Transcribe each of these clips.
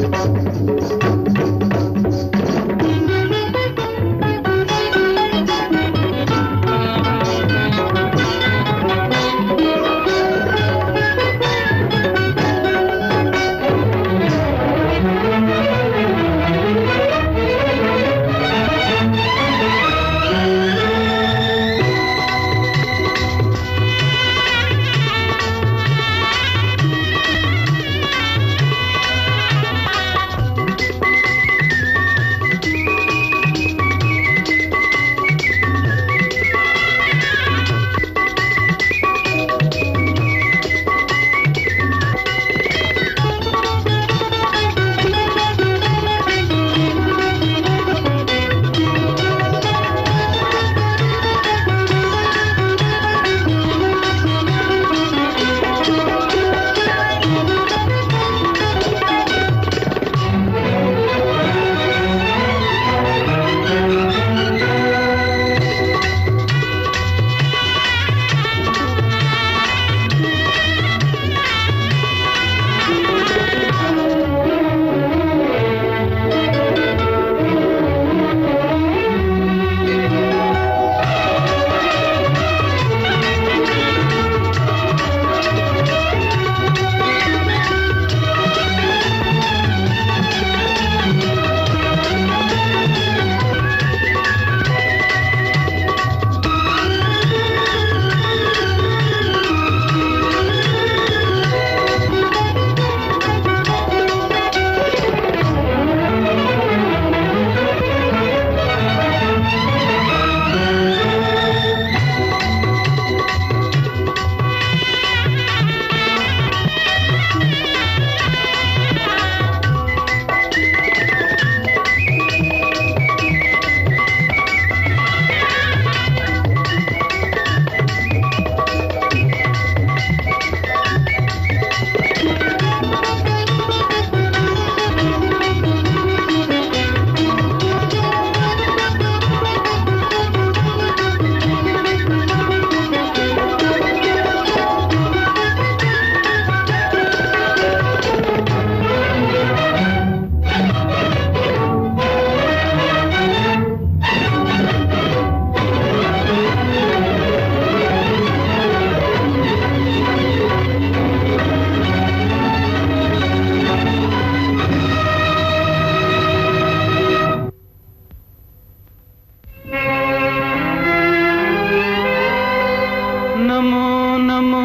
నమో నమో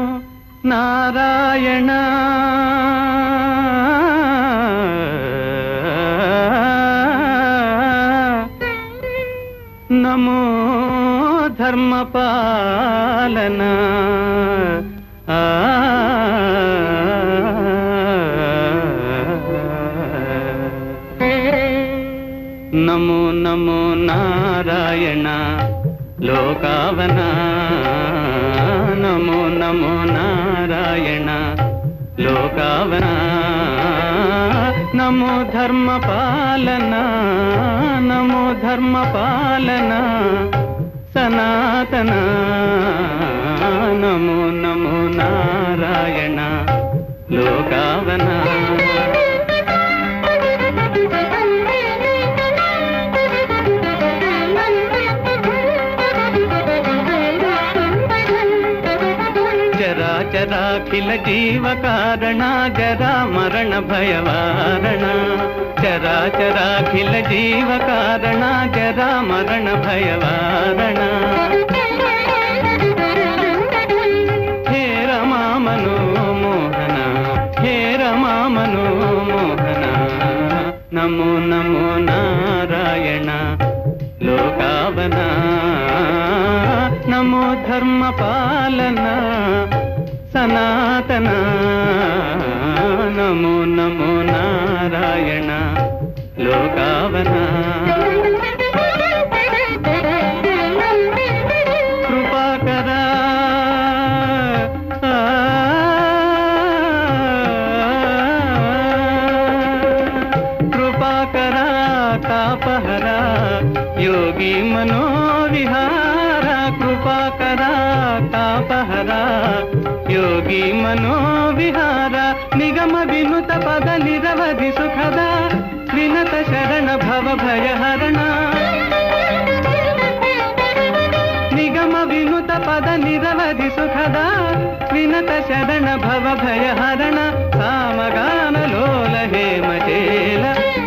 నారాయణ నమో ధర్మపాలన ఆ నమో నమో నారాయణ లోకావన నమో నమో నారాయణ లోకావన నమో ధర్మపాలన నమో ధర్మపాలన సనాతన నమో నమో నారాయణ లోకావన చరాచరాఖిల జీవ కారణ జరా మరణ భయవారణ చరాచరాఖిల జీవ కారణ జరా మరణ భయవారణ హే రమా మనోమోహన హే రమా మనోమోహన నమో నమో నారాయణ లోకావన నమో ధర్మ పాలన సనాతన నమో నమో నారాయణ లోకావన కృపాకర ఆ, కృపాకర తాపహర యోగి మనోవిహార కృపాకర తాపహర యోగి మనోవిహార నిగమ నిగమ వినుత పద నిరవధి సుఖద వినత శరణ భవ భయహరణ నిగమ వినుత పద నిరవధి సుఖద వినత శరణ భవ భయహరణ సామగాన లోల హేమచేల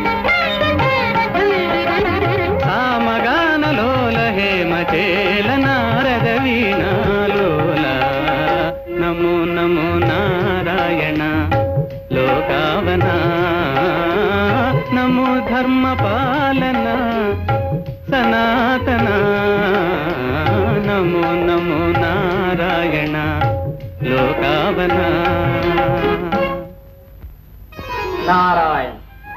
సామగాన లోల హేమచేల నారద వీణాలోల నమో నమో నారాయణ లోకావన నమో ధర్మ పాలన సనాతన నమో నమో నారాయణ లోకావన నారాయణ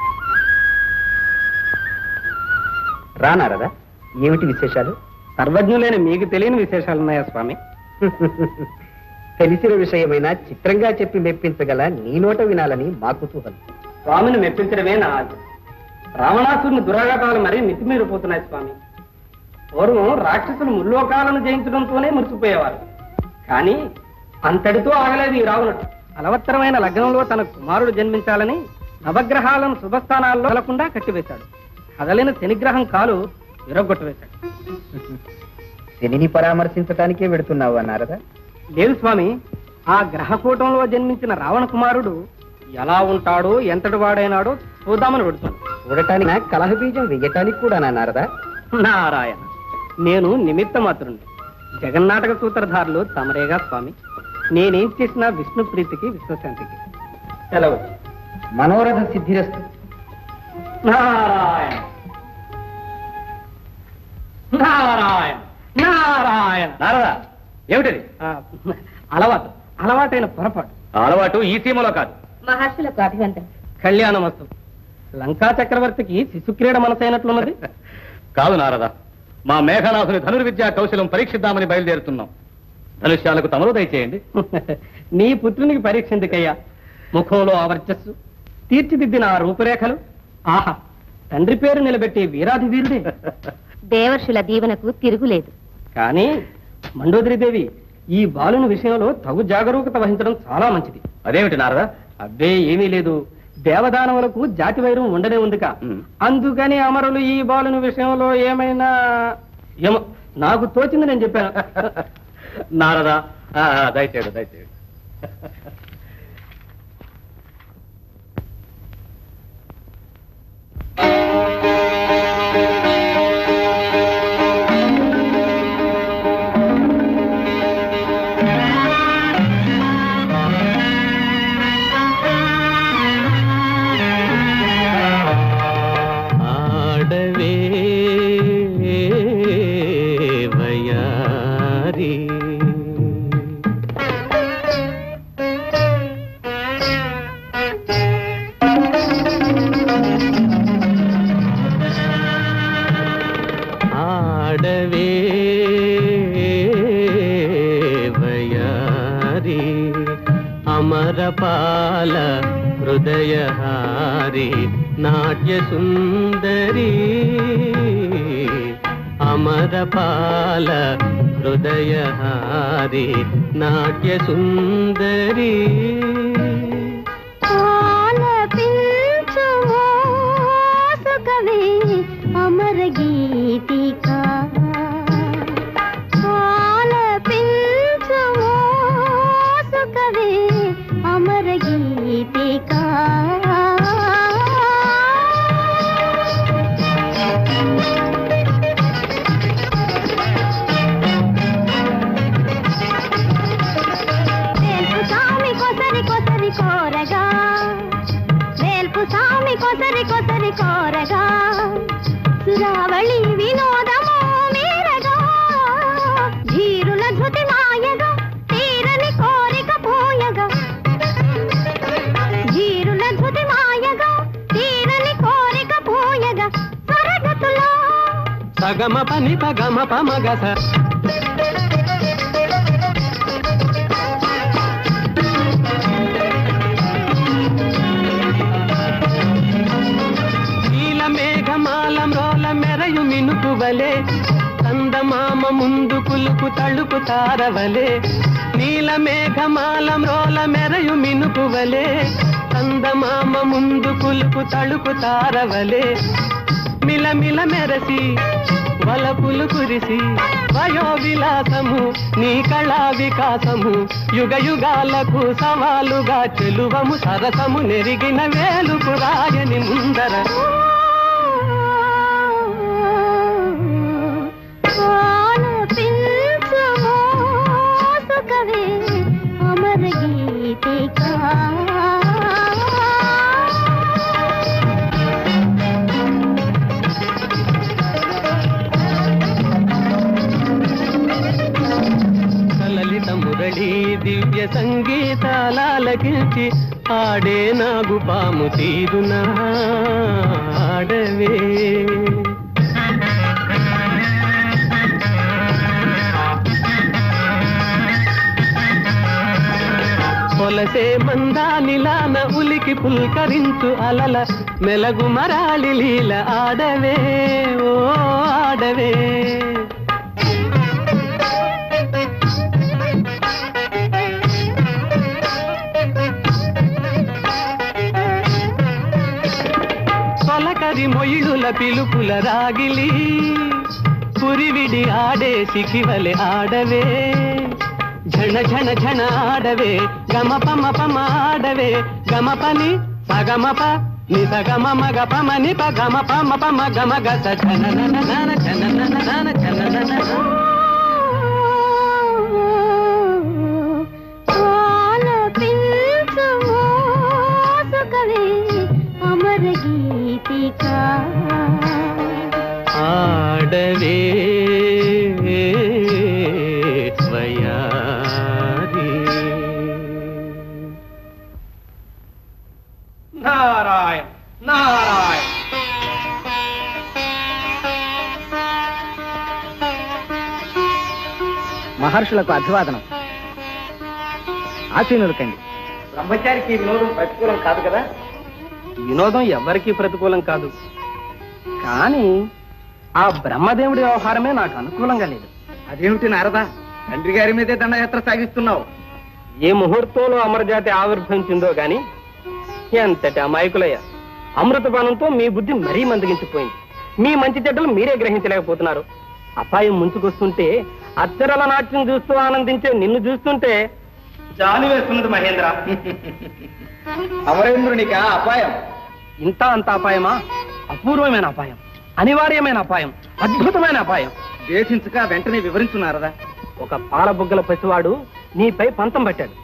రానారదా ఏమిటి విశేషాలు సర్వజ్ఞులైన మీకు తెలియని విశేషాలున్నాయా స్వామి తెలిసిన విషయమైనా చిత్రంగా చెప్పి మెప్పించగల నీ నోట వినాలని మా కుతూహలం స్వామిని మెప్పించడమే నా ఆశ రావణాసురుని దురాఘాతాలు మరీ మితిమీరిపోతున్నాయి స్వామి పూర్వం రాక్షసులు ముల్లోకాలను జయించడంతోనే మురిసిపోయేవారు కానీ అంతటితో ఆగలేదు ఈ రావణుడు అలవత్తరమైన లగ్నంలో తన కుమారుడు జన్మించాలని నవగ్రహాలను శుభస్థానాల్లో కదలకుండా కట్టివేశాడు కదలిన శనిగ్రహం కాలు విరగొట్టువేశాడు శనిని పరామర్శించటానికే వెడుతున్నావు నారదా లేదు స్వామి ఆ గ్రహకూటంలో జన్మించిన రావణ కుమారుడు ఎలా ఉంటాడో ఎంతటి వాడైనాడో చూద్దామని పెడుతున్నాను చూడటానికి కలహ బీజం వెయ్యటానికి కూడా నా నారదా నారాయణ నేను నిమిత్త మాత్రుండి జగన్నాటక సూత్రధారులు తమరేగా స్వామి నేనేం చేసినా విష్ణు ప్రీతికి విశ్వశాంతికి సెలవు మనోరథ సిద్ధిరస్తు నారాయణ నారాయణ నారాయణ నారదా ఏమిటది ఆ, అలవాటు అలవాటైన పొరపాటు అలవాటు ఈ సీమలో కాదు మహర్షులకు అభివందనం కళ్యాణమస్తు లంకా చక్రవర్తికి శిశుక్రీడ మనసైనట్లున్నది కాదు నారదా మా మేఘనాథుని ధనుర్విద్యా కౌశలం పరీక్షిద్దామని బయలుదేరుతున్నాం ధనుష్యాలకు తమరు దయచేయండి నీ పుత్రునికి పరీక్ష ఎందుకయ్యా ముఖంలో ఆ వర్చస్సు తీర్చిదిద్దిన ఆ రూపురేఖలు ఆహా తండ్రి పేరు నిలబెట్టే వీరాధి వీరుడే దేవర్షుల దీవెనకు తిరుగులేదు కానీ మండోదరిదేవి ఈ బాలుని విషయంలో తగు జాగరూకత వహించడం చాలా మంచిది అదేమిటి నారదా అబ్బే ఏమీ లేదు దేవదానవులకు జాతి వైరం ఉండనే ఉందిక ఉమ్. అందుకని అమరులు ఈ బాలుని విషయంలో ఏమైనా ఏమో నాకు తోచింది నేను చెప్పాను నారదా ఆ, ఆ, దయచేయడు దయచేయడు ఆడవే వయారి ఆడవే వయారి అమరపాల హృదయహారి నాట్య సుందరి అమరపాల హృదయహారి నాట్య సుందరి అమర గీతిక సుఖవే అమర గీతిక వేల్పు సామి కొసరి కొసరి కోరగా వేల్పు సామి కొసరి కొసరి కోరగా సురావళి వినోదమో మీరగా ధీరుల ధృతి మాయగా తీరని కోరిక పోయగా ధీరుల ధృతి మాయగా తీరని కోరిక పోయగా స్వరగతులో సగమ పని పగమ పమగస నీల మేఘమాలం రోల మెరయు మినుకువలే కందమామ ముందు కులుకు తళుకు తారవలే నీల మేఘమాలం రోల మెరయు మినుకువలే చందమామ ముందు కులుకు తళుకు తారవలే మిలమిల మెరసి వలపులు కురిసి వయో విలాసము నీ కళా వికాసము యుగ యుగాలకు సవాలుగా చెలువము సరసము నెరిగిన వేలుకు రాయని ముందర ఆలపించుము సుఖవే అమర గీతికా లలిత మురళి దివ్య సంగీతాలకించి ఆడే నాగు పాము తీరునా ఆడవే పొలసే మందానిలాన ఉలికి పుల్కరించు అలల మెలగు మరాళి లీల ఆడవే ఓ ఆడవే తొలకరి మొయిడుల పిలుపుల రాగిలి పురివిడి ఆడే సిఖివలె ఆడవే ఝణ ఝణ ఝణ ఆడవే గమ పమ పమ ఆడవే గమ పని సగమ ప ని సగమ మగ పమ ని ప గమ పమ పమ గమ గస ఝన నన నన ఝన నన నన ఝన నన నన. ఆలపించుము సుఖవే అమర గీతికా ఆడవే వయారి నారాయణ నారాయణ మహర్షులకు అభివాదనం ఆసీనులు కండి బ్రహ్మచారికి ఈ వినోదం ప్రతికూలం కాదు కదా వినోదం ఎవరికీ ప్రతికూలం కాదు కానీ ఆ బ్రహ్మదేవుడి వ్యవహారమే నాకు అనుకూలంగా లేదు అదేమిటి నారదా తండ్రి గారి మీదే దండయాత్ర సాగిస్తున్నావు ఏ ముహూర్తంలో అమరజాతి ఆవిర్భవించిందో గాని ఎంతటి అమాయకులయ్య అమృతపానంతో మీ బుద్ధి మరీ మందగించిపోయింది మీ మంచి చెడ్డలు మీరే గ్రహించలేకపోతున్నారు అపాయం ముంచుకొస్తుంటే అచ్చరల నాట్యం చూస్తూ ఆనందించే నిన్ను చూస్తుంటే జాలి వేస్తున్నది మహేంద్ర అమరేంద్రునికా అపాయం ఇంత అంత అపాయమా అపూర్వమైన అపాయం అనివార్యమైన అపాయం అద్భుతమైన అపాయం దేశించక వెంటనే వివరించు నారదా ఒక పాలబుగ్గల పసివాడు నీపై పంతం పట్టాడు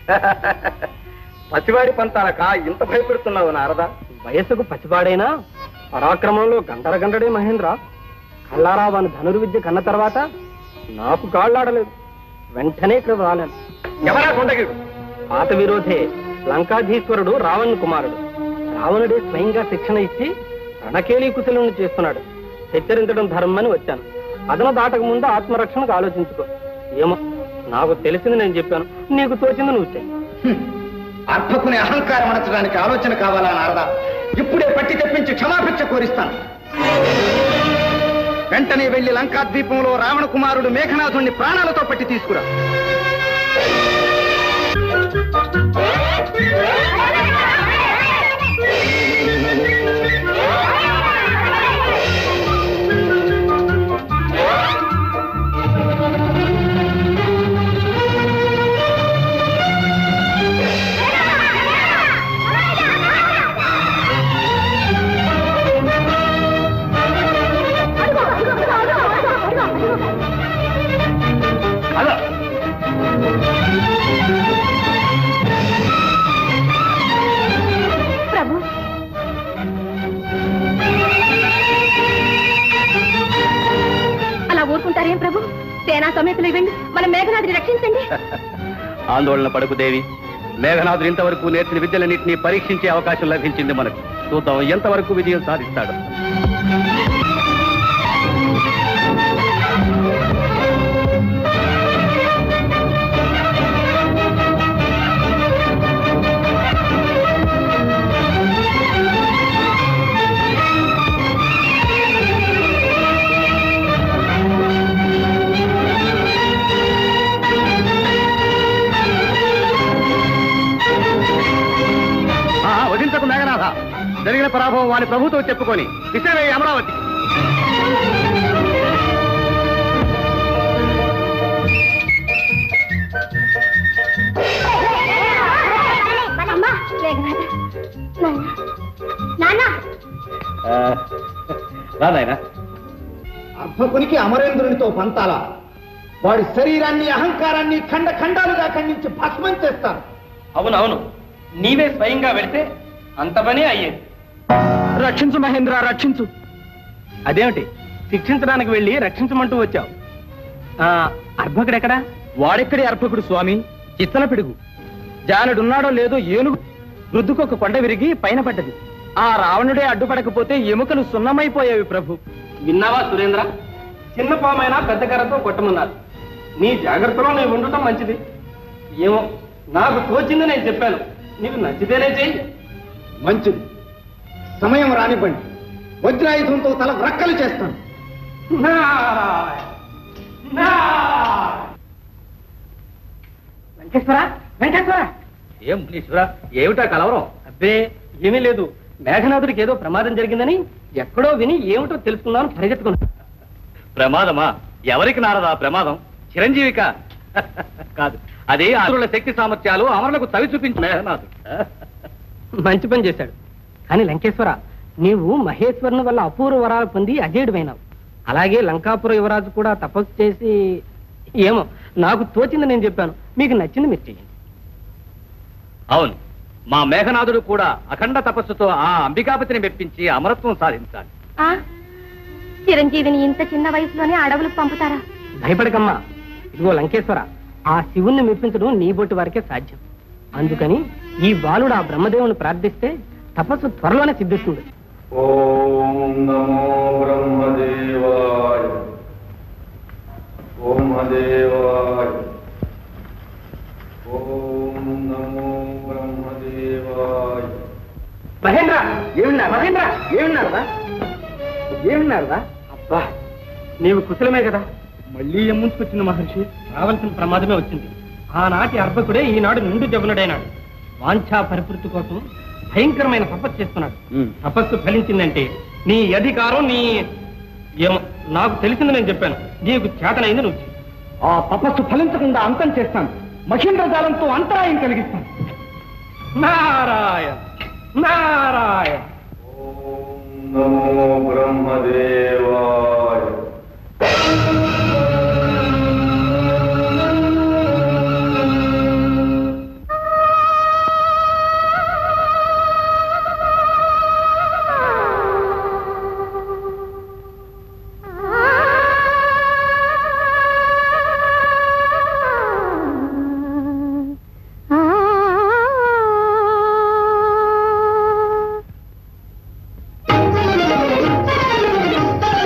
పసివాడి పంతాలక ఇంత భయపెడుతున్నావు నారదా వయస్సుకు పసివాడైనా పరాక్రమంలో గంటర గంటడే మహేంద్ర కల్లారా వాని ధనుర్విద్య కన్న తర్వాత నాకు కాళ్ళాడలేదు వెంటనే ఇక్కడ రాలేను ఎవరా కొండగిడు పాత విరోధే లంకాధీశ్వరుడు రావణ్ కుమారుడు రావణుడే స్వయంగా శిక్షణ ఇచ్చి రణకేళీ కుశలుని చేస్తున్నాడు హెచ్చరించడం ధర్మని వచ్చాను అదన దాటక ముందు ఆత్మరక్షణకు ఆలోచించుకో ఏమో నాకు తెలిసింది నేను చెప్పాను నీకు తోచింది నువ్వు చెయ్యి అర్భకుని అహంకారం అనచడానికి ఆలోచన కావాలా నారదా ఇప్పుడే పట్టి తెప్పించి క్షమాభిక్ష కోరిస్తాను వెంటనే వెళ్లి లంకా ద్వీపంలో రావణ కుమారుడు మేఘనాథుణ్ణి ప్రాణాలతో పట్టి తీసుకురా ప్రభు అలా ఊరుకుంటారేం ప్రభు సేనా సమేతలు వెళ్ళి మన మేఘనాథిని రక్షించండి ఆందోళన పడకు దేవి మేఘనాథుడు ఇంతవరకు నేర్చిన విద్యలన్నింటినీ పరీక్షించే అవకాశం లభించింది మనకు చూద్దాం ఎంతవరకు విజయం సాధిస్తాడు జరిగిన పరాభవం వారి ప్రభుతో చెప్పుకొని విసిరే అమరావతి అమ్మా మేఘనాథ నాన్న నాన్న రానాయన అర్భకునికి అమరేంద్రునితో పంతాల వాడి శరీరాన్ని అహంకారాన్ని ఖండ ఖండాలుగా ఖండించి భస్మం చేస్తారు అవునవును నీవే స్వయంగా వెళితే అంత పని అయ్యేది రక్షించు మహేంద్ర రక్షించు అదేమిటి శిక్షించడానికి వెళ్ళి రక్షించమంటూ వచ్చావు ఆ, అర్భకుడెక్కడా వాడెక్కడే అర్భకుడు స్వామి చిత్తల పిడుగు జానుడున్నాడో లేదో ఏనుగు వృద్ధుకొక కొండ విరిగి పైన పడ్డది ఆ రావణుడే అడ్డుపడకపోతే ఎముకలు సున్నమైపోయేవి ప్రభు విన్నావా సురేంద్ర చిన్న పామైనా పెద్ద కర్రతో కొట్టమన్నారు నీ జాగ్రత్తలో నీవు ఉండటం మంచిది ఏమో నాకు తోచింది నేను చెప్పాను నీకు నచ్చితేనే చెయ్యి మంచిది సమయం రానివ్వండి వజ్రాయుధంతో తల వ్రక్కలు చేస్తాను నారాయణ, నారాయణ. వెంకటేశ్వర వెంకటేశ్వర ఏం మునీశ్వర ఏమిటా కలవరం అబ్బే ఏమీ లేదు మేఘనాథుడికి ఏదో ప్రమాదం జరిగిందని ఎక్కడో విని ఏమిటో తెలుసుకుందామని పరిగెత్తుకున్నా ప్రమాదమా ఎవరికి నారదా ప్రమాదం చిరంజీవిక కాదు అది అసురుల శక్తి సామర్థ్యాలు అమరులకు తవి చూపించిన మేఘనాథుడు మంచి పని చేశాడు కానీ లంకేశ్వర నీవు మహేశ్వరుని వల్ల అపూర్వ వరాలు పొంది అజేయుడివైనావు అలాగే లంకాపుర యువరాజు కూడా తపస్సు చేసి ఏమో నాకు తోచింది నేను చెప్పాను మీకు నచ్చింది మీరు చెయ్యండి అవును మా మేఘనాథుడు కూడా అఖండ తపస్సుతో ఆ అంబికాపతిని మెప్పించి అమరత్వం సాధించాలి ఆ చిరంజీవిని ఇంత చిన్న వయసులోనే అడవులకు పంపుతారా భయపడకమ్మా ఇదిగో లంకేశ్వర ఆ శివుణ్ణి మెప్పించడం నీ బొట్టు వరకే సాధ్యం అందుకని ఈ బాలుడు ఆ బ్రహ్మదేవుని ప్రార్థిస్తే తపస్సు త్వరలోనే సిద్ధిస్తుంది ఓం నమో బ్రహ్మదేవాయ ఓం మదేవాయ ఓం నమో బ్రహ్మదేవాయ మహేంద్ర ఏమిన్నారు మహేంద్ర ఏమిన్నారురా ఏమిన్నారురా అబ్బా నీవు కుశలమే కదా మళ్ళీ ఎమ్ముంచుకొచ్చింది మహర్షి రావాల్సిన ప్రమాదమే వచ్చింది ఆనాటి అర్భకుడే ఈనాడు నిండు జవనుడైనాడు వాంఛా పరిపూర్తి కోసం భయంకరమైన తపస్సు చేస్తున్నాడు తపస్సు ఫలించిందంటే నీ అధికారం నీ ఏమో నాకు తెలిసింది నేను చెప్పాను నీకు చేతనైంది నువ్వు చెయ్యి. ఆ తపస్సు ఫలించకుండా అంతం చేస్తాను మహేంద్ర జాలంతో అంతరాయం కలిగిస్తాను నారాయణ నారాయణ ఓం నమో బ్రహ్మదేవాయ ఆ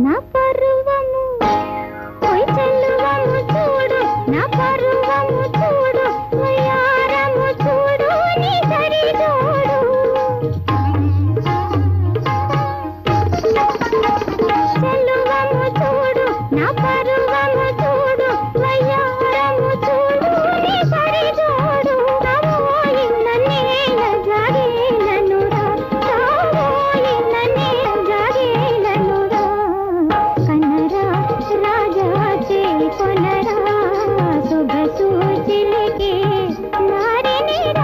నా పరువము ఓయ్ చెల్లువము చూడు నా పరువము చూడు వయ్యారము చూడు నీ సరి చూడు చెల్లువము చూడు నా పరువము చూడు వయ్యారము చూడు నీ సరి చూడు రావోయి నన్నేల జాగేలనురా రావోయి నన్నేల జాగేలనురా కన్నరా రాజా చేకొనరా సొగసు చిలికే నారినిరా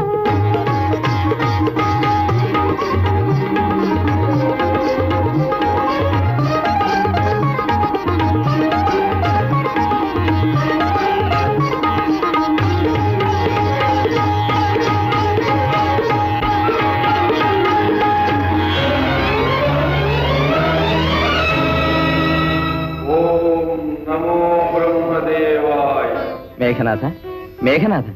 ఓం నమో బ్రహ్మదేవాయ మేఘనాథ మేఘనాథ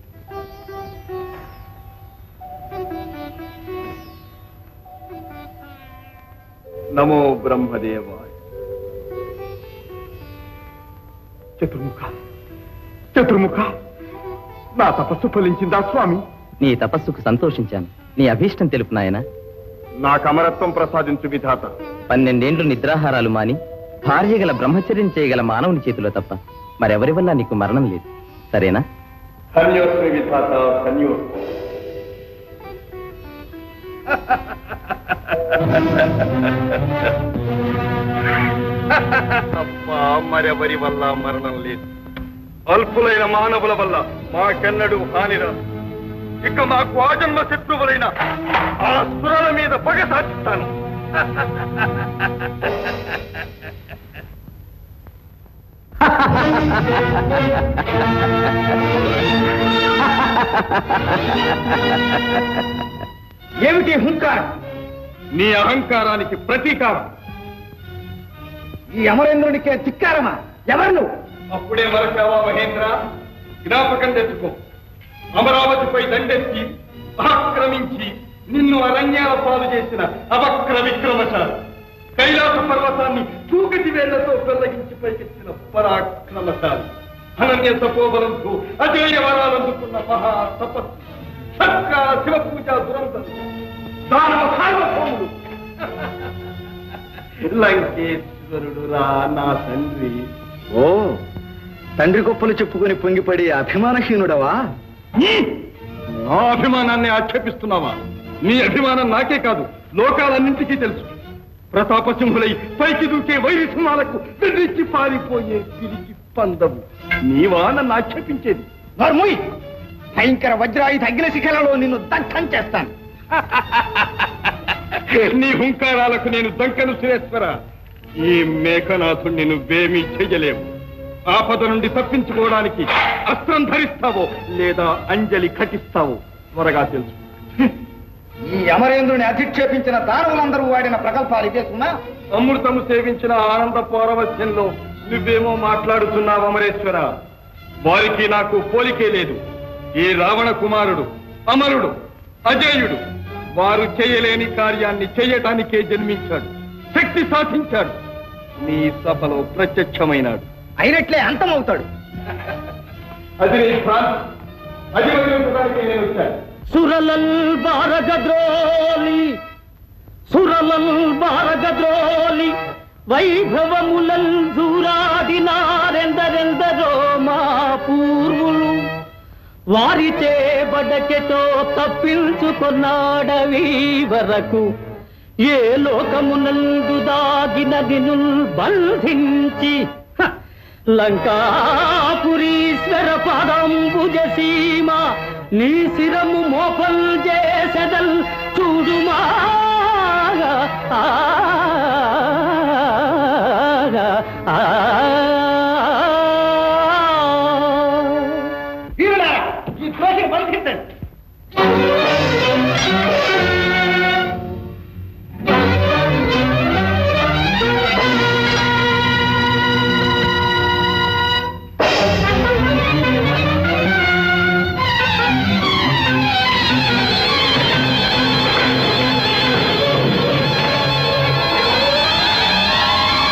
నమో బ్రహ్మదేవాయ చతుర్ముఖ చతుర్ముఖ నా తపస్సు ఫలించిందా స్వామి నీ తపస్సుకు సంతోషించాను నీ అభీష్టం తెలుపు నాయన నాకు అమరత్వం ప్రసాదించు విధాత పన్నెండేండ్లు నిద్రాహారాలు మాని భార్య గల బ్రహ్మచర్యం చేయగల మానవుని చేతిలో తప్ప మరెవరి వల్ల నీకు మరణం లేదు సరేనా ధన్యోస్మి విధాత ధన్యోస్మి అబ్బా మరెవరి వల్ల మరణం లేదు అల్పులైన మానవుల వల్ల మాకెన్నడూ హాని రాదు ఇక మాకు ఆజన్మ శత్రువులైన ఆ సురల మీద పగ సాధిస్తాను ఏమిటి హుంకారం నీ అహంకారానికి ప్రతీకారం ఈ అమరేంద్రునికే ధిక్కారమా ఎవరు నువ్వు అప్పుడే మరచావా మహేంద్ర జ్ఞాపకం తెచ్చుకో అమరావతిపై దండెత్తి ఆక్రమించి నిన్ను అరణ్యాల పాలు చేసిన అవక్ర విక్రమశాలి కైలాస పర్వతాన్ని చూకటి వేళ్లతో పెళ్లగించి పైకెత్తిన పరాక్రమశాలి అనన్య తపోబలంతో అజేయ వరాలందుకున్న మహా తపస్సు సత్కార శివ పూజ దురంతం దానవ సార్వభౌముడు లంకేశ్వరుడు రా నా తండ్రి ఓ తండ్రి గొప్పలు చెప్పుకొని పొంగిపడి అభిమానహీనుడవా నా అభిమానాన్ని ఆక్షేపిస్తున్నావా నీ అభిమానం నాకే కాదు లోకాలన్నింటికీ తెలుసు ప్రతాపసింహులై పైకి దూకే వైరి సింహాలకు బెదిరించి పారిపోయే పిరికి పందవు నీవా నన్ను ఆక్షేపించేది నర్ముయ్ భయంకర వజ్రాయుధ అగ్ని శిఖలలో నిన్ను దగ్ధం చేస్తాను నీ హుంకారాలకు నేను దంకను సురేశ్వర ఈ మేఘనాథుణ్ణి నువ్వేమీ చెయ్యలేవు ఆపద నుండి తప్పించుకోవడానికి అస్త్రం ధరిస్తావో లేదా అంజలి ఘటిస్తావో త్వరగా తెలుసు ఈ అమరేంద్రుని అధిక్షేపించిన దానవులందరూ వాడిన ప్రగల్భాలు ఇదే సుమా అమృతము సేవించిన ఆనంద పౌరవస్యంలో నువ్వేమో మాట్లాడుతున్నావు అమరేశ్వర వారికి నాకు పోలికే లేదు ఈ రావణ కుమారుడు అమరుడు అజేయుడు వారు చేయలేని కార్యాన్ని చేయటానికే జన్మించాడు శక్తి సాధించాడు నీ సభలో ప్రత్యక్షమైనాడు అయినట్లే అంతమవుతాడు అది నీ భ్రాంతి అది వదిలించడానికే నేను వచ్చాను సురలల్ బారగద్రోలి సురలల్ బారగద్రోలి వైభవములల్ దూరాడినారెందరెందరో మా పూర్వులు వారిచే బడకెతో తప్పించుకున్నాడవి వరకు ఏ లోకమునందు దాగిన దినుల్ బంధించి హ! లంకాపురీశ్వర పదంబుజ సీమ నీ శిరము మోపల్ చేసెదల్ చూడుమా ఆ, ఆ, వీరులారా, ఈ ద్రోహిని బంధించండి ఆ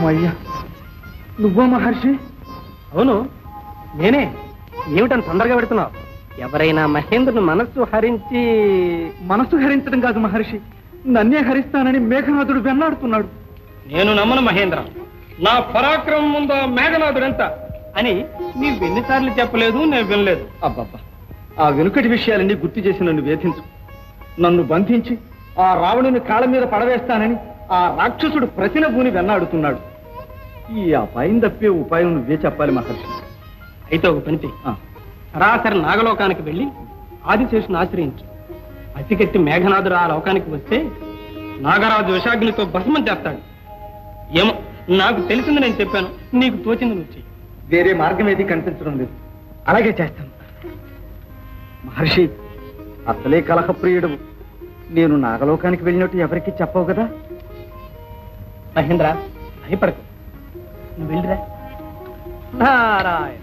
అమ్మయ్యా నువ్వా మహర్షి అవును నేనే ఏమిటని తొందరగా పెడుతున్నావు ఎవరైనా మహేంద్రుని మనస్సు హరించి మనస్సు హరించడం కాదు మహర్షి నన్నే హరిస్తానని మేఘనాథుడు వెన్నాడుతున్నాడు నేను నమ్మను మహేంద్ర నా పరాక్రమం ముందు మేఘనాథుడు ఎంత అని నీవు ఎన్నిసార్లు చెప్పలేదు నేను వినలేదు అబ్బబ్బా ఆ వెనుకటి విషయాలన్నీ గుర్తు చేసి నన్ను వేధించు నన్ను బంధించి ఆ రావణుని కాళ్ళ మీద పడవేస్తానని ఆ రాక్షసుడు ప్రతిన భూని వెన్నాడుతున్నాడు ఈ అపాయం తప్పే ఉపాయం నువ్వే చెప్పాలి మహర్షి అయితే ఒక పని చెయ్యి సరాసరి నాగలోకానికి వెళ్ళి ఆదిశేషుని ఆశ్రయించు అతికెట్టి మేఘనాథుడు ఆ లోకానికి వస్తే నాగరాజు విషాగ్నితో భస్మం చేస్తాడు ఏమో నాకు తెలిసింది నేను చెప్పాను నీకు తోచింది నువ్వు చెయ్యి వేరే మార్గం ఏది కనిపించడం లేదు అలాగే చేస్తాను మహర్షి అసలే కలహప్రియుడు నేను నాగలోకానికి వెళ్ళినట్టు ఎవరికి చెప్పవు కదా మహేంద్ర భయపడకు నువ్వు వెళ్ళిరా నారాయణ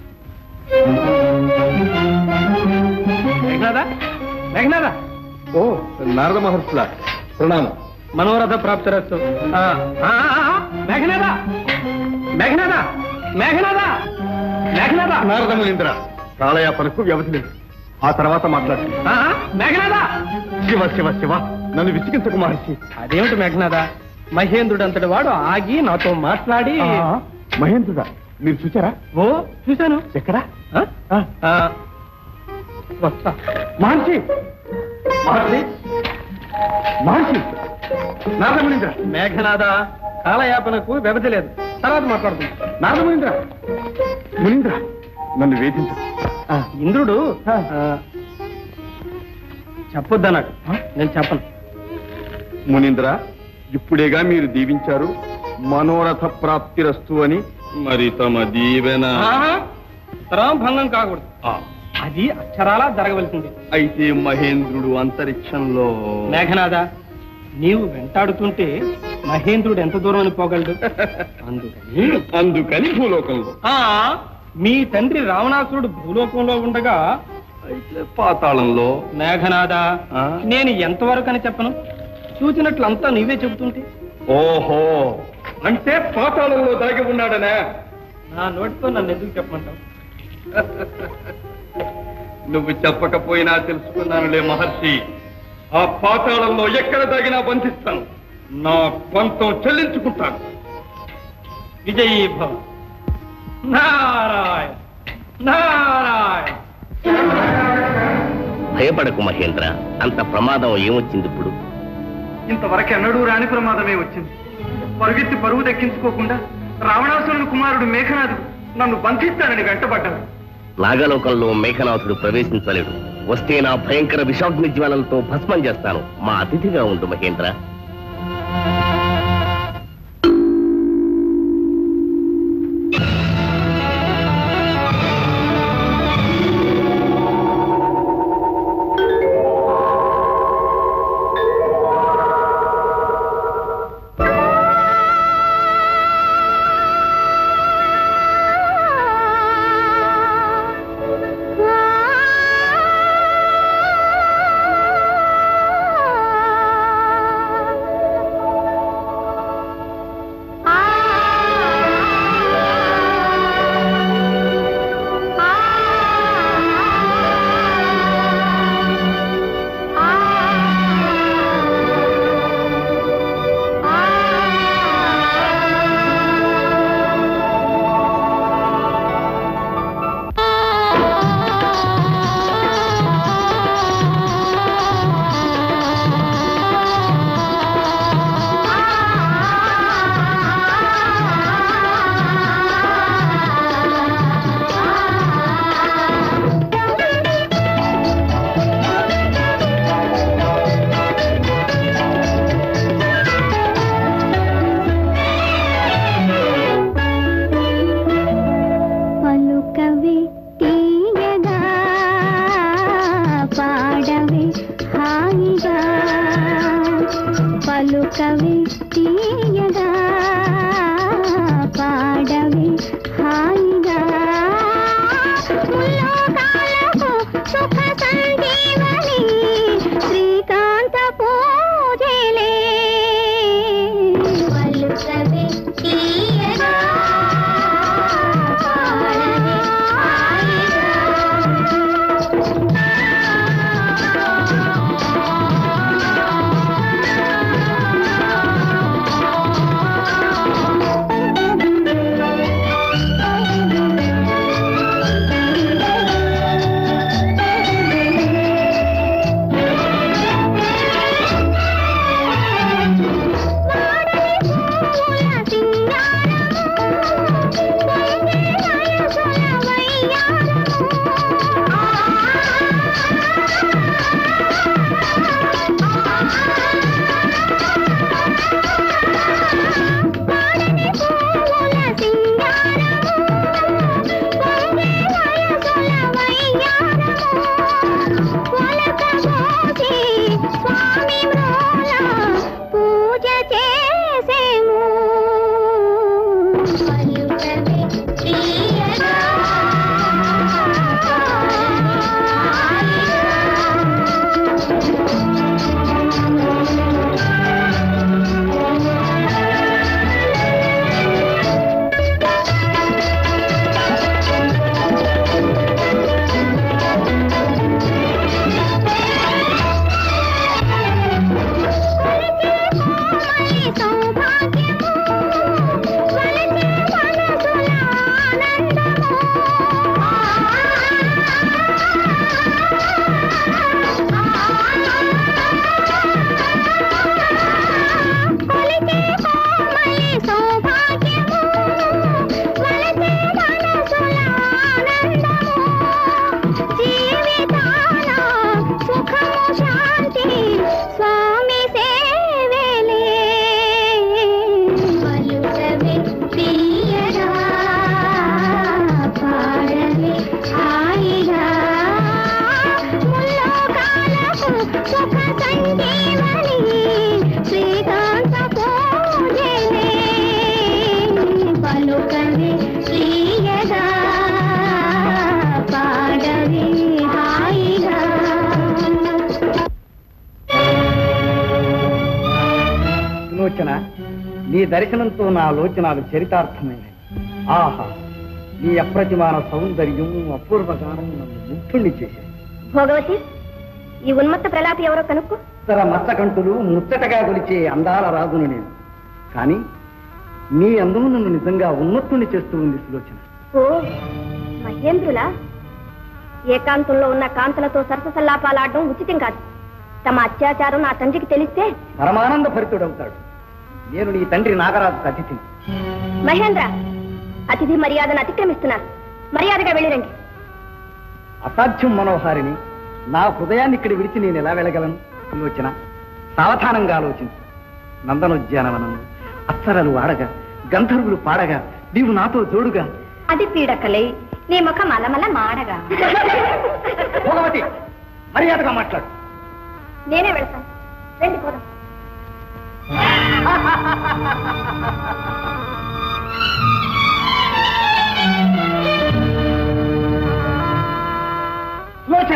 మేఘనాథ మేఘనాథ ఓ నారద మహర్షుల ప్రణామం మనోరథ ప్రాప్తిరస్తు ఆ, ఆ, ఆ, ఆ, మేఘనాథ మేఘనాథ మేఘనాథ మేఘనాథ నారద మునీంద్ర కాలయాపనకు వ్యవధి లేదు ఆ తర్వాత మాట్లాడు ఆ, ఆ, మేఘనాథ శివ శివ శివ నన్ను విసిగించకు మహర్షి అదేమిటి మేఘనాథ మహేంద్రుడు అంతటి వాడు ఆగి నాతో మాట్లాడి ఆ, మహేంద్రుడా మీరు చూచారా ఓ చూశాను ఎక్కడా ఆ? ఆ, వస్తా మహర్షి మహర్షి మహర్షి నారద మునీంద్ర మేఘనాథ కాలయాపనకు వ్యవధి లేదు తర్వాత మాట్లాడుకుంటా నారద మునీంద్ర మునీంద్ర నన్ను వేధించు ఇంద్రుడు ఆ, చెప్పొద్దన్నాడు నేను చెప్పను మునీంద్ర ఇప్పుడేగా మీరు దీవించారు మనోరథ ప్రాప్తిరస్తు అని మరి తమ దీవెన తరం భంగం కాకూడదు అది అక్షరాలా జరగవలసింది అయితే మహేంద్రుడు అంతరిక్షంలో మేఘనాథ నీవు వెంటాడుతుంటే మహేంద్రుడు ఎంత దూరం పోగలడు అందుకని అందుకని భూలోకంలో ఆ మీ తండ్రి రావణాసురుడు భూలోకంలో ఉండగా అయితే పాతాళంలో మేఘనాథ ఆ? నేను ఎంతవరకు అని చెప్పను చూసినట్లంతా నీవే చెబుతుంటే ఓహో అంటే పాతాళంలో దాగి ఉన్నాడనే నా నోటితో నన్ను ఎందుకు చెప్పమంటావు నువ్వు చెప్పకపోయినా తెలుసుకున్నానులే మహర్షి ఆ పాతాళంలో ఎక్కడ దాగినా బంధిస్తాను నా పంతం చెల్లించుకుంటాను విజయీ భవ నారాయణ నారాయణ భయపడకు మహేంద్ర అంత ప్రమాదం ఏమొచ్చింది ఇప్పుడు ఇంతవరకు ఎన్నడూ రాని ప్రమాదమే వచ్చింది పరుగెత్తి పరువు దక్కించుకోకుండా రావణాసురుని కుమారుడు మేఘనాథుడు నన్ను బంధిస్తానని వెంటబడ్డాడు నాగలోకంలో మేఘనాథుడు ప్రవేశించలేడు వస్తే నా భయంకర విషాగ్ని జ్వాలలతో భస్మం చేస్తాను మా అతిథిగా ఉండు మహేంద్ర పలుకవే తీయగా పాడవే హాయిగా పలుకవే తీయగా పాడవే హాయిగా ముల్లోకాలకు సుఖ సంజీవని శ్రీకాంత పూజలే పలుకవే తీయగా సులోచన నీ దర్శనంతో నా లోచనాలు చరితార్థమైనవి ఆహా నీ అప్రతిమాన సౌందర్యం అపూర్వ గానం నన్ను ముగ్ధుణ్ణి చేశాయి భోగవతి ఈ ఉన్మత్త ప్రలాపి ఎవరో కనుక్కో ఇతర మచ్చకంటులు ముచ్చటగా కొలిచే అందాల రాజును నేను కానీ నీ అందము నన్ను నిజంగా ఉన్నతుణ్ణి చేస్తూ ఉంది సులోచన ఓ మహేంద్రులా ఏకాంతంలో ఉన్న కాంతలతో సరససల్లాపాలాడడం ఉచితం కాదు తమ అత్యాచారం నా తండ్రికి తెలిస్తే పరమానంద భరితుడవుతాడు నేను నీ తండ్రి నాగరాజు అతిథిని మహేంద్ర అతిథి మర్యాదను అతిక్రమిస్తున్నారు మర్యాదగా వెళ్ళిరండి అసాధ్యం మనోహారిని నా హృదయాన్ని ఇక్కడ విడిచి నేను ఎలా వెళ్ళగలను సులోచన సావధానంగా ఆలోచించు నందనోద్యానవనం అప్సరలు ఆడగా గంధర్వులు పాడగా నీవు నాతో జోడుగా అది పీడకలై నీ ముఖం అలమల మాడగా భోగవతి మర్యాదగా మాట్లాడు నేనే వెళ్తాను రండి పోదాం సులోచన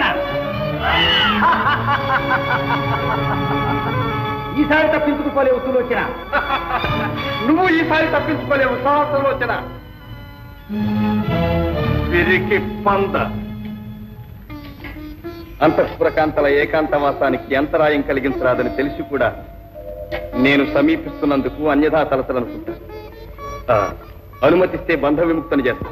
ఈసారి తప్పించుకుపోలేవు సులోచన నువ్వు ఈసారి తప్పించుకోలేవు సహస్రలోచన విరికి పంద అంతఃపురకాంతల ఏకాంతవాసానికి అంతరాయం కలిగించరాదని తెలిసి కూడా నేను సమీపిస్తున్నందుకు అన్యథా తలసలనుకుంటా ఆ, అనుమతిస్తే బంధ విముక్తని చేస్తా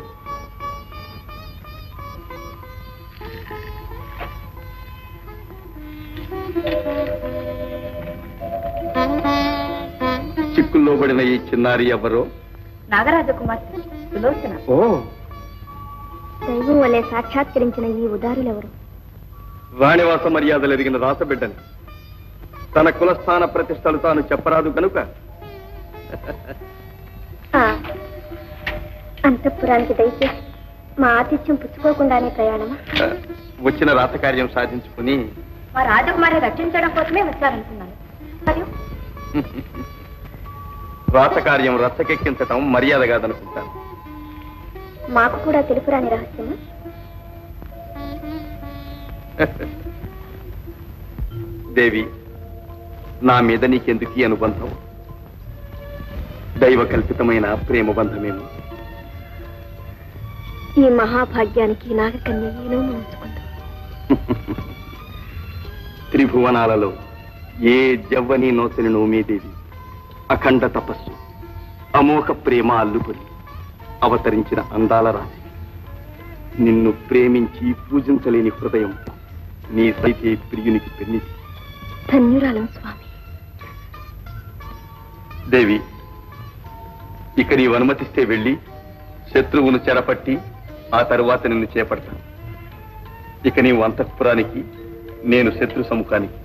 చిక్కుల్లో పడిన ఈ చిన్నారి ఎవరో నాగరాజ కుమార్తె సులోచన ఓ దైవం వలె సాక్షాత్కరించిన ఈ ఉదారులెవరు రాణివాస మర్యాదలు ఎరిగిన రాసబిడ్డని తన కులస్థాన ప్రతిష్టలు తాను చెప్పరాదు కనుక ఆ, అంతఃపురానికి దయచేసి మా ఆతిథ్యం పుచ్చుకోకుండానే ప్రయాణమా ఆ, వచ్చిన రాతకార్యం సాధించుకుని మా రాజకుమారి రక్షించడం కోసమే వచ్చారనుకున్నాను మరియు రాతకార్యం రచ్చకెక్కించటం మర్యాద కాదనుకుంటాను మాకు కూడా తెలుపురాని రహస్యమా దేవి నా మీద నీకెందుకు ఈ అనుబంధం దైవ కల్పితమైన ప్రేమ బంధమేమో ఈ మహాభాగ్యానికి నాగకన్య ఏనో ఉంచుకుందాం త్రిభువనాలలో ఏ జవ్వని నోసని నోమీదేవి అఖండ తపస్సు అమోఘ ప్రేమ అల్లుకొని అవతరించిన అందాల రాశి నిన్ను ప్రేమించి పూజించలేని హృదయం నీ సైతే ప్రియునికి పెన్నిది ధన్యురాలం స్వామి దేవి ఇక నీవు అనుమతిస్తే వెళ్ళి శత్రువును చెరపట్టి ఆ తరువాత నిన్ను చేపడతాను ఇక నీవు అంతఃపురానికి నేను శత్రు సముఖానికి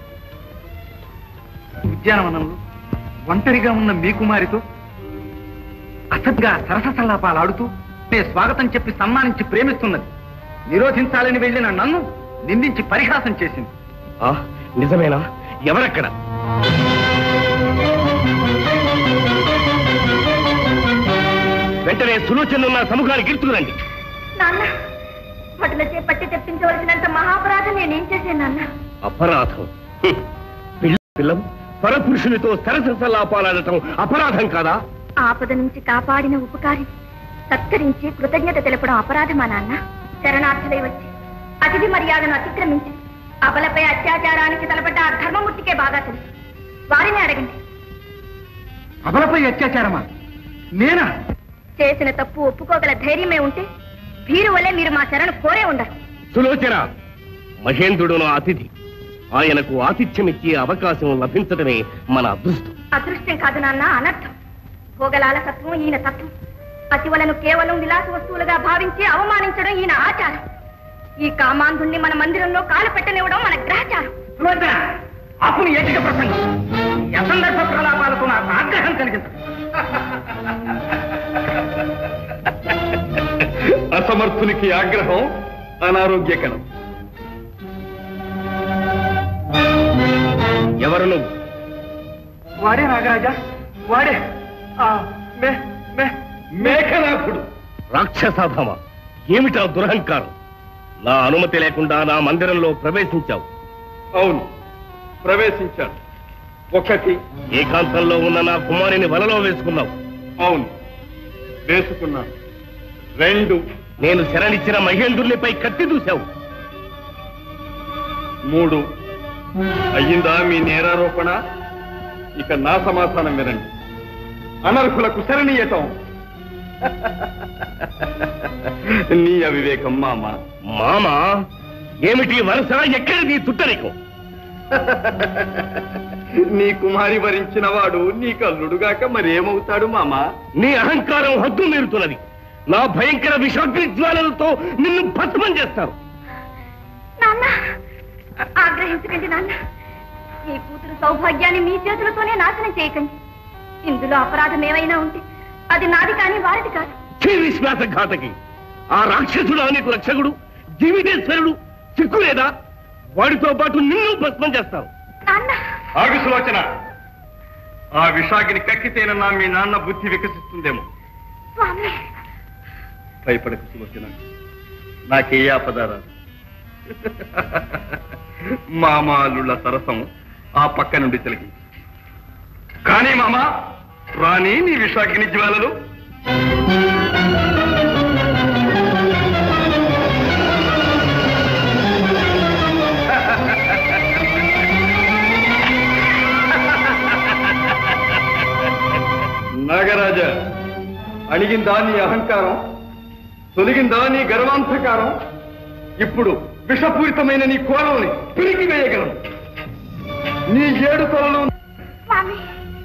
ఉద్యానవనంలో ఒంటరిగా ఉన్న మీ కుమారితో అసత్గా సరససల్లాపాలాడుతూ నే స్వాగతం చెప్పి సన్మానించి ప్రేమిస్తున్నది నిరోధించాలని వెళ్ళిన నన్ను నిందించి పరిహాసం చేసింది నిజమేనా ఎవరక్కడ వెంటనే సులోచన నా సముఖానికి ఇరుతురండి నాన్న భటులచే పట్టి తెప్పించవలసినంత మహాపరాధం నేనేం చేశాను నాన్న అపరాధం హ్మ్. పిల్ల పిల్లం పరపురుషునితో సరసలాపాలాడటం అపరాధం కాదా ఆపద నుంచి కాపాడిన ఉపకారి సత్కరించి కృతజ్ఞత తెలపడం అపరాధమా నాన్న శరణార్థులై వచ్చి అతిథి మర్యాదను అతిక్రమించి అబలపై అత్యాచారానికి తలపడ్డ ఆ ధర్మమూర్తికే బాగా తెలుసు వారిని అడగండి అబలపై అత్యాచారమా నేనా చేసిన తప్పు ఒప్పుకోగల ధైర్యమే ఉంటే వీరు వల్లే మీరు మా శరణు కోరే ఉండరు సులోచన మహేంద్రుడు నా అతిథి ఆయనకు ఆతిథ్యమిచ్చే అవకాశం లభించడమే మన అదృష్టం అదృష్టం కాదు నాన్న అనర్థం భోగలాల తత్వం ఈయన తత్వం పతివలను కేవలం విలాస వస్తువులుగా భావించి అవమానించడం ఈయన ఆచారం ఈ కామాంధుణ్ణి మన మందిరంలో కాలు పెట్టనివ్వడం మన గ్రహచారం సులోచన అప్పుడు ఏటిక ప్రసంగం ఈ అసందర్భ ప్రలాపాలకు నాకు ఆగ్రహం కలిగింది అసమర్థునికి ఆగ్రహం అనారోగ్యకరం ఎవరు నువ్వు వాడే నాగరాజా వాడే ఆ, మే మే మేఘనాథుడు రాక్షసాభమ ఏమిటా దురహంకారం నా అనుమతి లేకుండా నా మందిరంలో ప్రవేశించావు అవును ప్రవేశించాడు ఒకటి ఏకాంతంలో ఉన్న నా కుమారుని వలలో వేసుకున్నావు అవును వేసుకున్నాను రెండు నేను శరణిచ్చిన మహేంద్రునిపై కత్తి దూశావు మూడు అయ్యిందా మీ నేరారోపణ ఇక నా సమాధానం వినండి అనర్హులకు శరణీయటం నీ అవివేకం మామ మామ ఏమిటి వరుస ఎక్కడిది తుట్టరికం నీ కుమారి వరించిన వాడు నీ కల్లుడుగాక మరేమవుతాడు మామ నీ అహంకారం హద్దు మీరుతున్నది నా భయంకర విషాగ్ని జ్వాలలతో నిన్ను భస్మం చేస్తాను నాన్న ఆగ్రహించకండి నాన్న మీ కూతురు సౌభాగ్యాన్ని మీ చేతులతోనే నాశనం చేయకండి ఇందులో అపరాధం ఏమైనా ఉంటే అది నాది కానీ వారిది కాదు ఛీ విశ్వాసఘాతకి ఆ రాక్షసుడు నీకు రక్షకుడు జీవితేశ్వరుడు సిగ్గు లేదా వాడితో పాటు నిన్ను భస్మం చేస్తాను నాన్న ఆగు సులోచన ఆ విషాగిని కక్కితేనన్నా మీ నాన్న బుద్ధి వికసిస్తుందేమో స్వామి భయపడకు సులోచన నాకే ఆపదారా మామాలుల సరసం ఆ పక్క నుండి తెలిగి కానీ మామ రాణి నీ విషాగ్ని జ్వాలలు నాగరాజ అణిగిందా నీ అహంకారం తొలగిందా నీ గర్వాంధకారం ఇప్పుడు విషపూరితమైన నీ కోరల్ని పిరికి వేయగలను నీ ఏడు తలలు స్వామి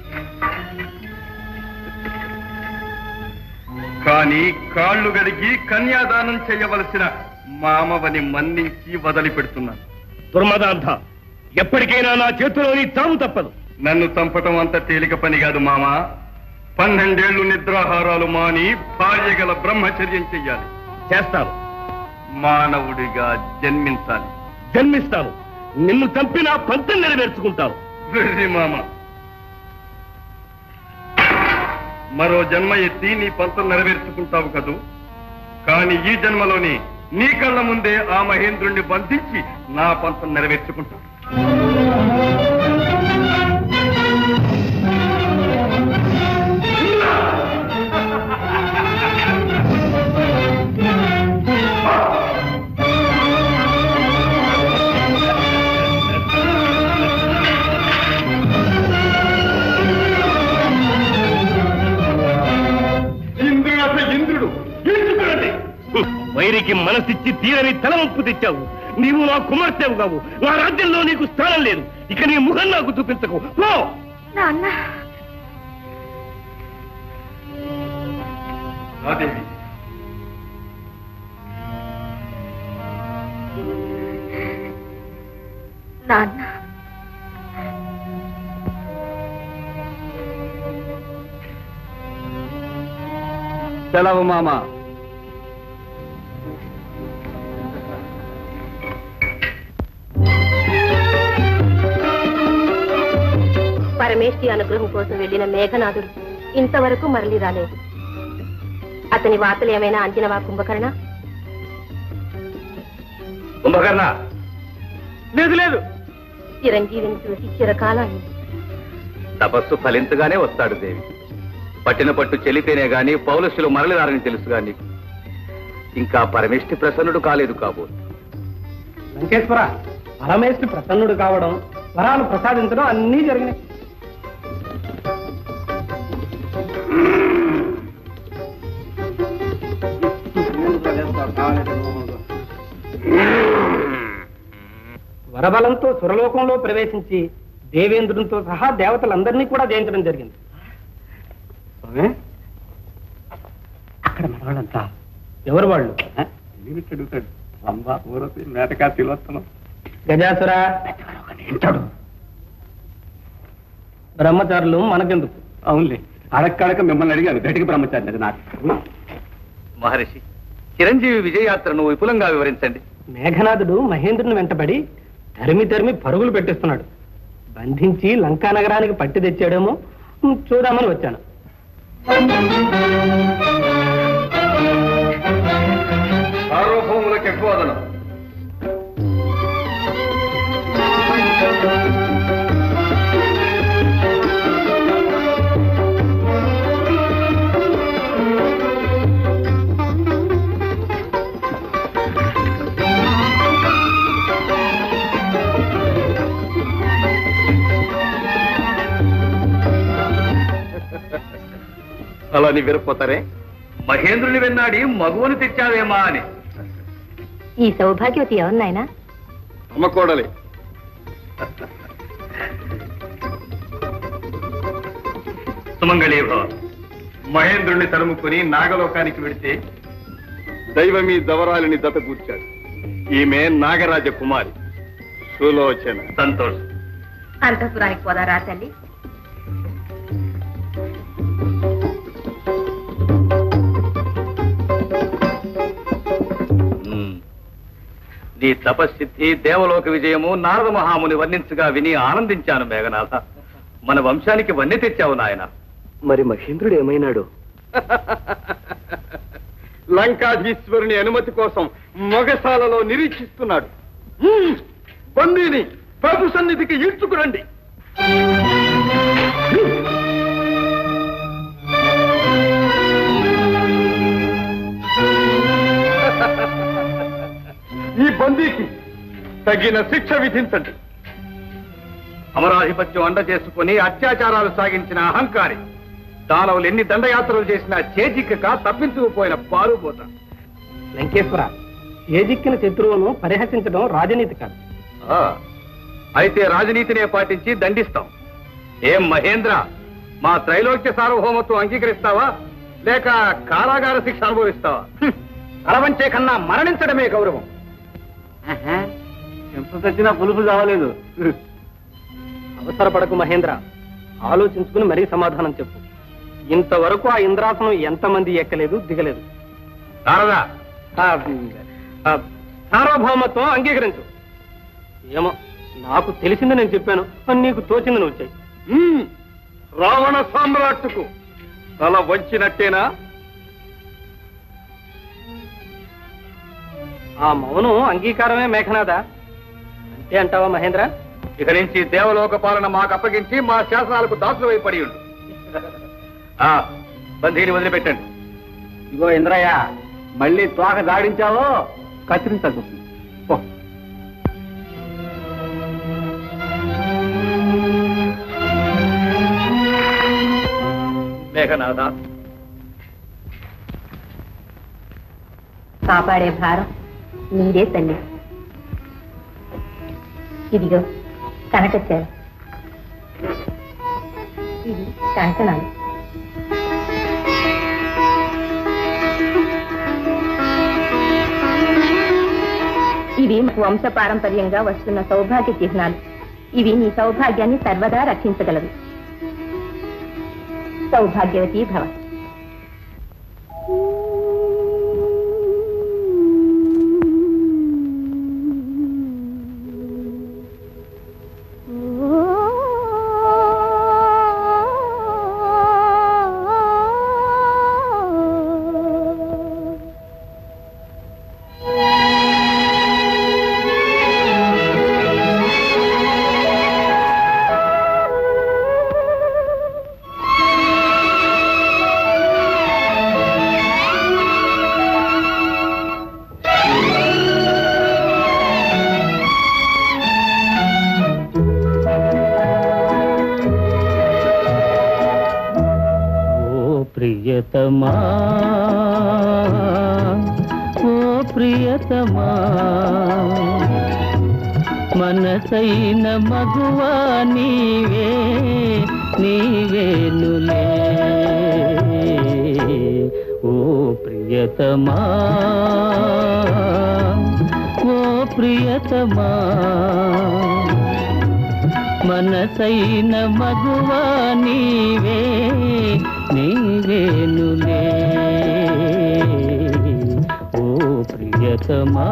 కానీ కాళ్ళు గడిగి కన్యాదానం చేయవలసిన మామవని మన్నించి వదిలిపెడుతున్నాను దుర్మదాంధ ఎప్పటికైనా నా చేతిలోని చావు తప్పదు నన్ను చంపటం అంత తేలిక పని కాదు మామ పన్నెండేళ్లు నిద్రాహారాలు మాని భార్య గల బ్రహ్మచర్యం చెయ్యాలి చేస్తాను మానవుడిగా జన్మించాలి జన్మిస్తాను నిన్ను చంపి నా పంతం నెరవేర్చుకుంటాను వెర్రి మామ మరో జన్మ ఎత్తి నీ పంతం నెరవేర్చుకుంటావు కదూ కాని ఈ జన్మలోని నీ కళ్ళ ముందే ఆ మహేంద్రుణ్ణి బంధించి నా పంతం నెరవేర్చుకుంటాను ఇంద్రుడు అసలు ఇంద్రుడు ఎంచుకోండి వైరికి మనసిచ్చి తీరని తలవంపు తెచ్చావు నీవు నా కుమార్తెవు కావు నా రాజ్యంలో నీకు స్థానం లేదు ఇక నీ ముఖం నాకు చూపించకు పో నాన్న రాదేవి నాన్న సెలవు మామ పరమేష్టి అనుగ్రహం కోసం వెళ్లిన మేఘనాథుడు ఇంతవరకు మరలి రాలేదు అతని వార్తలు ఏమైనా అందినవా కుంభకర్ణ కుంభకర్ణ లేదు లేదు చిరంజీవిని చూసి చిరకాలం తపస్సు ఫలించగానే వస్తాడు దేవి పట్టిన పట్టు చెల్లితేనే గాని పౌలస్సులు మరలిరారని తెలుసుగా నీకు ఇంకా పరమేష్టి ప్రసన్నుడు కాలేదు కాబోలు లంకేశ్వర పరమేశ్వరి ప్రసన్నుడు కావడం వరాలు ప్రసాదించడం అన్నీ జరిగినాయి వరబలంతో సురలోకంలో ప్రవేశించి దేవేంద్రునితో సహా దేవతలందరినీ కూడా జయించడం జరిగింది అక్కడ మనవాళ్ళంతా ఎవరు వాళ్ళు అడుగుతాడు రంభా ఊరసి మేటకా తిలోత్తనం గజాసుర వింటాడు బ్రహ్మచారులు మనకెందుకు అవునులే అడక్కడక మిమ్మల్ని అడిగాను గట్టికి బ్రహ్మచారి అది నాకు మహర్షి చిరంజీవి విజయయాత్రను విపులంగా వివరించండి మేఘనాథుడు మహేంద్రుని వెంటబడి తరిమి తరిమి పరుగులు పెట్టిస్తున్నాడు బంధించి లంకా నగరానికి పట్టి తెచ్చాడేమో ఉమ్, చూద్దామని వచ్చాను సార్వభౌములకు ఎక్కువదనం అలా నివ్వెరపోతారే మహేంద్రుని వెన్నాడి మగువని తెచ్చావేమా అని ఈ సౌభాగ్యవతి ఎవరు నాయనా అమ్మకోడలే సుమంగళీ భవ మహేంద్రుణ్ణి తరుముకుని నాగలోకానికి వెడితే దైవమీ దవరాలిని దతకూర్చాడు ఈమె నాగరాజ కుమారి సులోచన సంతోషం అంతఃపురానికి పోదారా తల్లి ఉమ్. నీ తపశ్సిద్ధి దేవలోక విజయము నారద మహాముని వర్ణించగా విని ఆనందించాను మేఘనాథ మన వంశానికి వన్నె తెచ్చావు నాయన మరి మహేంద్రుడు ఏమైనాడు లంకాధీశ్వరుని అనుమతి కోసం మొగసాలలో నిరీక్షిస్తున్నాడు హ్మ్! బందీని ప్రభు సన్నిధికి ఈడ్చుకురండి ఈ బందీకి తగిన శిక్ష విధించండి అమరాధిపత్యం అండ చేసుకుని అత్యాచారాలు సాగించిన అహంకారి దానవులు ఎన్ని దండయాత్రలు చేసినా చేజిక్కక తప్పించుకుపోయిన పారుపోత లంకేశ్వర ఏజిక్కిన శత్రువును పరిహసించడం రాజనీతి కాదు ఆ, అయితే రాజనీతినే పాటించి దండిస్తాం ఏం మహేంద్ర మా త్రైలోక్య సార్వభౌమత్వం అంగీకరిస్తావా లేక కారాగార శిక్ష అనుభవిస్తావా అలవంచే కన్నా మరణించడమే గౌరవం ఎంత తెచ్చినా పులుపు కావలేదు అవసరపడకు మహేంద్ర ఆలోచించుకుని మరీ సమాధానం చెప్పు ఇంతవరకు ఆ ఇంద్రాసనం ఎంతమంది ఎక్కలేదు దిగలేదు నారదా ఆ, ఆ, సార్వభౌమత్వం అంగీకరించు ఏమో నాకు తెలిసింది నేను చెప్పాను నీకు తోచింది నువ్వు చెయ్యి హ్మ్! రావణ సామ్రాట్టుకు తల వంచినట్టేనా ఆ మౌనం అంగీకారమే మేఘనాథ అంతే అంటావా మహేంద్ర ఇక నుంచి దేవలోక పాలన మాకు అప్పగించి మా శాసనాలకు దాసులు పడి ఉండు ఆ, బంధీని వదిలిపెట్టండి ఇగో ఇంద్రయ్య మళ్ళీ తోక దాడించావో కత్తిరించాల్సి వస్తుంది పో. మేఘనాథ కాపాడే భారం నీదే తల్లి ఇదిగో కనకచ్చారు ఇది కంకణాలు ఇవి వంశ పారంపర్యంగా వస్తున్న సౌభాగ్య చిహ్నాలు ఇవి నీ సౌభాగ్యాన్ని సర్వదా రక్షించగలవు సౌభాగ్యవతి భవ ఓ ప్రియతమా ఓ ప్రియతమా మనసైన మగువా నీవే నీవేనులే ఓ ప్రియతమా ఓ ప్రియతమా మనసైన మగువా నీవే నీవేనులే ఓ ప్రియతమా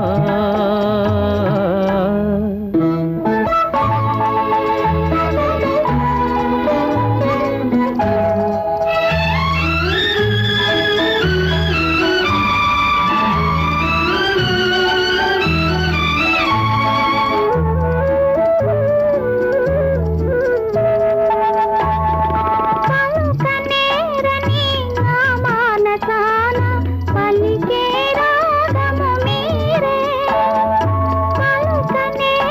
పలుకనేరని నా మానసాన పలికే రాగము మీరే పలుకనేరని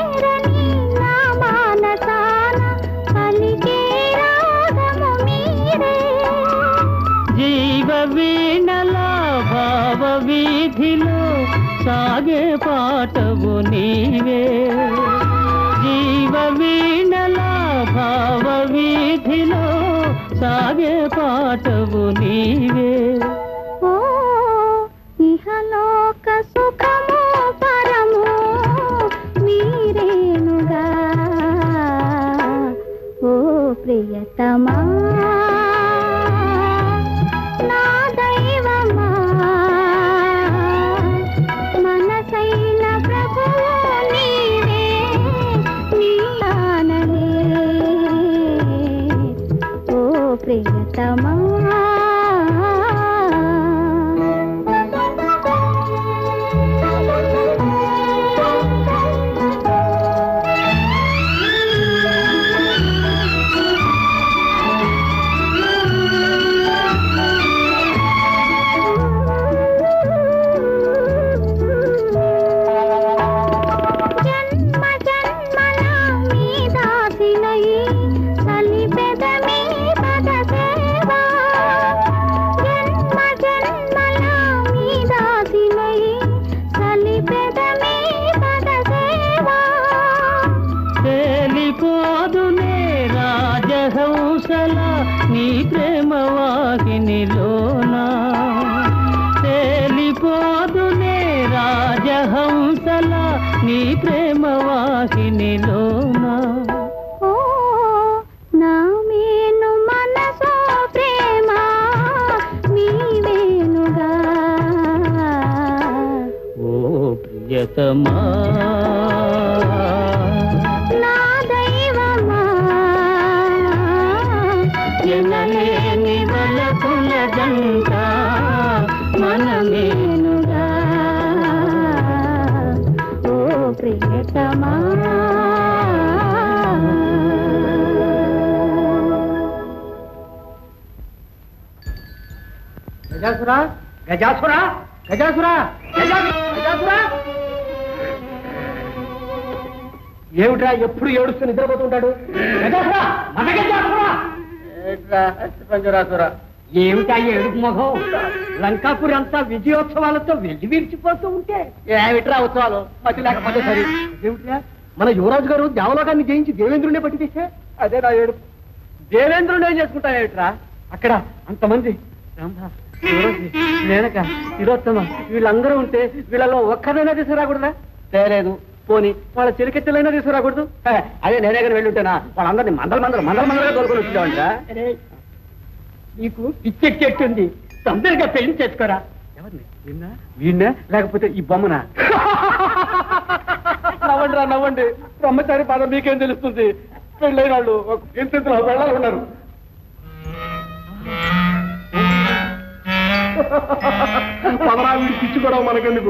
సాగే పాటవు నీవే జీవ వీణల భావ వీధిలో సాగే పాటవు నీవే ఓ ఇహలోక సుఖము పరము మీరేనుగా ఓ ప్రియతమా నా దైవమా మనసైన ప్రభువు నీవే నీయాననే ఓ ప్రియతమా జన్మ జన్మల మీ దాసినై కలిపెద మీ పద సేవా జన్మ జన్మల మీ దాసినై కలిపెద మీ పద సేవా తేలిపోదునే రాజహంసల నీ ప్రేమ వాహినిలోనా తేలిపోదునే రాజహంసల నీ ప్రేమ వాహినిలోనా ఓ నా మేను మనసో ప్రేమ నీవేనుగా ఓ ప్రియతమా నా దైవమా ఎనలేని వలపుల జంట మనమేనుగా ఓ ప్రియతమా గజాసురా గజాసురా గజాసురా గజా గజాసురా ఏమిట్రా ఎప్పుడు ఏడుస్తూ నిద్రపోతుంటాడు గజాసురా మన గజాసురా పంజరాసురా ఏమిటా ఏడుపు మొహం లంకాపురి అంతా విజయోత్సవాలతో వెళ్లి విరిచిపోతూ ఉంటే ఏమిట్రా ఉత్సవాలు మతి లేకపోతే సరి ఏమిట్రా మన యువరాజు గారు దేవలోకాన్ని జయించి దేవేంద్రుడే పట్టి తీసే అదే నా ఏడుపు దేవేంద్రుడు ఏం చేసుకుంటా ఏమిట్రా అక్కడ అంతమంది రంభ ఊర్వశి, మేనక తిలోత్తమ వీళ్ళందరూ ఉంటే వీళ్ళలో ఒక్కదైనా తీసుకురాకూడదా తేలేదు పోని వాళ్ళ చిలికెత్తలైనా తీసుకురాకూడదు హే, అదే నేనే కానీ వెళ్ళుంటేనా వాళ్ళందరినీ మందల మందలు మందల మందలుగా తోలుకొని వచ్చేవాళ్ళ నీకు పిచ్చెక్కెట్టుంది తొందరగా పెళ్లి చేసుకోరా ఎవరిని వీణ్ణా వీణ్ణా లేకపోతే ఈ బొమ్మనా నవ్వండి రా నవ్వండి బ్రహ్మచారి పదం మీకేం తెలుస్తుంది పెళ్ళైన వాళ్ళు ఒక ఇంత వెళ్ళాలి ఉన్నారు పదరా వీడి పిచ్చి కూడా మనకెందుకు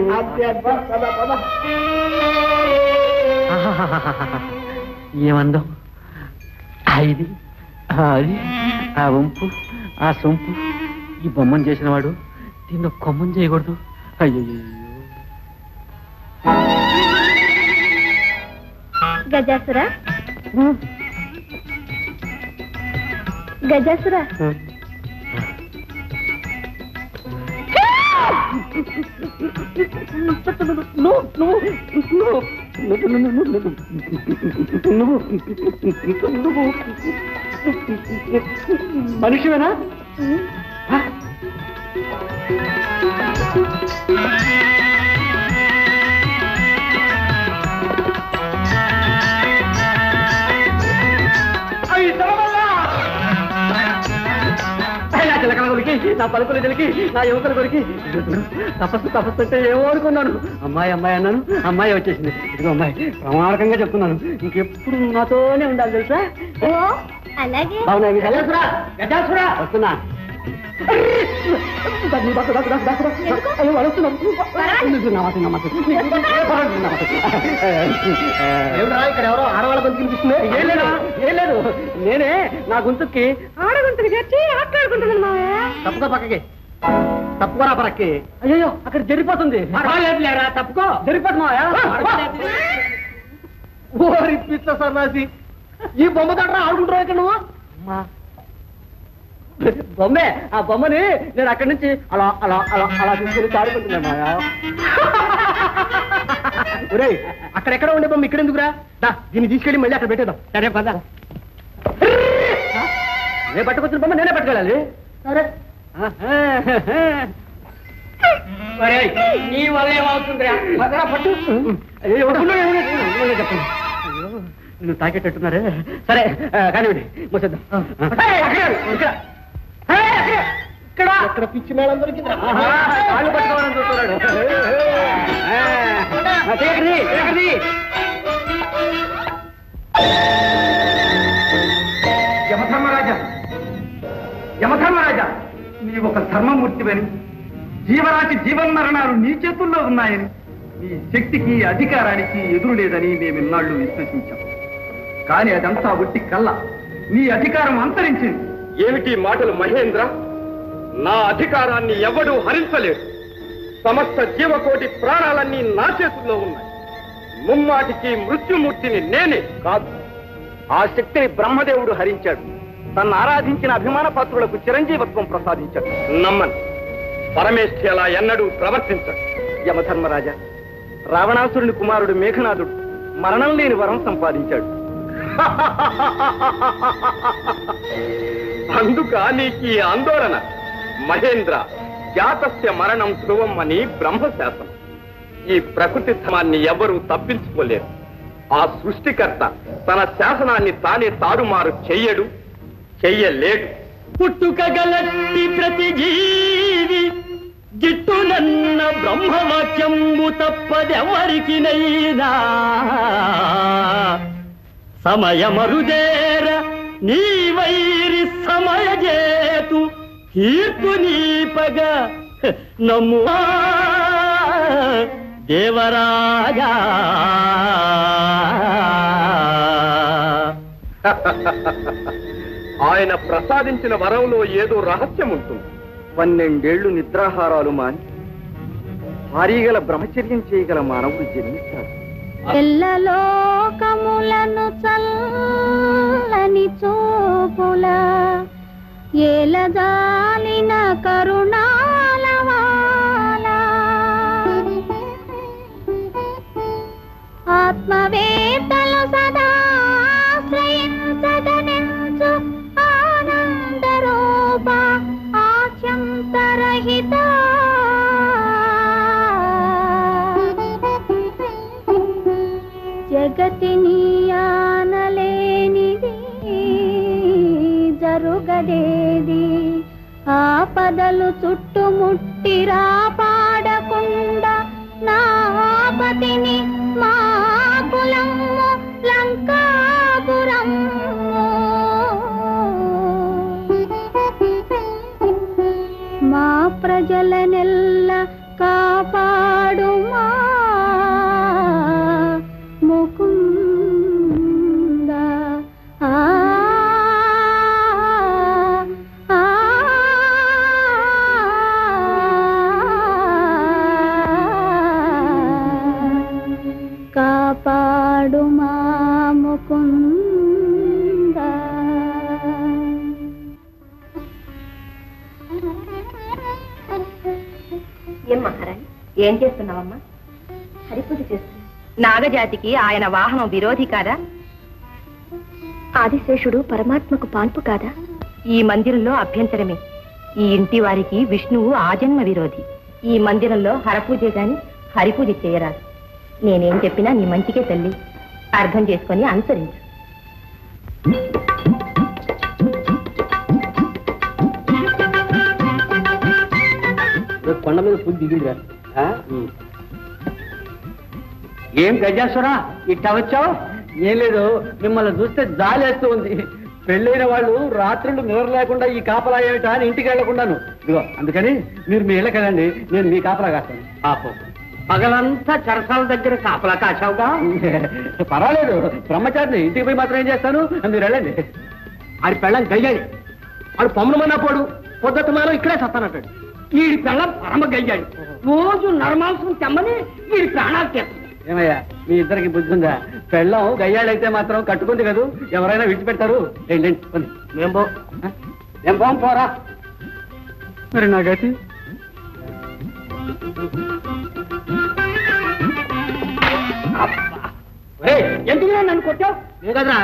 ఏమందాం ఇది ఆ అది ఆ వంపు ఆ సొంపు ఈ బొమ్మను చేసిన వాడు దీన్ని ఒక కొమ్మని చేయకూడదు అయ్యో గజాసురా గజాసురా నువ్వు నువ్వు నువ్వు నువ్వు నువ్వు మనిషివేనా నా చిలకల కొరికి నా పలుకుల కొరికి నా యువకుల కొరికి తపస్సు తపస్సు అంటే ఏమో అనుకున్నాను అమ్మాయి అమ్మాయి అన్నాను అమ్మాయి వచ్చేసింది ఇదిగో అమ్మాయి ప్రమాణకంగా చెప్తున్నాను ఇంకెప్పుడు నువ్వు నాతోనే ఉండాలి తెలుసా ఓ అలాగే అవునా గజాసురా గజాసురా వస్తున్నా దాన్ని దాకు, దాకు, దాకు, దాకు, దాకు. అయ్యో, వాడు వస్తున్నాడు. నమస్తే, నమస్తే. నమస్తే. ఏమిట్రా, ఇక్కడ ఎవరో ఆడవాళ్ళ గొంతు వినిపిస్తుంది ఏం లేదా ఏం లేదు నేనే నా గొంతుకి ఆడగొంతుకి చేర్చి ఆటలాడుకుంటున్నాను మావయ్య తప్పుకో పక్కకి తప్పుకోరా పక్కకి అయ్యో అక్కడ జరిపోతుంది లేరా తప్పుకో జరిపోతుంది మావయ్య ఓరి పిచ్చ సన్నాసి ఈ బొమ్మ దగ్గర ఆడుకుంటావు ఇక్కడ నువ్వు అమ్మా బొమ్మే ఆ బొమ్మని నేను అక్కడి నుంచి అలా అలా అలా అలా తీసుకుని ఆడుకుంటున్నాను మాయా ఒరే అక్కడెక్కడ ఉండే బొమ్మ ఇక్కడ ఎందుకురా దా దీన్ని తీసుకెళ్ళి మళ్ళీ అక్కడ పెట్టేద్దాం సరే పద నేను పట్టుకొచ్చిన బొమ్మ నేనే పట్టుకెళ్ళాలి సరే ఒరేయ్, నీ వల్ల ఏమవుతుందిరా పదరా పట్టు అయ్యో, ఎవరు? ఎవరు చెప్పండి అయ్యో, నిన్ను తాకేటట్టున్నారే సరే ఆ, కానివ్వండి మూసేద్దాం ఏయ్, అక్కడ, ఇక్కడ. ఏయ్, అక్కడ. ఇక్కడ అక్కడ పిచ్చి మేళం దొరికింది కాళ్ళు పట్టుకోవాలని చూస్తున్నాడు ఆ, ఆ, తీయకండి, తీయకండి. యమధర్మరాజా యమధర్మరాజా నీ ఒక ధర్మమూర్తివని జీవరాశి జీవన్మరణాలు నీ చేతుల్లో ఉన్నాయని నీ శక్తికి అధికారానికి ఎదురు లేదని మేము ఇన్నాళ్ళు విశ్వసించాం కానీ అదంతా ఒట్టి కళ్ళ నీ అధికారం అంతరించింది ఏమిటి మాటలు మహేంద్ర నా అధికారాన్ని ఎవడూ హరించలేడు సమస్త జీవకోటి ప్రాణాలన్నీ నా చేతుల్లో ఉన్నాయి ముమ్మాటికి మృత్యుమూర్తిని నేనే కాదు ఆ శక్తిని బ్రహ్మదేవుడు హరించాడు తన్ను ఆరాధించిన అభిమాన పాత్రులకు చిరంజీవత్వం ప్రసాదించాడు నమ్మను పరమేష్ఠి అలా ఎన్నడూ ప్రవర్తించడు యమధర్మరాజా రావణాసురుని కుమారుడు మేఘనాథుడు మరణం లేని వరం సంపాదించాడు అందుక నీకు ఈ ఆందోళన మహేంద్ర జాతస్య మరణం ధ్రువం అని బ్రహ్మశాసనం ఈ ప్రకృతి ధమాన్ని ఎవరూ తప్పించుకోలేరు ఆ సృష్టికర్త తన శాసనాన్ని తానే తారుమారు చెయ్యడు చెయ్యలేడు పుట్టుకగలట్టి ప్రతి జీవి గిట్టునన్న బ్రహ్మవాక్యంబు తప్పదెవరికినైనా సమయమరుదేర నీ వైరి సమయజేతు కీర్తు నీపగ నమ్ము దేవరాజా ఆయన ప్రసాదించిన వరంలో ఏదో రహస్యం ఉంటుంది పన్నెండేళ్లు నిద్రాహారాలు మాని భారీగల బ్రహ్మచర్యం చేయగల మానవుడు జన్మిస్తాడు ఎల్లలోకములను చల్లని చూపుల ఏలజాలిన కరుణాలవాల ఆత్మవేత్తలు సదా శ్రయించదనెంచు ఆనందరూప ఆచంతరహిత జగతిని ఆనలేనిది జరుగదేది ఆపదలు చుట్టుముట్టి రాపాడకుండా నా ఆపతిని మా కులము లంకాపురము మా ప్రజలనెల్ల కాపాడుమా ముకుంద ఆ, ఆ, కాపాడుమా ముకుంద ఏం మహారాణి ఏం చేస్తున్నావమ్మా హరిపూజ చేస్తున్నా నాగజాతికి ఆయన వాహనం విరోధి కాదా ఆదిశేషుడు పరమాత్మకు పాన్పు కాదా ఈ మందిరంలో అభ్యంతరమే ఈ ఇంటి వారికి విష్ణువు ఆజన్మ విరోధి ఈ మందిరంలో హరపూజే గాని హరిపూజ చేయరాదు నేనేం చెప్పినా నీ మంచికే తల్లి అర్థం చేసుకొని అనుసరించు కొండ మీద పులి దిగిందిరా ఆ? ఏం గజాసురా ఇట్ట వచ్చావు ఏం లేదు మిమ్మల్ని చూస్తే జాలేస్తూ ఉంది పెళ్ళైన వాళ్ళు రాత్రులు నిద్ర లేకుండా ఈ కాపలా ఏమిటా అని ఇంటికి వెళ్ళకుండాను ఇదిగో అందుకని మీరు మీ ఇళ్ళకి వెళ్ళండి నేను మీ కాపలా కాస్తాను పాపం పగలంతా చరసాల దగ్గర కాపలా కాచావుగా పర్వాలేదు బ్రహ్మచారిని ఇంటికి పోయి మాత్రం ఏం చేస్తాను మీరు వెళ్ళండి ఆడి పెళ్ళం గయ్యాలి ఆడు పమ్మునమన్నా పోడు పొద్దుట మాలో ఇక్కడే సత్తానంటాడు వీడి పెళ్ళం పరమ గయ్యాడు రోజు నరమాంసం తెమ్మని వీడి ప్రాణాలు చేస్తుంది ఏమయ్యా మీ ఇద్దరికి బుద్ధి ఉందా పెళ్ళం గయ్యాడైతే మాత్రం కట్టుకుంది కదూ ఎవరైనా విడిచిపెడతారు ఏంటండి మేం పో ఏం పోం పోరా మరి నా గతి ఎందుకు నన్ను కొట్టావు లేదరా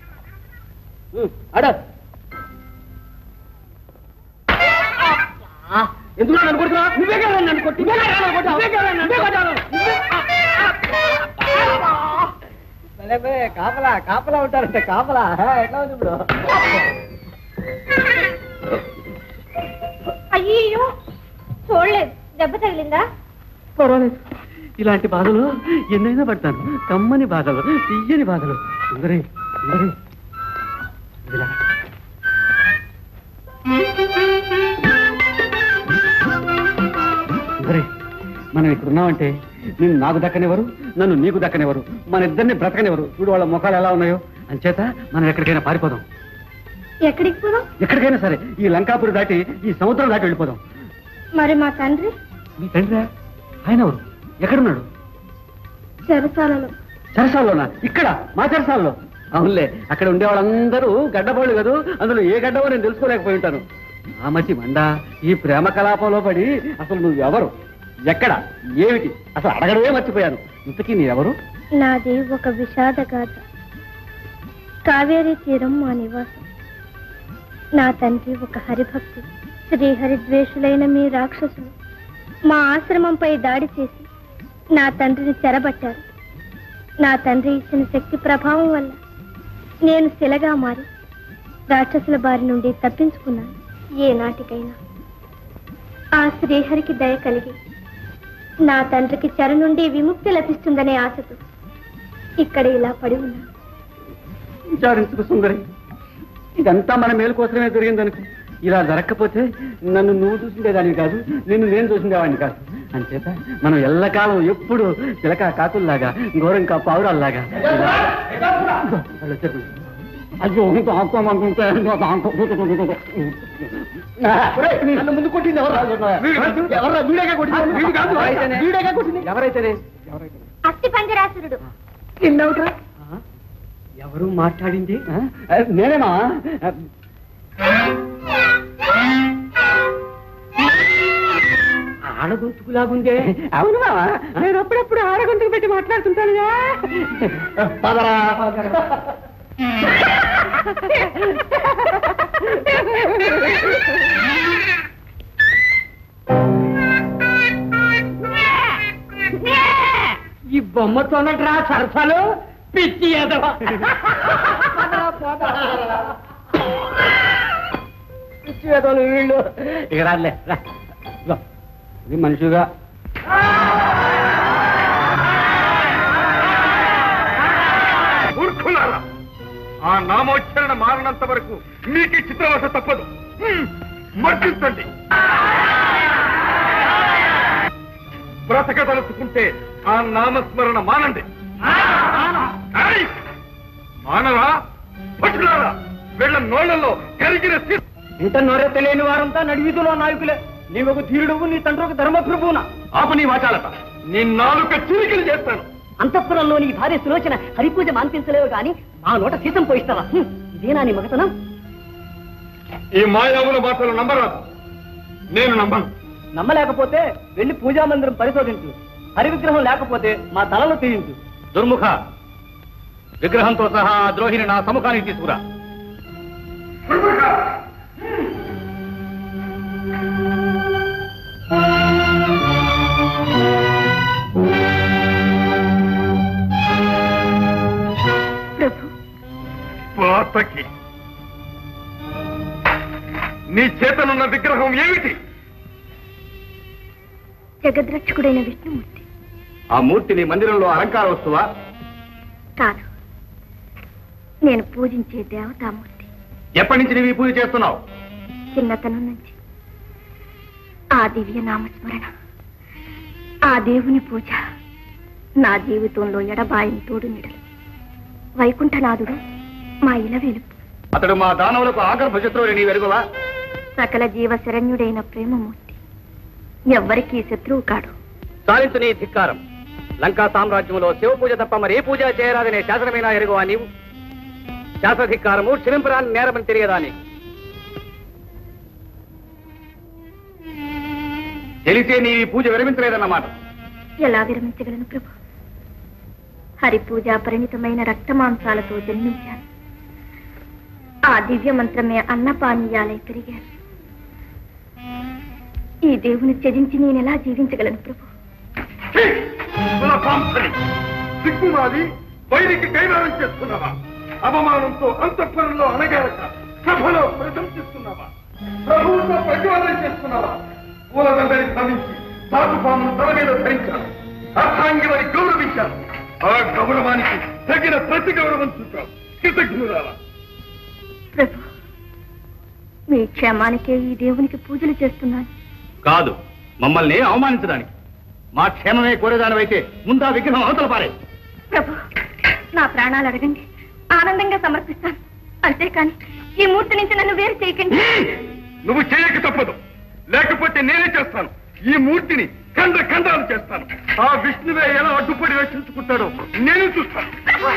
అడ ఎందుకు నన్ను కొడుతున్నా నువ్వే కదా నన్ను కొట్టి నువ్వే కదా నన్ను కొట్టావు. నువ్వే కదా నన్ను కొట్టావు. నువ్వే- కాపలా కాపలా ఉంటారంటే కాపలా ఎట్లా ఉంది ఇప్పుడు అయ్యో చూడలేదు దెబ్బ తగిలిందా పర్వాలేదు ఇలాంటి బాధలు ఎన్నైనా పడతాను కమ్మని బాధలు తీయని బాధలు సుందరి సుందరి ఇలా. సుందరి మనం ఇక్కడ ఉన్నామంటే నేను నాకు దక్కనివ్వరు నన్ను నీకు దక్కనివ్వరు మన ఇద్దరిని బ్రతకనివ్వరు చూడు వాళ్ళ ముఖాలు ఎలా ఉన్నాయో అంచేత మనం ఎక్కడికైనా పారిపోదాం ఎక్కడికి పోదాం ఎక్కడికైనా సరే ఈ లంకాపురి దాటి ఈ సముద్రం దాటి వెళ్ళిపోదాం మరి మా తండ్రి మీ తండ్రి ఆయన ఎవరు ఎక్కడున్నాడు చెరసాలలో చెరసాల్లోనా ఇక్కడ మా చెరసాల్లో అవునులే అక్కడ ఉండే వాళ్ళందరూ గడ్డబోళ్ళు కదూ అందులో ఏ గడ్డవో నేను తెలుసుకోలేకపోయి ఉంటాను ఆ మతి మండ ఈ ప్రేమ కలాపంలో పడి అసలు నువ్వు ఎవరు ఎక్కడ ఏమిటి అసలు అడగడమే మర్చిపోయాను ఇంతకీ నీ ఎవరు నాది ఒక విషాద గాథ కావేరీ తీరం మా నివాసం నా తండ్రి ఒక హరిభక్తుడు శ్రీహరి ద్వేషులైన మీ రాక్షసులు మా ఆశ్రమంపై దాడి చేసి నా తండ్రిని చెరబట్టారు నా తండ్రి ఇచ్చిన శక్తి ప్రభావం వల్ల నేను శిలగా మారి రాక్షసుల బారి నుండి తప్పించుకున్నాను ఏ నాటికైనా ఆ శ్రీహరికి దయ కలిగి నా తండ్రికి చెర నుండి విముక్తి లభిస్తుందనే ఆశతో ఇక్కడ ఇలా పడి ఉన్నాను విచారించుకు సుందరి ఇదంతా మన మేలు కోసమే జరిగిందనుకో ఇలా జరగకపోతే నన్ను నువ్వు చూసిండేదాన్ని కాదు నిన్ను నేను చూసిండేవాడిని కాదు అంచేత మనం ఎల్లకాలం ఎప్పుడు చిలక కాకుల్లాగా గోరంకా పావురాల్లాగా ఇలా- ఇదిగో, వాళ్ళు వచ్చారు. అయ్యో ఇంకో ఆపుకోమనుకుంటే ఇంకో ఆపు. ఒరేయ్, నన్ను ముందు కొట్టింది ఎవరు ఎవరు వీడేగా కొట్టింది వీడు కాదు వీడేగా కొట్టింది ఎవరైతేనే ఎవరైతే అస్థి పంజరాసురుడు నిన్నవుట్రా ఎవరు మాట్లాడింది నేనేమా ఆడగొంతుకులాగుందే అవును మావా నేను అప్పుడప్పుడు ఆడగొంతుకు పెట్టి మాట్లాడుతుంటానుగా పదరా పదరా ఈ బొమ్మతోనట్రా సరసాలు పిచ్చి ఎదవ పిచ్చి ఎదవలు వీళ్ళు ఇక రాలే రా ఇదిగో, ఇది మనిషిగా మూర్ఖులారా ఆ నామోచ్చరణ మారినంత వరకు మీకు ఈ చిత్రవశ తప్పదు హ్మ్, మర్దించండి బ్రతకదలుచుకుంటే ఆ నామస్మరణ మానండి ఏయ్! మానరా పట్టులారా వీళ్ళ నోళ్లలో కరిగిన సి- ఇంత నోరే తెలియని వారంతా నడివీధిలో నాయకులే నీవొక ధీరుడువు నీ తండ్రి ఒక ధర్మప్రభువున ఆపు నీ వాచాలత నీ నాలుక చిరికిలు చేస్తాను అంతఃపురంలో నీ భార్య సులోచన హరిపూజ మాన్పించలేవు గాని మా నోట సీతం పోయిస్తావా హ్మ్, ఇదేనా నీ మగతనం ఈ మాయావుల మాటలు నమ్మరాదు నేను నమ్మను నమ్మలేకపోతే వెళ్ళి పూజా మందిరం పరిశోధించు హరి విగ్రహం లేకపోతే మా తలలో తీయించు దుర్ముఖ విగ్రహంతో సహా ఆ ద్రోహిని నా సముఖానికి తీసుకురా ప్రభు పాతకి నీ చేతనున్న విగ్రహం ఏమిటి జగద్రక్షకుడైన విష్ణుమూర్తి ఆ మూర్తిని మందిరంలో అలంకార వస్తువా కాదు నేను పూజించే దేవతామూర్తి ఎప్పటి నుంచి నీవు ఈ పూజ చేస్తున్నావు చిన్నతనం నుంచి ఆ దివ్య నామస్మరణ ఆ దేవుని పూజ నా జీవితంలో ఎడబాయిని తోడు నిడలు వైకుంఠనాథుడు మా ఇల వెలుపు అతడు మా దానవులకు ఆగర్భ శత్రువుని నీ వెరుగువా సకల జీవ శరణ్యుడైన ప్రేమమూర్తి ఎవ్వరికీ శత్రువు కాడు సాధించు నీ ధిక్కారం లంకా సామ్రాజ్యంలో శివ పూజ తప్ప మరి ఏ పూజ చేయరాదనే శాసనమైనా ఎరుగువా నీవు శాసధిక్కారము క్షమింపరాని నేరమని తెలియదా నీకు తెలిసే నీ ఈ పూజ విరమించలేదన్నమాట ఎలా విరమించగలను ప్రభు హరి పూజ పరిణితమైన రక్తమాంసాలతో జన్మించాను ఆ దివ్య మంత్రమే అన్నపానీయాలై పెరిగాను ఈ దేవుని త్యజించి నేను ఎలా జీవించగలను ప్రభు కులపాంసని సిగ్గుమాది వైరికి కైవారం చేస్తున్నావా అవమానంతో అంతఃపురంలో అనగారక సభలో ప్రశంసిస్తున్నావా ప్రభువుతో ప్రతివాదం చేస్తున్నావా పూలదండని భ్రమించి సాధుపామును తల మీద ధరించాను అర్థాంగివని గౌరవించాను ఆ గౌరవానికి తగిన ప్రతి గౌరవం చూపావు కృతజ్ఞురాలా ప్రభు మీ క్షేమానికే ఈ దేవునికి పూజలు చేస్తున్నాను కాదు మమ్మల్ని అవమానించడానికి మా క్షేమమే కోరేదానివైతే ముందా విగ్రహం అవతల పారే ప్రభు నా ప్రాణాలు అడగండి ఆనందంగా సమర్పిస్తాను అంతేకాని ఈ మూర్తి నుంచి నన్ను వేరు చేయకండి నువ్వు చేయక తప్పదు లేకపోతే నేనే చేస్తాను ఈ మూర్తిని ఖండ ఖండాలు చేస్తాను ఆ విష్ణువే ఎలా అడ్డుపడి రక్షించుకుంటాడో నేను చూస్తాను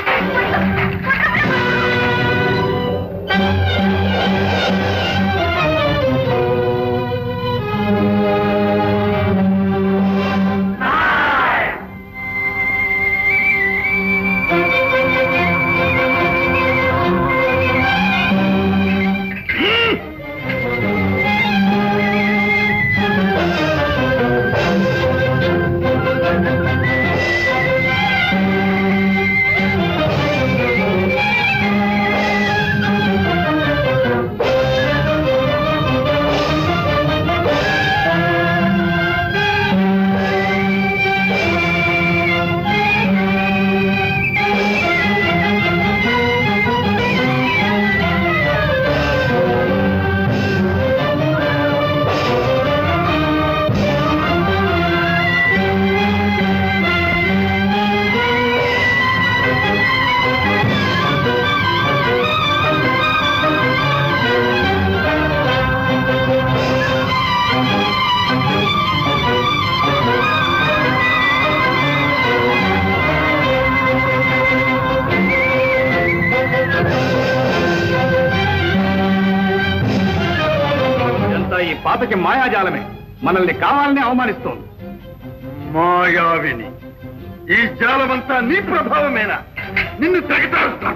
ఇదంతా ఈ పాతకి మాయాజాలమే మనల్ని కావాలని అవమానిస్తోంది మాయావిని ఈ జాలమంతా నీ ప్రభావమేనా నిన్ను తెగతారుస్తాను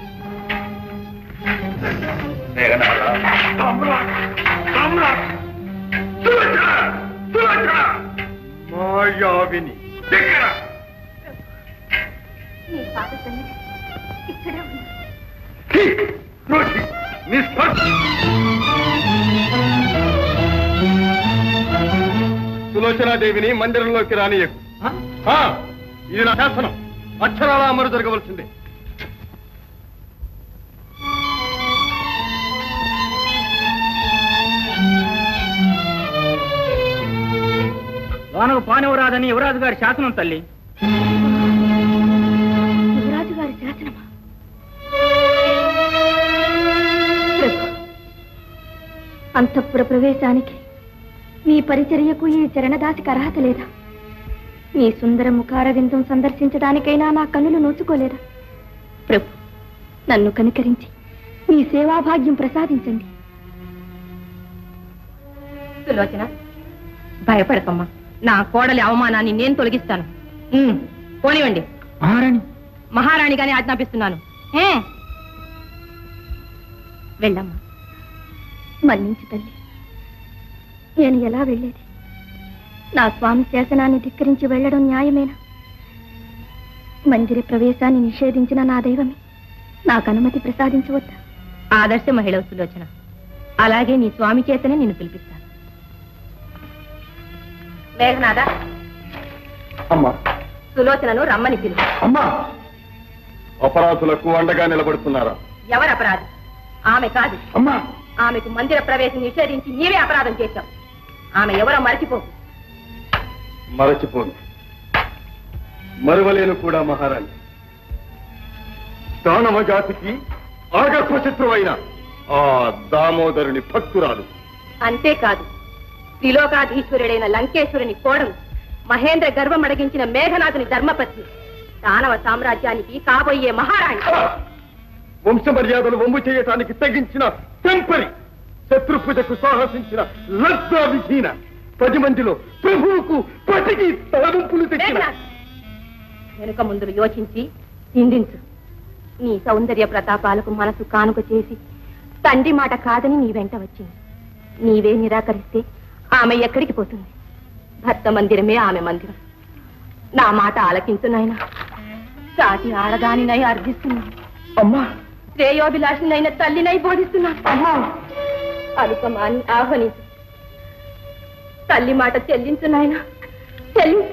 సమ్రాట్! సమ్రాట్! సులోచన! సులోచన! మాయావిని దగ్గర నీ పాద సన్నిధి ఇక్కడే ఉంది ద్రోహి నీ స్పర్శ సులోచనాదేవిని మందిరంలోకి రానియకు ఆ, ఇది నా శాసనం అక్షరాల అమరు జరగవలసిందే లోనకు పానివరాదని యువరాజు గారి శాసనం తల్లి యువరాజు గారి శాసనమా ప్రభు అంతఃపుర ప్రవేశానికి మీ పరిచర్యకు ఈ చరణదాసికి అర్హత లేదా మీ సుందర ముఖారవిందం సందర్శించడానికైనా నా కన్నులు నోచుకోలేదా ప్రభు నన్ను కనికరించి మీ సేవాభాగ్యం ప్రసాదించండి సులోచన భయపడకమ్మా నా కోడలి అవమానాన్ని నేను తొలగిస్తాను ఉమ్, పోనివ్వండి మహారాణి మహారాణిగానే ఆజ్ఞాపిస్తున్నాను ఉమ్. వెళ్ళమ్మా మన్నించు తల్లి నేను ఎలా వెళ్ళేది నా స్వామి శాసనాన్ని ధిక్కరించి వెళ్ళడం న్యాయమేనా మందిర ప్రవేశాన్ని నిషేధించిన నా దైవమే నాకు అనుమతి ప్రసాదించవద్దా ఆదర్శ మహిళ సులోచన అలాగే నీ స్వామి చేతనే నిన్ను పిలిపిస్తాను మేఘనాథ అమ్మా సులోచనను రమ్మని పిలుపు అమ్మా అపరాధులకు అండగా నిలబడుతున్నారా ఎవరు అపరాధి ఆమె కాదు అమ్మా ఆమెకు మందిర ప్రవేశం నిషేధించి నీవే అపరాధం చేశావు ఆమె ఎవరో మరచిపోకు మరచిపోను మరువలేను కూడా మహారాణి దానవ జాతికి ఆగర్భ శత్రువైన ఆ దామోదరుని భక్తురాలు అంతేకాదు త్రిలోకాధీశ్వరుడైన లంకేశ్వరుని కోడలు మహేంద్ర గర్వం అడగించిన మేఘనాథుని ధర్మపత్ని దానవ సామ్రాజ్యానికి కాబోయే మహారాణి వంశ మర్యాదలు వమ్ము చేయటానికి తెగించిన తెంపరి శత్రుపూజకు సాహసించిన లజ్జా విధీన పది మందిలో ప్రభువుకు పతికి తలవంపులు తెచ్చిన మేఘనాథ్ వెనుక ముందులు యోచించి నిందించు నీ సౌందర్య ప్రతాపాలకు మనసు కానుక చేసి తండ్రి మాట కాదని నీ వెంట వచ్చింది నీవే నిరాకరిస్తే ఆమె ఎక్కడికి పోతుంది భర్త మందిరమే ఆమె మందిరం నా మాట ఆలకించు నాయనా సాటి ఆడదానినై అర్థిస్తున్నాను అమ్మా శ్రేయోభిలాషినైన తల్లినై బోధిస్తున్నాను అమ్మా అలుపమాని ఆహ్వానించు తల్లి మాట చెల్లించు నాయన చెల్లించు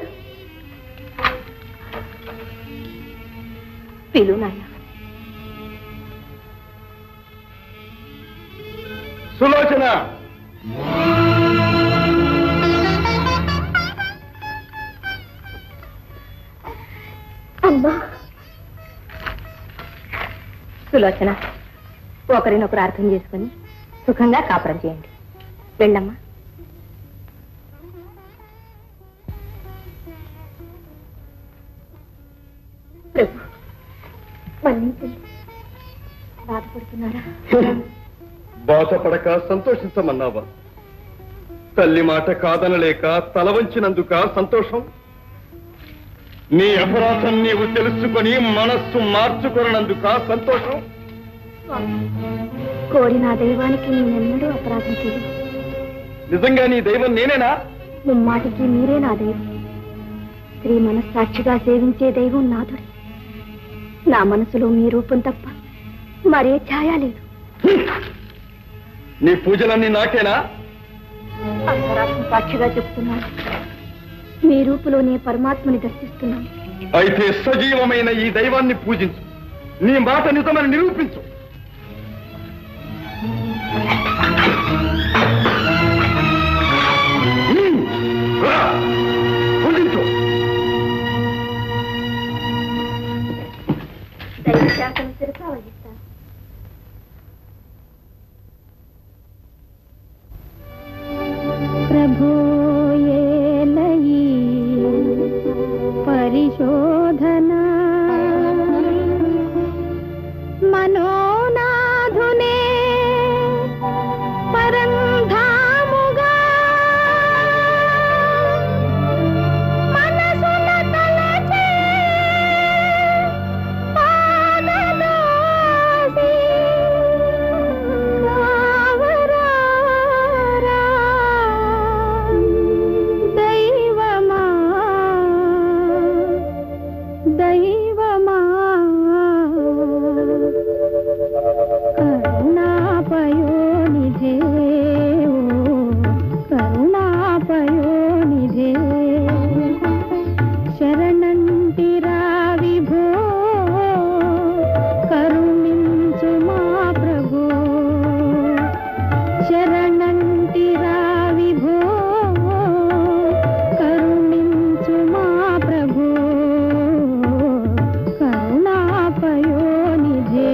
పిలు నాయన సులోచన అమ్మా సులోచన ఒకరినొకరు అర్థం చేసుకుని సుఖంగా కాపురం చేయండి వెళ్ళమ్మా ప్రభు మన్నించండి బాధపడుతున్నారా బాధపడక సంతోషించమన్నావా తల్లి మాట కాదనలేక తల వంచినందుక సంతోషం నీ అపరాధం నీవు తెలుసుకొని మనస్సు మార్చుకొనందుక సంతోషం స్వామి, కోరి నా దైవానికి నేనెన్నడూ అపరాధం చేయను నిజంగా నీ దైవం నేనేనా ముమ్మాటికి మీరే నా దైవం స్త్రీ మనస్సాక్షిగా సేవించే దైవం నాథుడే నా మనసులో మీ రూపం తప్ప మరే ఛాయ లేదు నీ పూజలన్నీ నాకేనా అంతరాత్మ సాక్షిగా చెప్తున్నాను మీ రూపులోనే పరమాత్మని దర్శిస్తున్నాను అయితే సజీవమైన ఈ దైవాన్ని పూజించు నీ మాట నిజమని నిరూపించు హ్మ్. రా. పూజించు దైవ శాసన శిరసా వహిస్తాను प्रभो येनयी परिशोधना मनोनाधुने పరంధాముగా మనసున తలచే పాదదాసి కావరారా దైవమా దైవమా కరుణాపయోనిధే ఓ కరుణాపయోనిధే శరణంటిరా విభో కరుణించు మా ప్రభో శరణంటిరా విభో కరుణించు మా ప్రభో కరుణాపయోనిధే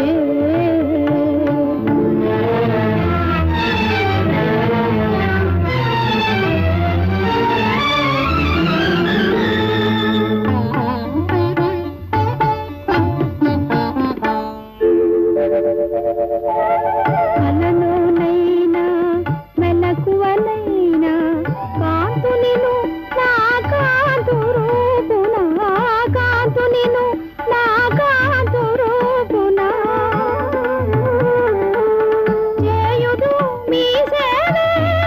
కలలోనైనా మెలకువనైనా కాంతునిను నా కాంతు రూపున కాంతునిను నా కాంతు రూపున చేయుదు మీ సేవే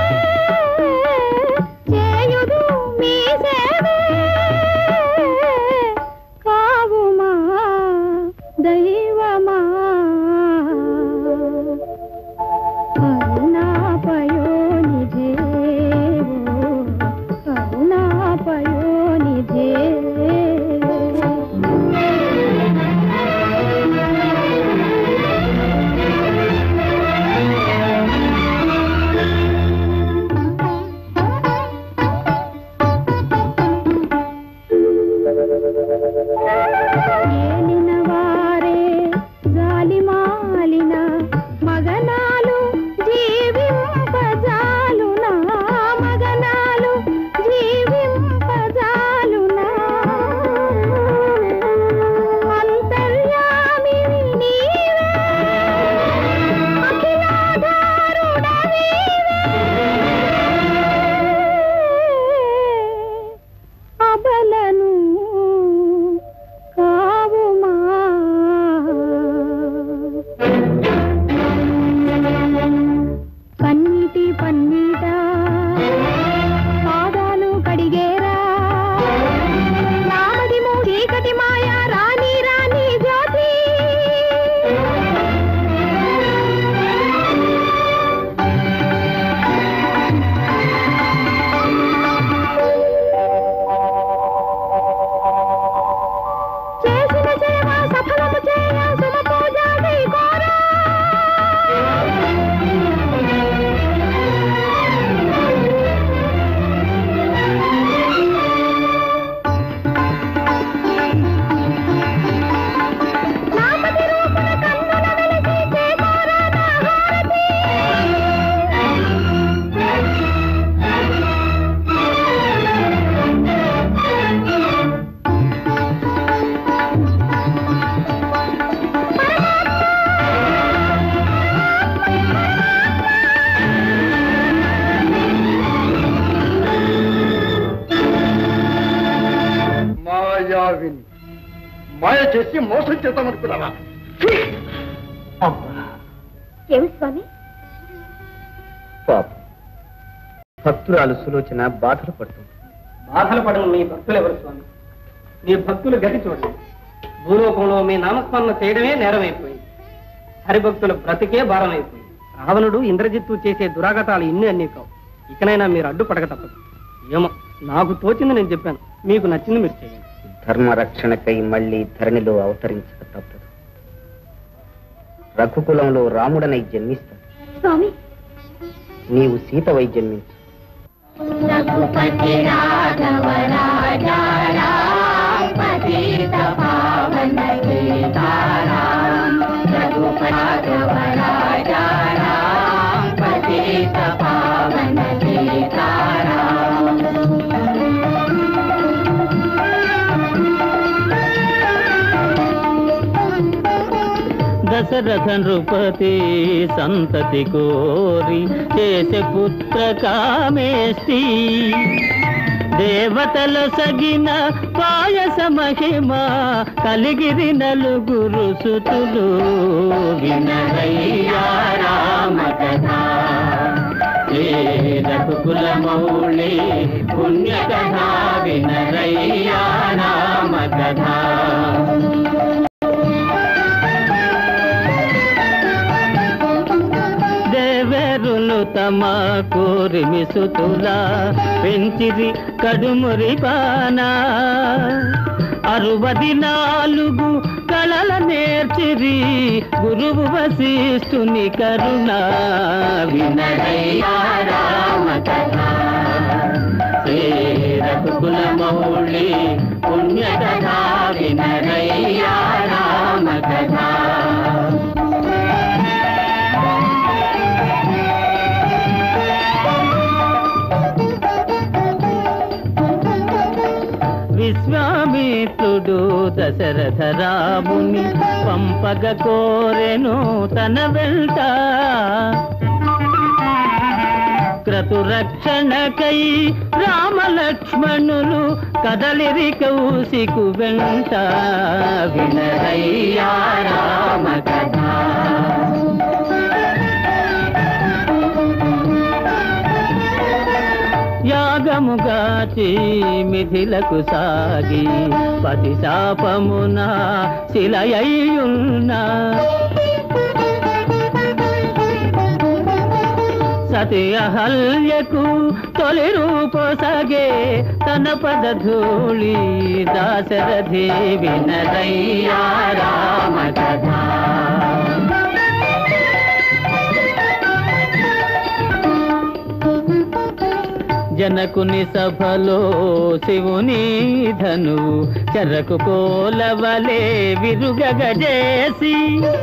చేయుదు మీ సేవే కావుమా దైవమా చేసి మోసం చేద్దామనుకున్నావా ఛీ! ఏమి స్వామి పాప భక్తురాలు సులోచన బాధలు పడుతుంది బాధలు పడను మీ భక్తులు ఎవరు స్వామి మీ భక్తులు గతి చూడండి భూలోకంలో మీ నామస్మరణ చేయడమే నేరమైపోయింది హరిభక్తుల బ్రతికే భారం అయిపోయింది రావణుడు ఇంద్రజిత్తు చేసే దురాగతాలు ఇన్ని అన్నీ కావు ఇకనైనా మీరు అడ్డుపడక తప్పదు ఏమో నాకు తోచింది నేను చెప్పాను మీకు నచ్చింది మీరు చేయండి ధర్మరక్షణకై మళ్ళీ ధరణిలో అవతరించక తప్పదు రఘుకులంలో రాముడనై జన్మిస్తాడు స్వామి నీవు సీతవై జన్మించు రఘుపతి రాఘవ రాజా రామ్ పతిత పావన సీతారాం రఘుపతి రాఘవ రాజా రామ్ పతిత పావన సీతారాం దశరథ నృపతి సంతతి కోరి చేసే పుత్ర కామేష్టి దేవతల సగిన పాయస మహిమ కలిగిరి నలుగురు సుతులు వినరయ్యా రామ కథ రఘుకుల మౌళి పుణ్య కథ వినరయ్యా రామ కథ దేవరులు తమ కోరిమి సుతులా పెంచిరి కడుమురి పానా అరువది నాలుగు కళల నేర్చిరి గురువు వశిష్ఠుని కరుణ వినరయ్యా రామ కథ శ్రీరఘుకుల మౌళి పుణ్య కథ వినరయ్యా రామ కథ విశ్వామిత్రుడు దశరథ రాముని పంపగ కోరెను తన వెంట క్రతురక్షణకై రామలక్ష్మణులు కదలిరి కౌశికు వెంట వినరయ్యా రామ కథ యాగముగాచి మిథిలకు సాగి పతి శాపమున శిలయ్యున్నా సతి అహల్యకు తొలి రూపొసగే తన పదధూళి దాశరథి వినరయ్యా రామ కథ జనకుని సభలో శివుని ధనువు చెరకు కోలవలే విరుగగజేసి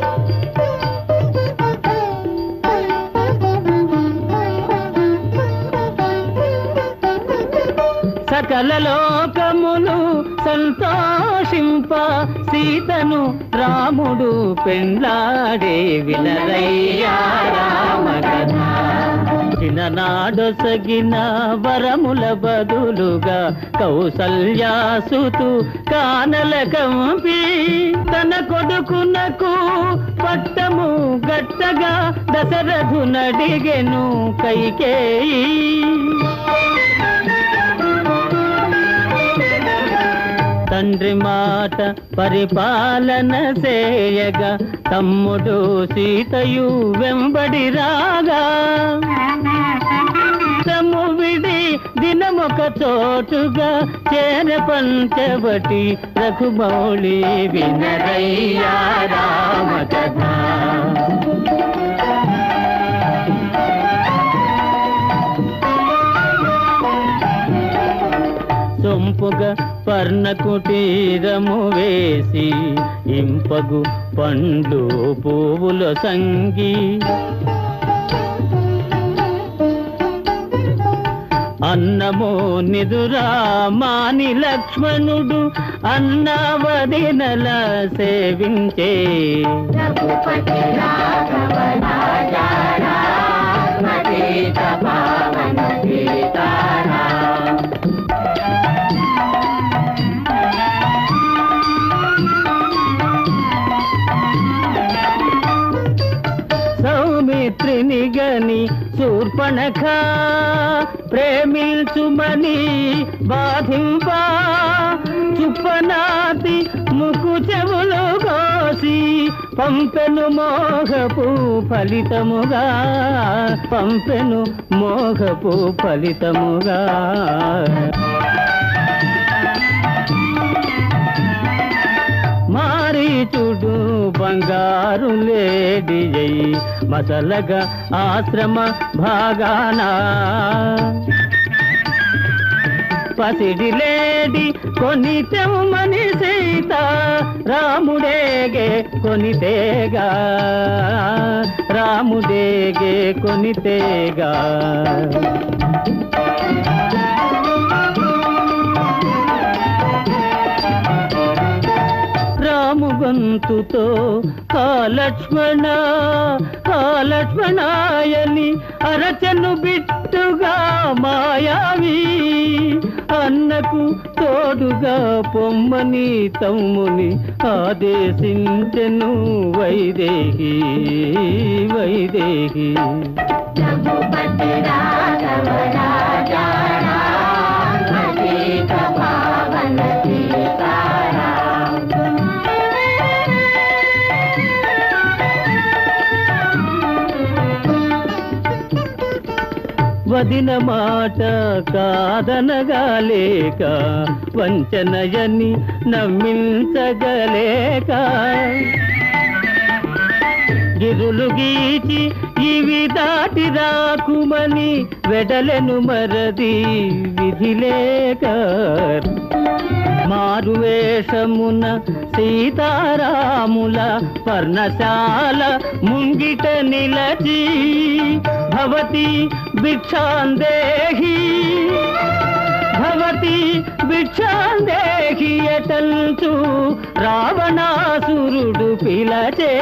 సకల లోకములు సంతోషింప సీతను రాముడు పెండ్లాడే వినరయ్యా రామ కథ చిన్ననాడొసగిన వరముల బదులుగా కౌసల్యాసుతు కానల కంపి తన కొడుకునకు పట్టము గట్టగా దశరథు నడిగెను కైకేయి తండ్రి మాట పరిపాలన చేయగా తమ్ముడు సీతయు వెంబడి రాగా తము విడి దినమొక చోటుగా చేర పంచవటి రఘుమౌళి వినరయ్యా రామ కథ సొంపుగా పర్ణ కుటీరము వేసి ఇంపగు పండ్లు పువ్వుల సంగి అన్నము నిదురా మాని లక్ష్మణుడు అన్నవదినల సేవించే రఘుపతి రాఘవ రాజా రామ సీత పావన సీతారాం సౌమిత్రిని గని శూర్పణఖ ప్రేమించుమని బాధింప చుప్పనాతి ముక్కు చెవులు కోసి పంపెను మోహపు ఫలితముగా పంపెను మోహపు ఫలితముగా మారీచుడు బంగారు లేడి అయి మసలగా ఆశ్రమ భాగానా పసిడి లేడి కొని తెమ్మని సీత రాముడేగే కొనితేగా రాముడేగే కొనితేగా రాము గొంతుతో ఆ లక్ష్మణ ఆ లక్ష్మణాయని అరచను బిట్టుగా మాయావి అన్నకు తోడుగా పొమ్మని తమ్ముని ఆదేశించెను వైదేహి వైదేహి రఘుపతి రాఘవ రాజా రామ అతీత పావన సీతారామ వదిన మాట కాదనగా లేక వంచనయని నమ్మించగలేక గిరులు గీచి ఇవి దాటి రాకుమని వెడలెను మరది విధి లేక మారువేషమున సీతారాముల పర్ణశాల ముంగిట నిలచి భవతి భిక్షాందేహి భవతి భిక్షాందేహి అటల్చు రావణాసురుడు పిలచే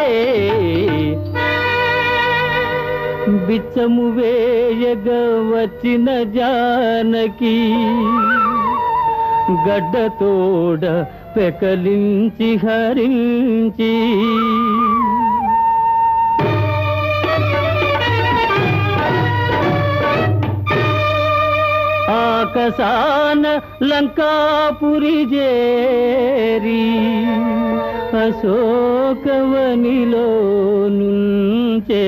బిచ్చము వేయగ వచ్చిన జానకి గడ్డతోడ పెకలించి హరించి ఆకసాన లంకాపురి జేరి అశోకవనిలో నుంచే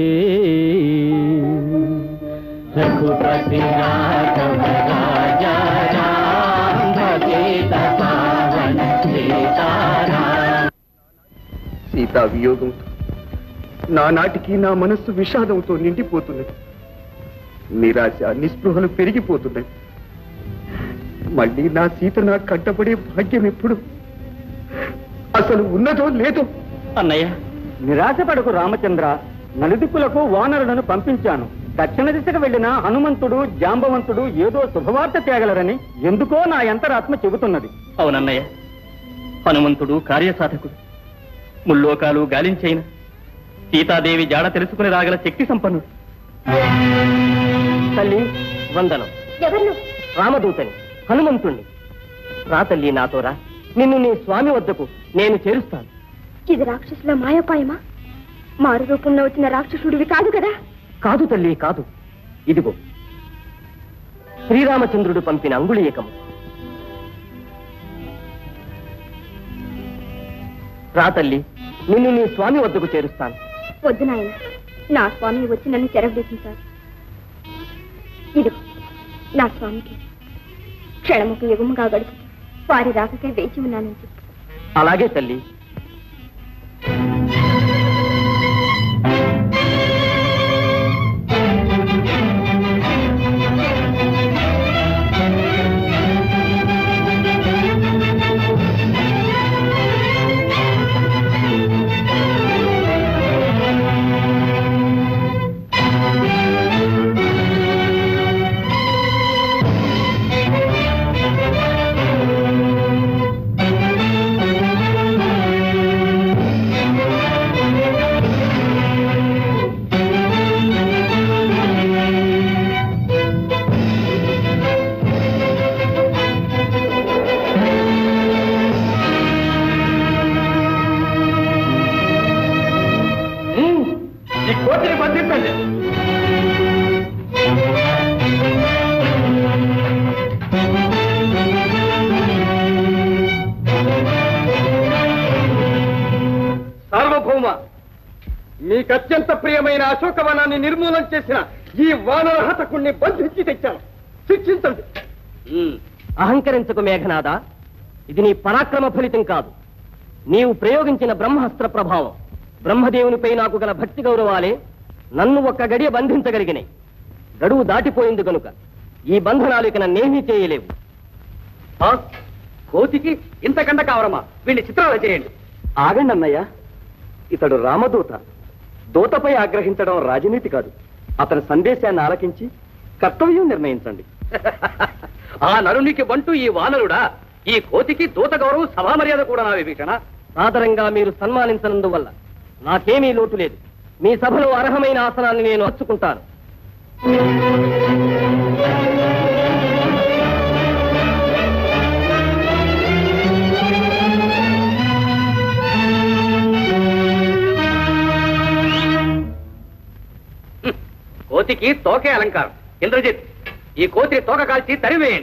రఘుపతి రాఘవ రాజా రామ భగీత పావన సీతారామ సీతా వియోగంతో నానాటికి నా మనస్సు విషాదంతో నిండిపోతున్నది నిరాశ నిస్పృహలు పెరిగిపోతున్నాయి మళ్ళీ నా సీత నా కంటపడే భాగ్యం ఎప్పుడు అసలు ఉన్నదో లేదో అన్నయ్య నిరాశపడకు రామచంద్ర నలుదిక్కులకు వానరులను పంపించాను దక్షిణ దిశకు వెళ్లిన హనుమంతుడు జాంబవంతుడు ఏదో శుభవార్త తేగలరని ఎందుకో నా అంతరాత్మ చెబుతున్నది అవునన్నయ్య హనుమంతుడు కార్యసాధకుడు ముల్లోకాలు గాలించైన సీతాదేవి జాడ తెలుసుకుని రాగల శక్తి సంపన్నుడు తల్లి వందనం ఎవరు రామదూతని హనుమంతుణ్ణి రా తల్లి నాతో రా నిన్ను నీ స్వామి వద్దకు నేను చేరుస్తాను ఇది రాక్షసుల మాయోపాయమా మారు రూపంలో వచ్చిన రాక్షసుడివి కాదు కదా కాదు తల్లి కాదు ఇదిగో శ్రీరామచంద్రుడు పంపిన అంగుళీయకము రా తల్లి నిన్ను నీ స్వామి వద్దకు చేరుస్తాను వద్దు నాయన నా స్వామి వచ్చి నన్ను చెరవదీసించారు ఇదిగో నా స్వామికి క్షణముకు యుగముగా గడుపు వారి రాకకే వేచి ఉన్నానని చెప్పు అలాగే తల్లి రఘుపతి ఈ కోతిని బంధించండి సార్వభౌమ మీకు అత్యంత ప్రియమైన అశోకవనాన్ని నిర్మూలన చేసిన ఈ వానర హతకుణ్ణి బంధించి తెచ్చాను శిక్షించండి అహంకరించకు మేఘనాథ ఇది నీ పరాక్రమ ఫలితం కాదు నీవు ప్రయోగించిన బ్రహ్మాస్త్ర ప్రభావం బ్రహ్మదేవునిపై నాకు గల భక్తి గౌరవాలే నన్ను ఒక్క గడియ బంధించగలిగినాయి గడువు దాటిపోయింది కనుక ఈ బంధనాలు ఇక నన్నేమీ చేయలేవు కోతికి ఇంతకంట కావరమా వీళ్ళని చిత్రాలు చేయండి ఆగండి అన్నయ్య ఇతడు రామదూత దూతపై ఆగ్రహించడం రాజనీతి కాదు అతని సందేశాన్ని ఆలకించి కర్తవ్యం నిర్ణయించండి ఆ నరునికి బంటూ ఈ వానరుడా ఈ కోతికి దూత గౌరవం సభా మర్యాద కూడా నా విభీషణ సాదరంగా మీరు సన్మానించనందువల్ల నాకేమీ లోటు లేదు మీ సభలో అర్హమైన ఆసనాన్ని నేను అచ్చుకుంటాను కోతికి తోకే అలంకారం ఇంద్రజిత్ ఈ కోతిని తోక కాల్చి తరివేయండి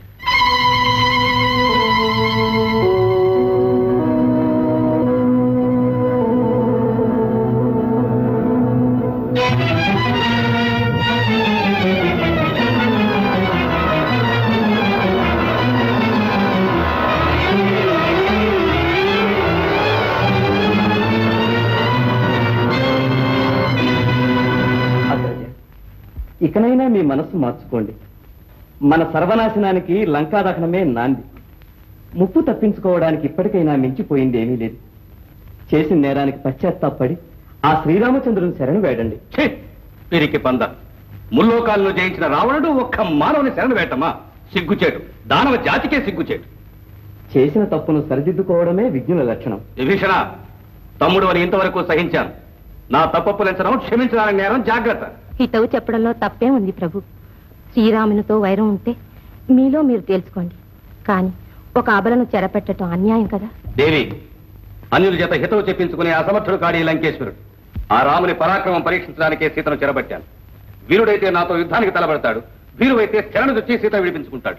అగ్రజ ఇకనైనా మీ మనస్సు మార్చుకోండి మన సర్వనాశనానికి లంకా దహనమే నాంది ముప్పు తప్పించుకోవడానికి ఇప్పటికైనా మించిపోయింది ఏమీ లేదు చేసిన నేరానికి పశ్చాత్తాపడి ఆ శ్రీరామచంద్రుని శరణు వేడండి ఛీ! పిరికి పంద ముల్లోకాలను జయించిన రావణుడు ఒక్క మానవుని శరణు వేటమా సిగ్గుచేటు దానవ జాతికే సిగ్గుచేటు చేసిన తప్పును సరిదిద్దుకోవడమే విజ్ఞుల లక్షణం విభీషణ తమ్ముడు అని ఇంతవరకు సహించాను నా తప్పప్పులించడం క్షమించడానికి నేరం జాగ్రత్త హితవు చెప్పడంలో తప్పే ఉంది ప్రభు శ్రీరామునితో వైరం ఉంటే మీలో మీరు తేల్చుకోండి కానీ ఒక అబలను చెరపెట్టడం అన్యాయం కదా దేవి అన్యుల చేత హితవు చెప్పించుకునే అసమర్థుడు కాడి ఈ లంకేశ్వరుడు ఆ రాముని పరాక్రమం పరీక్షించడానికే సీతను చెరబట్టాను వీరుడైతే నాతో యుద్ధానికి తలబడతాడు వీరువైతే శరణు తెచ్చి సీత విడిపించుకుంటాడు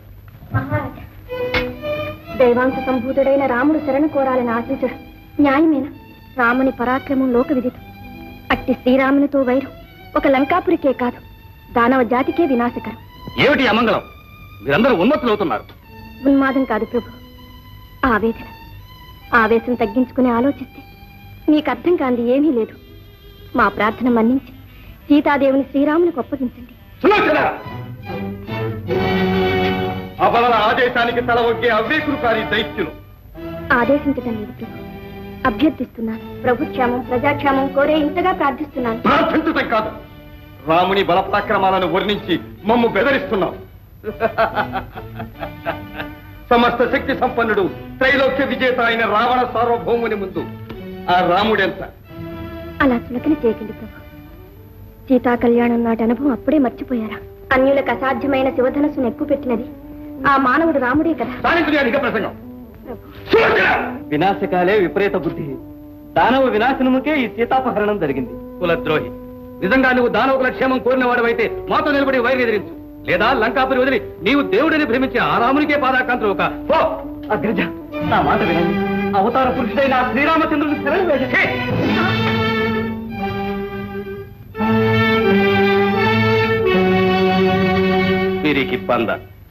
దైవాంశ సంభూతుడైన రాముడు శరణు కోరాలని ఆశించడం న్యాయమేనా రాముని పరాక్రమం లోక విదితం అట్టి శ్రీరామునితో వైరం ఒక లంకాపురికే కాదు దానవ జాతికే వినాశకరం ఏమిటి అమంగళం మీరందరూ ఉన్మత్తులవుతున్నారు ఉన్మాదం కాదు ప్రభు ఆవేదన ఆవేశం తగ్గించుకుని ఆలోచిస్తే మీకు అర్థం కాంది ఏమీ లేదు మా ప్రార్థన మన్నించి సీతాదేవిని శ్రీరామునికి అప్పగించండి సులోచన అబలల ఆదేశానికి తల ఒగ్గే అవ్వేకురుకారి దైత్యులు ఆదేశించటం లేదు ప్రభు అభ్యర్థిస్తున్నాను ప్రభుక్షేమం ప్రజాక్షేమం కోరే ఇంతగా ప్రార్థిస్తున్నాను ప్రార్థించటం కాదు రాముని బలపరాక్రమాలను వర్ణించి మమ్ము బెదరిస్తున్నాం సమస్త శక్తి సంపన్నుడు త్రైలోక్య విజేత అయిన రావణ సార్వభౌముని ముందు ఆ రాముడెంత అలా చులకన చేయకండి ప్రభు సీతా కళ్యాణం నాటి అనుభవం అప్పుడే మర్చిపోయారా అన్యులకు అసాధ్యమైన శివధనస్సును ఎక్కువ పెట్టినది ఆ మానవుడు రాముడే కదా సాధించుని అధిక ప్రసంగం వినాశకాలే విపరీత బుద్ధి దానవ వినాశనముకే ఈ సీతాపహరణం జరిగింది కులద్రోహి నిజంగా నువ్వు దానవుల క్షేమం కోరిన వాడివైతే మాతో నిలబడి వైరు ఎదిరించు లేదా లంకాపురి వదిలి నీవు దేవుడిని భ్రమించి ఆ రామునికే పాదాకాంతులు ఒక పో అగ్రజ నా మాట వినండి అవతార పురుషుడైన ఆ శ్రీరామచంద్రుని శరణు వేడండి. వీరికి పంద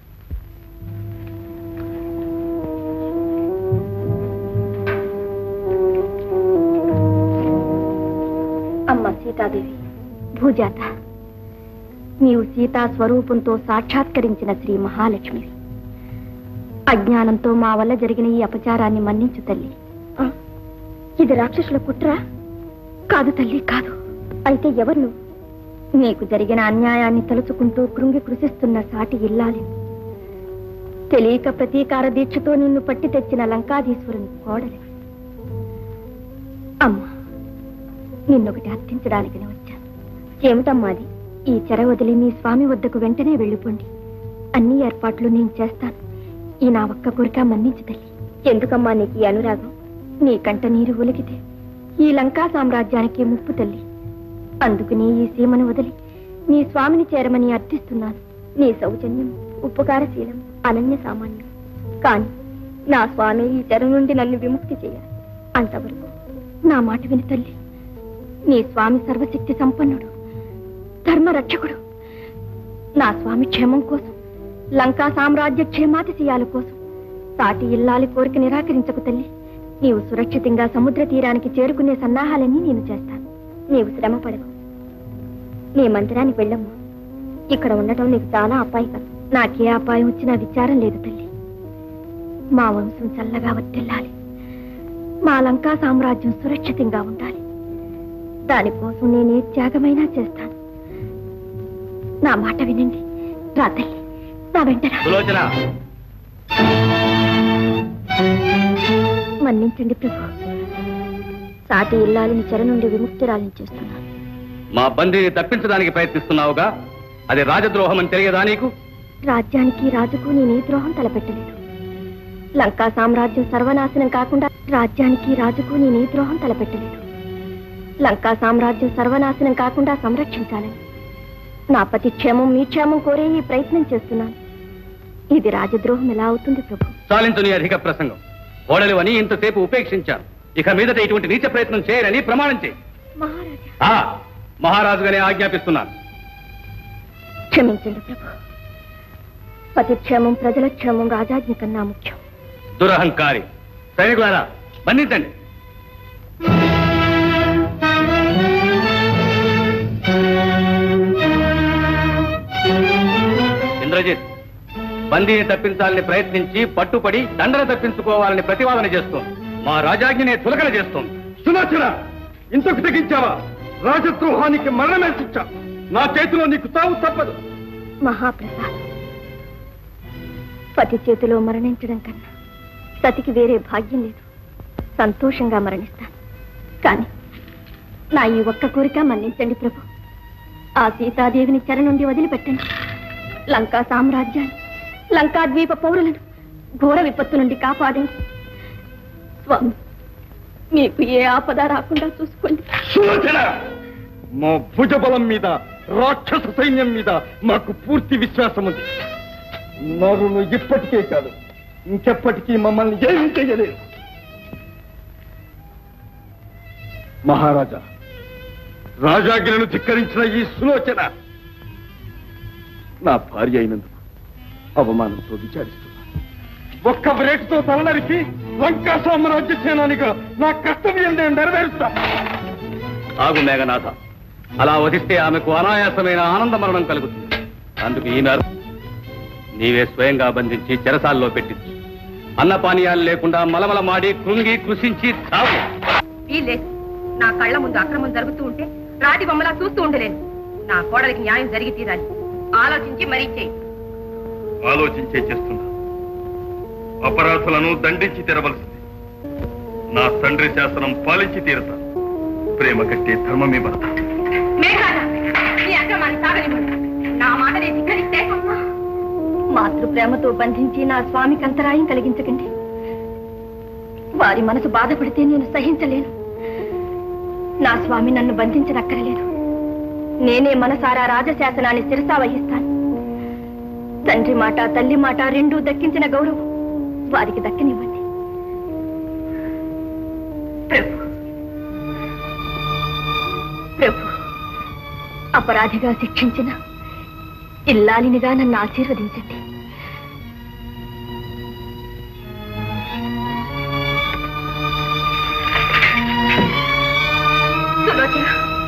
అమ్మ సీతాదేవి భూజాత నీవు సీతా స్వరూపంతో సాక్షాత్కరించిన శ్రీ మహాలక్ష్మివి అజ్ఞానంతో మా వల్ల జరిగిన ఈ అపచారాన్ని మన్నించు తల్లి ఆ, ఇది రాక్షసుల కుట్ర కాదు తల్లి కాదు అయితే ఎవరు నువ్వు నీకు జరిగిన అన్యాయాన్ని తలుచుకుంటూ కృంగి కృషిస్తున్న సాటి ఇల్లాలి తెలియక ప్రతీకార దీక్షతో నిన్ను పట్టి తెచ్చిన లంకాధీశ్వరుని కోడలి అమ్మా నిన్నొకటి అర్థించడానికి వచ్చాను ఏమిటమ్మా అది ఈ చెర వదిలి మీ స్వామి వద్దకు వెంటనే వెళ్ళిపోండి అన్ని ఏర్పాట్లు నేను చేస్తాను ఈ నా ఒక్క కోరిక మన్నించు తల్లి ఎందుకమ్మా నీకు ఈ అనురాగం నీ కంట నీరు ఒలికితే ఈ లంకా సామ్రాజ్యానికి ముప్పు తల్లి అందుకని ఈ సీమను వదిలి నీ స్వామిని చేరమని అర్థిస్తున్నాను నీ సౌజన్యం ఉపకారశీలం అనన్య సామాన్యం కాని నా స్వామి ఈ చెర నుండి నన్ను విముక్తి చేయాలి అంతవరకు నా మాట విని తల్లి నీ స్వామి సర్వశక్తి సంపన్నుడు ధర్మరక్షకుడు నా స్వామి క్షేమం కోసం లంకా సామ్రాజ్య క్షేమాతిశయాల కోసం సాటి ఇల్లాలి కోరిక నిరాకరించకు తల్లి నీవు సురక్షితంగా సముద్ర తీరానికి చేరుకునే సన్నాహాలన్నీ నేను చేస్తాను నీవు శ్రమ పడకు నీ మందిరానికి వెళ్ళమ్మా ఇక్కడ ఉండటం నీకు చాలా అపాయకరం నాకే అపాయం వచ్చినా విచారం లేదు తల్లి మా వంశం చల్లగా వర్తిల్లాలి మా లంకా సామ్రాజ్యం సురక్షితంగా ఉండాలి దానికోసం నేనే త్యాగమైనా చేస్తాను నా మాట వినండి రా తల్లి నా వెంటరా సులోచన మన్నించండి ప్రభు సాటి ఇల్లాలిని చెర నుండి విముక్తురాలిని చేస్తున్నాను మా బందీని తప్పించడానికి ప్రయత్నిస్తున్నావుగా అది రాజద్రోహం అని తెలియదా నీకు రాజ్యానికి రాజుకు నేను ఈ ద్రోహం తలపెట్టలేదు లంకా సామ్రాజ్యం సర్వనాశనం కాకుండా రాజ్యానికి రాజుకు నేను ఈ ద్రోహం తలపెట్టలేదు లంకా సామ్రాజ్యం సర్వనాశనం కాకుండా సంరక్షించాలని నా పతి క్షేమం మీ క్షేమం కోరే ఈ ప్రయత్నం చేస్తున్నాను ఇది రాజద్రోహం ఎలా అవుతుంది ప్రభు చాలించు నీ అధిక ప్రసంగం ఓడలు అని ఇంతసేపు ఉపేక్షించాను ఇక మీదట ఇటువంటి నీచ ప్రయత్నం చేయరని ప్రమాణం చేయి మహారాజా ఆ, మహారాజుగానే ఆజ్ఞాపిస్తున్నాను క్షమించండి ప్రభు పతి క్షేమం ప్రజల క్షేమం రాజాజ్ఞ కన్నా ముఖ్యం దురహంకారి సైనికులారా బంధించండి ఇంద్రజిత్ బందీని తప్పించాలని ప్రయత్నించి పట్టుపడి దండన తప్పించుకోవాలని ప్రతివాదన చేస్తోంది మా రాజాజ్ఞనే తులకన చేస్తోంది సులోచన ఇంతకు తెగించావా రాజద్రోహానికి మరణమే శిక్ష నా చేతిలో నీకు తావు తప్పదు మహాప్రసాదం పతి చేతిలో మరణించడం కన్నా సతికి వేరే భాగ్యం లేదు సంతోషంగా మరణిస్తాను కానీ నా ఈ ఒక్క కోరిక మన్నించండి ప్రభు ఆ సీతాదేవిని చెర నుండి వదిలిపెట్టండి లంకా సామ్రాజ్యాన్ని లంకా ద్వీప పౌరులను ఘోర విపత్తు నుండి కాపాడండి స్వామి మీకు ఏ ఆపద రాకుండా చూసుకోండి సులోచన మా భుజబలం మీద రాక్షస సైన్యం మీద మాకు పూర్తి విశ్వాసం ఉంది నరులు ఇప్పటికే కాదు ఇంకెప్పటికీ మమ్మల్ని ఏమీ చేయలేరు మహారాజా రాజాజ్ఞను ధిక్కరించిన ఈ సులోచన నా భార్య అయినందుకు అవమానంతో విచారిస్తున్నా ఒక్క బ్రేక్తో తలనరికి లంకా సామ్రాజ్య సేనానిగా నా కర్తవ్యం నేను నెరవేరుస్తా ఆగు మేఘనాథ అలా వధిస్తే ఆమెకు అనాయాసమైన ఆనంద మరణం కలుగుతుంది అందుకు ఈమె నీవే స్వయంగా బంధించి చెరసాల్లో పెట్టించు అన్నపానీయాలు లేకుండా మలమల మాడి కృంగి కృషించి చావు వీల్లేదు నా కళ్ళ ముందు అక్రమం జరుగుతూ ఉంటే రాతి బొమ్మలా చూస్తూ ఉండలేను నా కోడలికి న్యాయం జరిగి తీరాలి ఆలోచించి మరీ చేయి ఆలోచించే చేస్తున్నా అపరాధులను దండించి తెరవలసింది నా తండ్రి శాసనం పాలించి తీరుతా ప్రేమ కట్టే ధర్మమే భర్త మేఘాట నీ అక్రమాన్ని సాగనివ్వను నా మాటని ధిక్కరిస్తే మాతృ ప్రేమతో బంధించి నా స్వామికి అంతరాయం కలిగించకండి వారి మనసు బాధపడితే నేను సహించలేను నా స్వామి నన్ను బంధించనక్కరలేదు నేనే మనసారా రాజశాసనాన్ని శిరసా వహిస్తాను తండ్రి మాట తల్లి మాట రెండూ దక్కించిన గౌరవం వారికి దక్కనివ్వండి ప్రభు ప్రభు అపరాధిగా శిక్షించిన ఇల్లాలినిగా నన్ను ఆశీర్వదించండి సులోచన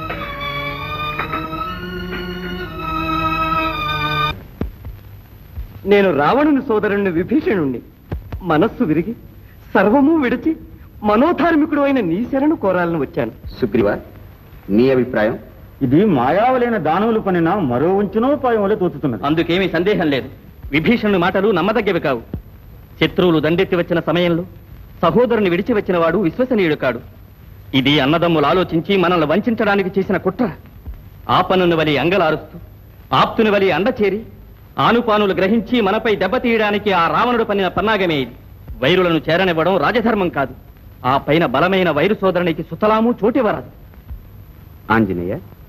నేను రావణుని సోదరుణ్ణి విభీషణుణ్ణి మనస్సు విరిగి సర్వము విడిచి మనోధార్మికుడు అయిన నీ శరణు కోరాలని వచ్చాను సుగ్రీవ నీ అభిప్రాయం ఇది మాయావలైన దానవులు పనిన మరో ఉంచునోపాయం వల్ల తోచుతున్నది అందుకేమీ సందేహం లేదు విభీషణుని మాటలు నమ్మదగ్గవి కావు శత్రువులు దండెత్తి వచ్చిన సమయంలో సహోదరుని విడిచి వచ్చిన వాడు విశ్వసనీయుడు కాడు ఇది అన్నదమ్ములు ఆలోచించి మనల్ని వంచడానికి చేసిన కుట్ర ఆపనుని వలి అంగలారుస్తూ ఆప్తుని వలి అండచేరి ఆనుపానులు గ్రహించి మనపై దెబ్బతీయడానికి ఆ రావణుడు పన్నిన పన్నాగమే ఇది వైరులను చేరనివ్వడం రాజధర్మం కాదు ఆ పైన బలమైన వైరు సోదరునికి సుతలాము చోటివరాదు ఆంజనేయ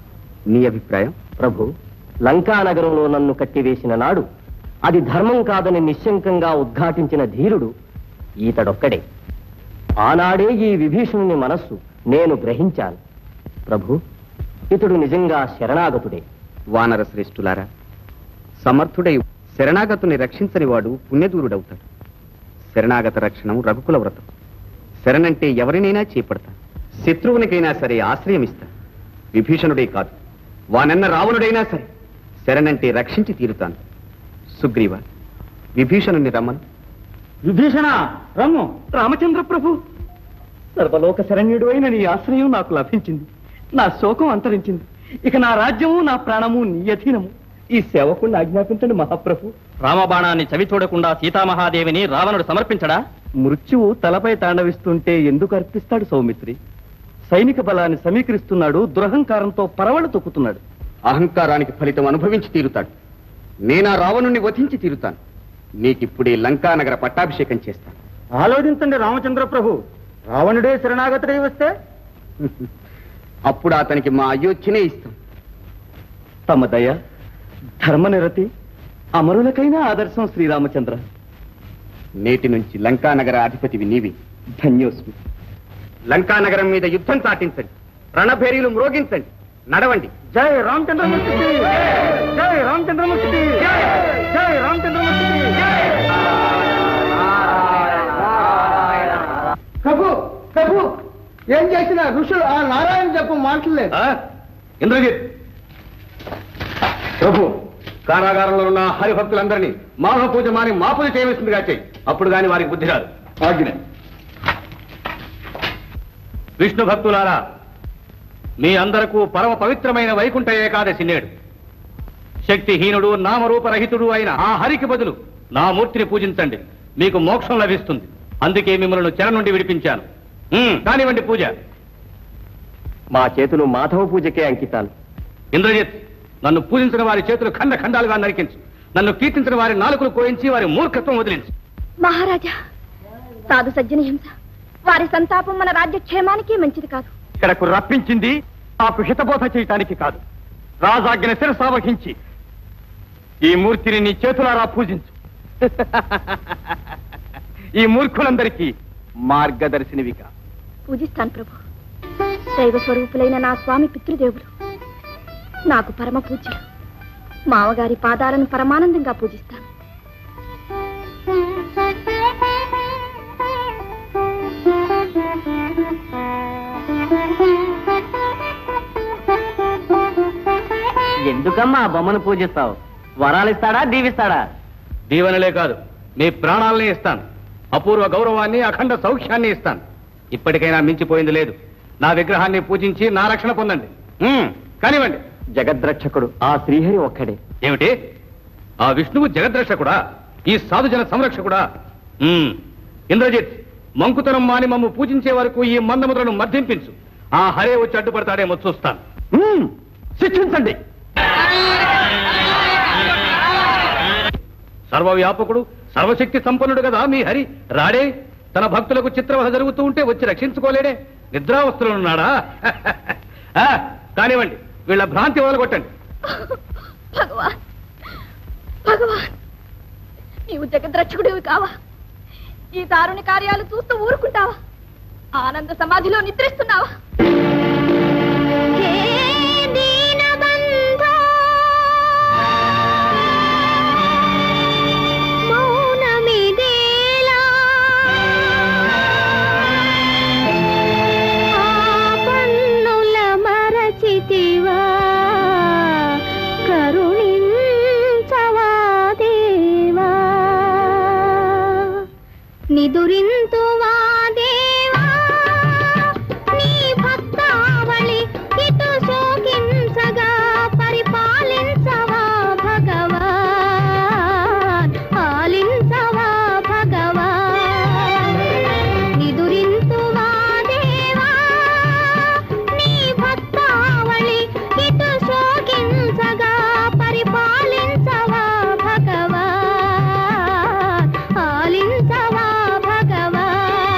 నీ అభిప్రాయం ప్రభు లంకా నగరంలో నన్ను కట్టివేసిన నాడు అది ధర్మం కాదని నిశ్శంకంగా ఉద్ఘాటించిన ధీరుడు ఈతడొక్కడే ఆనాడే ఈ విభీషణుని మనస్సు నేను గ్రహించాను ప్రభు ఇతడు నిజంగా శరణాగతుడే వానర శ్రేష్ఠులారా సమర్థుడై శరణాగతుని రక్షించని వాడు పుణ్యదూరుడవుతాడు శరణాగత రక్షణం రఘుకుల వ్రతం శరణంటే ఎవరినైనా చేపడతా శత్రువునికైనా సరే ఆశ్రయమిస్తా విభీషణుడే కాదు వానన్న రావణుడైనా సరే శరణంటే రక్షించి తీరుతాను సుగ్రీవ విభీషణుని రమ్మను విభీషణ రమ్ము రామచంద్ర ప్రభు సర్వలోక శరణ్యుడు అయిన నీ ఆశ్రయం నాకు లభించింది నా శోకం అంతరించింది ఇక నా రాజ్యము నా ప్రాణము నీ అధీనము ఈ సేవకుణ్ణి ఆజ్ఞాపించండి మహాప్రభు రామబాణాన్ని చవి చూడకుండా సీతామహాదేవిని రావణుడు సమర్పించడా మృత్యువు తలపై తాండవిస్తుంటే ఎందుకు అర్పిస్తాడు సౌమిత్రి సైనిక బలాన్ని సమీకరిస్తున్నాడు దురహంకారంతో పరవళ్ళు తొక్కుతున్నాడు అహంకారానికి ఫలితం అనుభవించి తీరుతాడు నేనా రావణుణ్ణి వధించి తీరుతాను నీకిప్పుడే లంకానగర పట్టాభిషేకం చేస్తాను ఆలోచించండి రామచంద్ర ప్రభు రావణుడే శరణాగతుడై వస్తే అప్పుడు అతనికి మా అయోధ్యనే ఇస్తాం తమ దయ ధర్మనిరతి అమరులకైనా ఆదర్శం శ్రీరామచంద్ర నేటి నుంచి లంకానగర అధిపతివి నీవి ధన్యోస్మి లంకానగరం మీద యుద్ధం సాటించండి రణభేరీలు మ్రోగించండి నడవండి జై రామచంద్రమూర్తి జై రామచంద్రమూర్తి జై రామచంద్రమూర్తి ప్రభు ప్రభు ఏం చేసిన ఋషులు ఆ నారాయణ చెప్పు మాటలేదు ఇంద్రజిత్ ప్రభు కారాగారంలో ఉన్న హరిభక్తులందరినీ మాఘ పూజ మాని మా పూజ చేయవలసిందిగా చేయి అప్పుడు గాని వారికి బుద్ధి రాదు ఆజ్ఞ విష్ణు భక్తులారా మీ అందరకు పరమ పవిత్రమైన వైకుంఠ ఏకాదశి నేడు శక్తిహీనుడు నామరూపరహితుడు అయిన ఆ హరికి బదులు నా మూర్తిని పూజించండి మీకు మోక్షం లభిస్తుంది అందుకే మిమ్మల్ని చెర నుండి విడిపించాను ఉమ్, కానివ్వండి పూజ మా చేతులు మాధవ పూజకే అంకితాలు ఇంద్రజిత్ నన్ను పూజించిన వారి చేతులు ఖండ ఖండాలుగా నరికించు నన్ను కీర్తించిన వారి నాలుకలు కోయించి వారి మూర్ఖత్వం వదిలించు మహారాజా సాధు సజ్జన హింస వారి సంతాపం మన రాజ్యక్షేమానికి మంచిది కాదు ఇక్కడకు రప్పించింది నాకు హితబోధ చేయటానికి కాదు రాజాజ్ఞ శిరసావహించి ఈ మూర్తిని నీ చేతులారా పూజించు ఈ మూర్ఖులందరికీ మార్గదర్శినివిగా పూజిస్తాను ప్రభు దైవ స్వరూపులైన నా స్వామి పితృదేవులు నాకు పరమ పూజ్యులు మావగారి పాదాలను పరమానందంగా పూజిస్తాను ఎందుకమ్మా ఆ బొమ్మను పూజిస్తావు వరాలిస్తాడా దీవిస్తాడా దీవెనలే కాదు మీ ప్రాణాలని ఇస్తాను అపూర్వ గౌరవాన్ని అఖండ సౌఖ్యాన్ని ఇస్తాను ఇప్పటికైనా మించిపోయింది లేదు నా విగ్రహాన్ని పూజించి నా రక్షణ పొందండి ఉమ్, కానివ్వండి జగద్రక్షకుడు ఆ శ్రీహరి ఒక్కడే ఏమిటి ఆ విష్ణువు జగద్రక్షకుడా ఈ సాధుజన సంరక్షకుడా ఉమ్, ఇంద్రజిత్ మంకుతనం మాని మమ్ము పూజించే వరకు ఈ మందముద్రను మర్దింపించు ఆ హరే వచ్చి అడ్డుపడతాడేమో చూస్తాను శిక్షించండి సర్వవ్యాపకుడు సర్వశక్తి సంపన్నుడు కదా మీ హరి రాడే తన భక్తులకు చిత్రవధ జరుగుతూ ఉంటే వచ్చి రక్షించుకోలేడే నిద్రావస్థలున్నాడా ఆ, కానివ్వండి వీళ్ళ భ్రాంతి వదలగొట్టండి భగవాన్ భగవాన్ నీవు జగద్రక్షకుడివి కావా ఈ దారుణ కార్యాలు చూస్తూ ఊరుకుంటావా ఆనంద సమాధిలో నిద్రిస్తున్నావా పన్నుల మరచితివా కరుణించవా దేవా నిదురింతువా దేవా నీ భక్తావళి ఇటు శోకించగా పరిపాలించవా భగవాన్ పాలించవా భగవాన్ నిదురింతువా దేవా నీ భక్తావళి ఇటు శోకించగా పరిపాలించవా భగవాన్ పాలించవా భగవాన్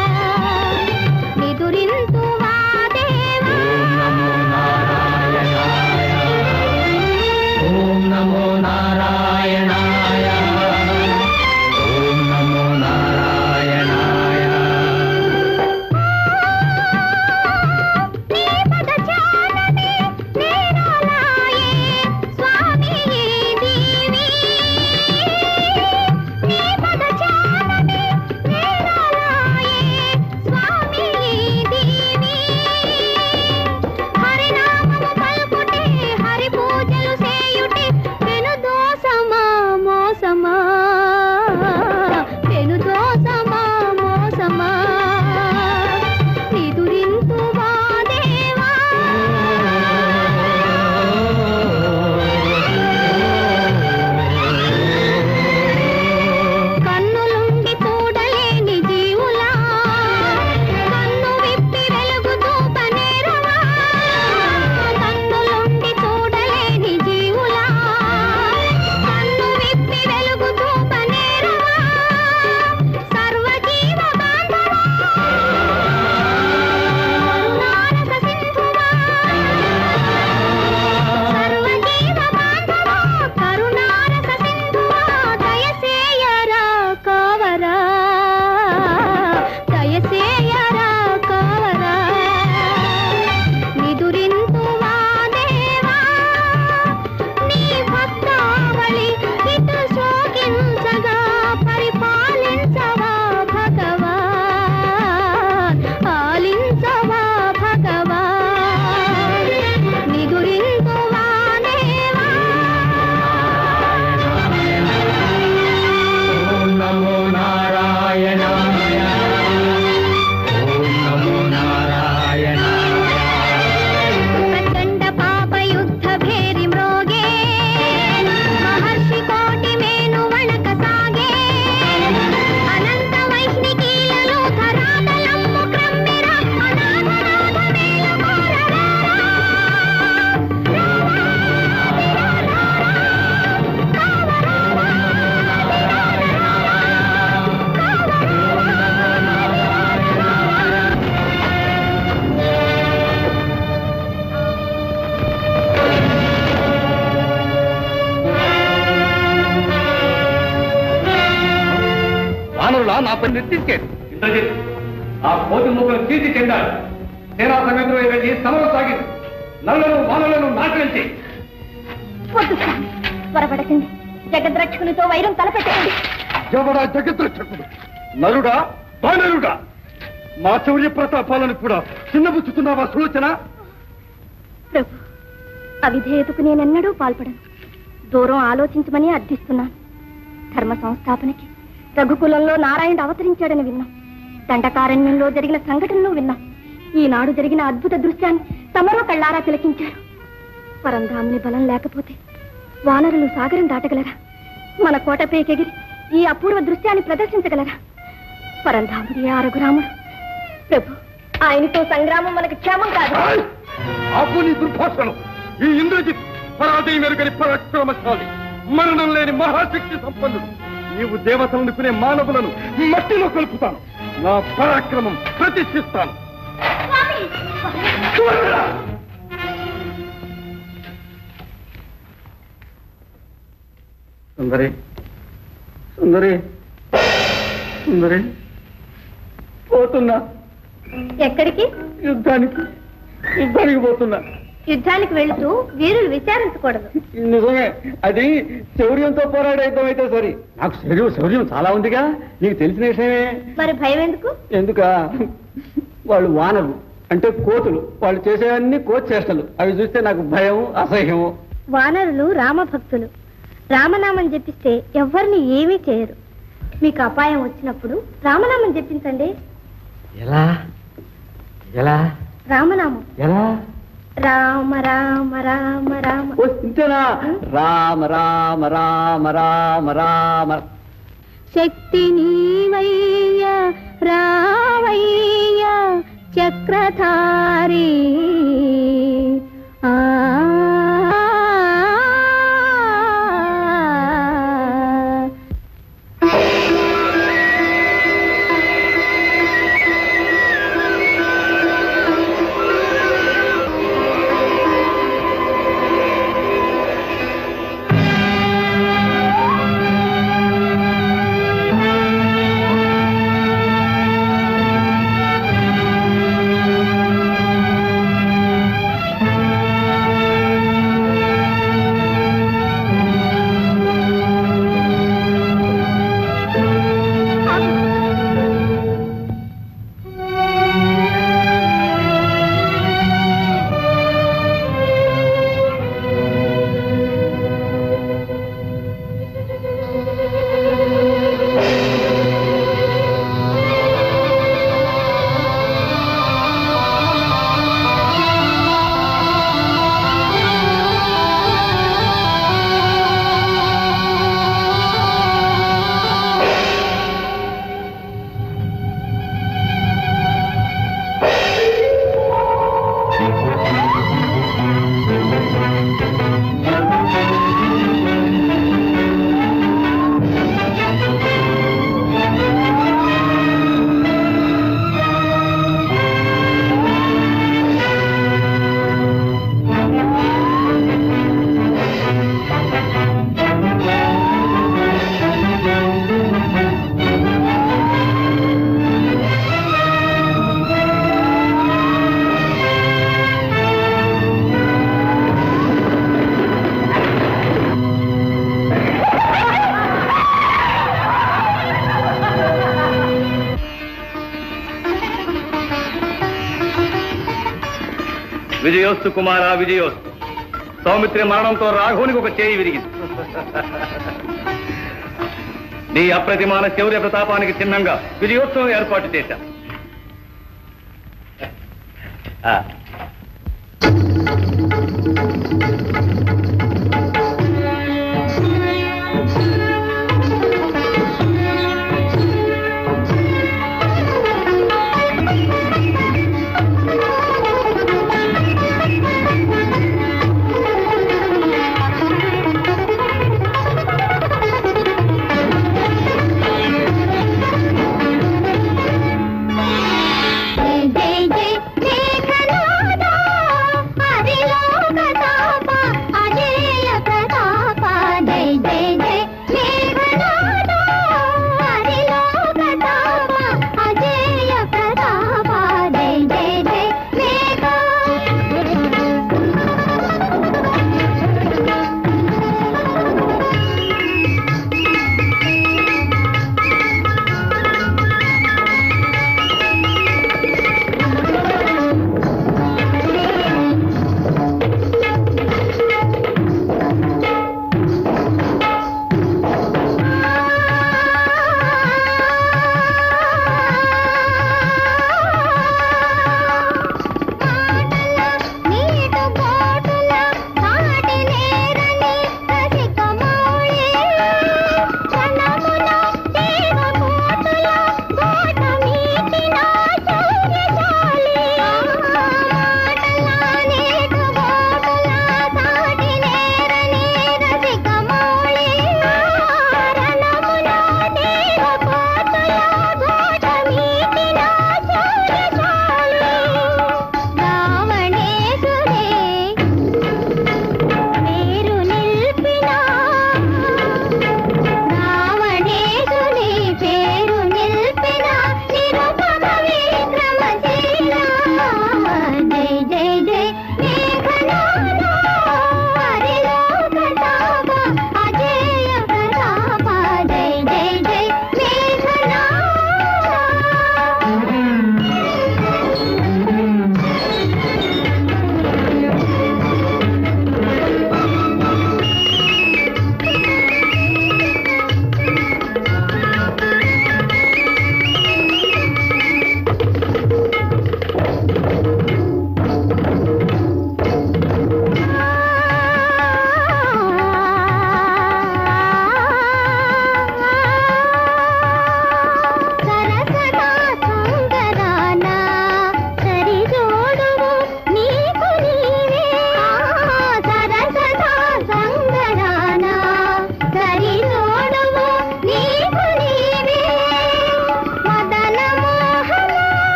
నాపై నిర్దించేది ఇంద్రజిత్ ఆ కోతి ముగ్గులు తీసి చెందాడు సేనా సమయంలో వెళ్ళి సమరం సాగింది నల్లను వానలను నాశనం చేయి వద్దు స్వామి త్వరపడకండి జగద్రక్షకునితో వైరం తలపెట్టకండి ఎవడా జగద్రక్షకుడు నరుడా బానరుడా మా శౌర్య ప్రతాపాలను కూడా చిన్నబుచ్చుతున్నావా సులోచన ప్రభు అవిధేయతకు నేనెన్నడూ పాల్పడను దూరం ఆలోచించమని అర్థిస్తున్నాను ధర్మ సంస్థాపనకి రఘుకులంలో నారాయణుడు అవతరించాడని విన్నాం దండకారణ్యంలో జరిగిన సంఘటనలు విన్నాం ఈనాడు జరిగిన అద్భుత దృశ్యాన్ని తమరో కళ్ళారా తిలకించారు పరంధాముని బలం లేకపోతే వానరులు సాగరం దాటగలరా మన కోటపైకెగిరి ఈ అపూర్వ దృశ్యాన్ని ప్రదర్శించగలరా పరంధాముడి ఆ రఘురాముడు ప్రభు ఆయనతో సంగ్రామం మనకు క్షేమం కాదు ఆపు నీ దుర్భాషణం ఈ ఇంద్రజిత్ పరాజయం మెరుగని పరాక్రమశాలి మరణం లేని మహాశక్తి సంపన్నుడు నీవు దేవతలను అనుకునే మానవులను మట్టిలో కలుపుతాను నా పరాక్రమం ప్రతిష్ఠిస్తాను సుందరి సుందరి సుందరి పోతున్నా ఎక్కడికి యుద్ధానికి యుద్ధానికి పోతున్నా యుద్ధానికి వెళుతూ వీరులు విచారించకూడదు నిజమే అది శౌర్యంతో పోరాడే యుద్ధం అయితే సరి నాకు శౌర్యం శౌర్యం చాలా ఉందిగా నీకు తెలిసిన విషయమే మరి భయం ఎందుకు ఎందుక వాళ్ళు వానరు అంటే కోతులు వాళ్ళు చేసేవన్నీ కోతి చేష్టలు అవి చూస్తే నాకు భయం అసహ్యము వానరులు రామభక్తులు రామనామం జపిస్తే ఎవ్వరిని ఏమీ చేయరు మీకు అపాయం వచ్చినప్పుడు రామనామం జపించండి ఎలా ఎలా రామనామం ఎలా రామ రామ రామ రామ ఓ, ఇంతేనా రామ రామ రామ రామ రామ శక్తి నీవయ్య రావయ్య చక్రధారి ఆ విజయోస్తు కుమార విజయోస్తు సౌమిత్రి మరణంతో రాఘవునికి ఒక చేయి విరిగింది నీ అప్రతిమాన శౌర్య ప్రతాపానికి చిహ్నంగా విజయోత్సవం ఏర్పాటు చేశాం ఆ, జై జై మేఘనాద హరిలోకతాప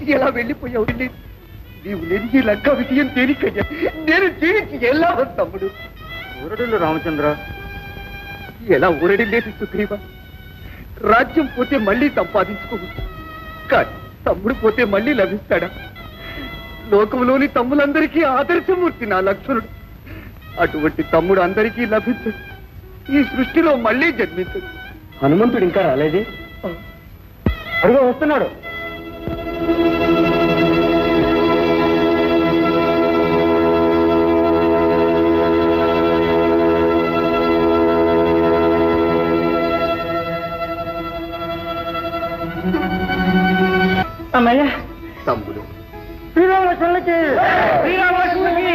విడిచి ఎలా వెళ్ళిపోయావు వెళ్ళి నీవు లేని ఈ లంక విజయం తేలికయ్యా నేను జీవించి ఎలా తమ్ముడు ఊరడులు రామచంద్ర ఎలా ఊరడిల్లేది సుగ్రీవ రాజ్యం పోతే మళ్ళీ సంపాదించుకోవచ్చు కానీ తమ్ముడు పోతే మళ్ళీ లభిస్తాడా లోకంలోని తమ్ములందరికీ ఆదర్శమూర్తి నా లక్ష్మణుడు అటువంటి తమ్ముడు అందరికీ లభించడు ఈ సృష్టిలో మళ్ళీ జన్మించడు హనుమంతుడు ఇంకా రాలేదే అడుగు వస్తున్నాడు అమ్మయ్య తమ్ముడు శ్రీరామలక్ష్మణులకి శ్రీరామలక్ష్మణులకి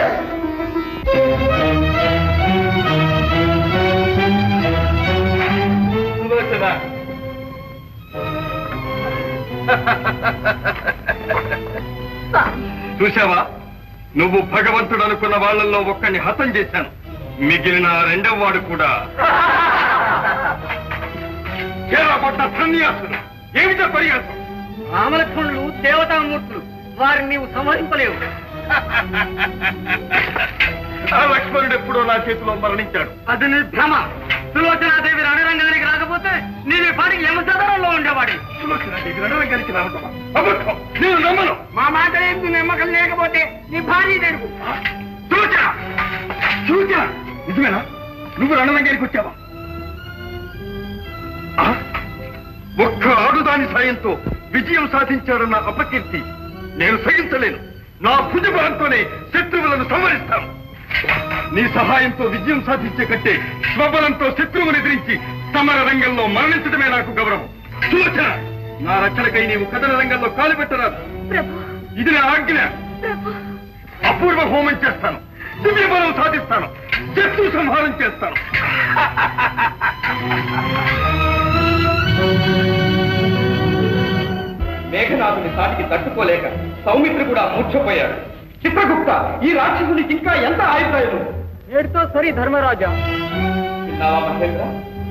సులోచన చూశావా నువ్వు భగవంతుడు అనుకున్న వాళ్ళల్లో ఒక్కడిని హతం చేశాను మిగిలిన రెండవ వాడు కూడా చేరబడ్డ సన్యాసులు ఏమిటో పరిహాసం రామలక్ష్మణులు దేవతామూర్తులు వారిని నీవు సంహరింపలేవు ఆ లక్ష్మణుడు ఎప్పుడో నా చేతిలో మరణించాడు అది నీ భ్రమ సులోచనాదేవి రణరంగానికి రాకపోతే నేను ఈ పాటికి యమసదనంలో ఉండేవాడి సులోచనాదేవి రణరంగానికి రావటమా? అబద్ధం. నేను నమ్మను మా మాట ఏంటి నమ్మకం లేకపోతే నీ భార్య తెలుగు సులోచన సులోచన నిజమేనా నువ్వు రణరంగానికి వచ్చావా ఆ? ఒక్క ఆడుదాని సాయంతో విజయం సాధించాడన్న అపకీర్తి నేను సహించలేను నా భుజబలంతోనే శత్రువులను సంహరిస్తాను నీ సహాయంతో విజయం సాధించే కంటే స్వబలంతో శత్రువును ఎదిరించి సమర రంగంలో మరణించడమే నాకు గౌరవం సులోచన నా రక్షణకై నీవు కథన రంగంలో కాలు పెట్టరాదు ఇది నా ఆజ్ఞ అపూర్వ హోమం చేస్తాను దివ్య బలం సాధిస్తాను శత్రు సంహారం చేస్తాను మేఘనాథుని సాటికి తట్టుకోలేక సౌమిత్రి కూడా మూర్ఛపోయాడు చిత్రగుప్త ఈ రాక్షసునికి ఇంకా ఎంత ఆయుధాయం ఏడుతో సరి ధర్మరాజా విన్నావా మహేంద్ర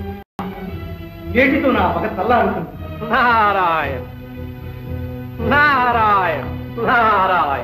ఏటితో నా పగ చల్లారుతుంది నారాయణ నారాయణ నారాయణ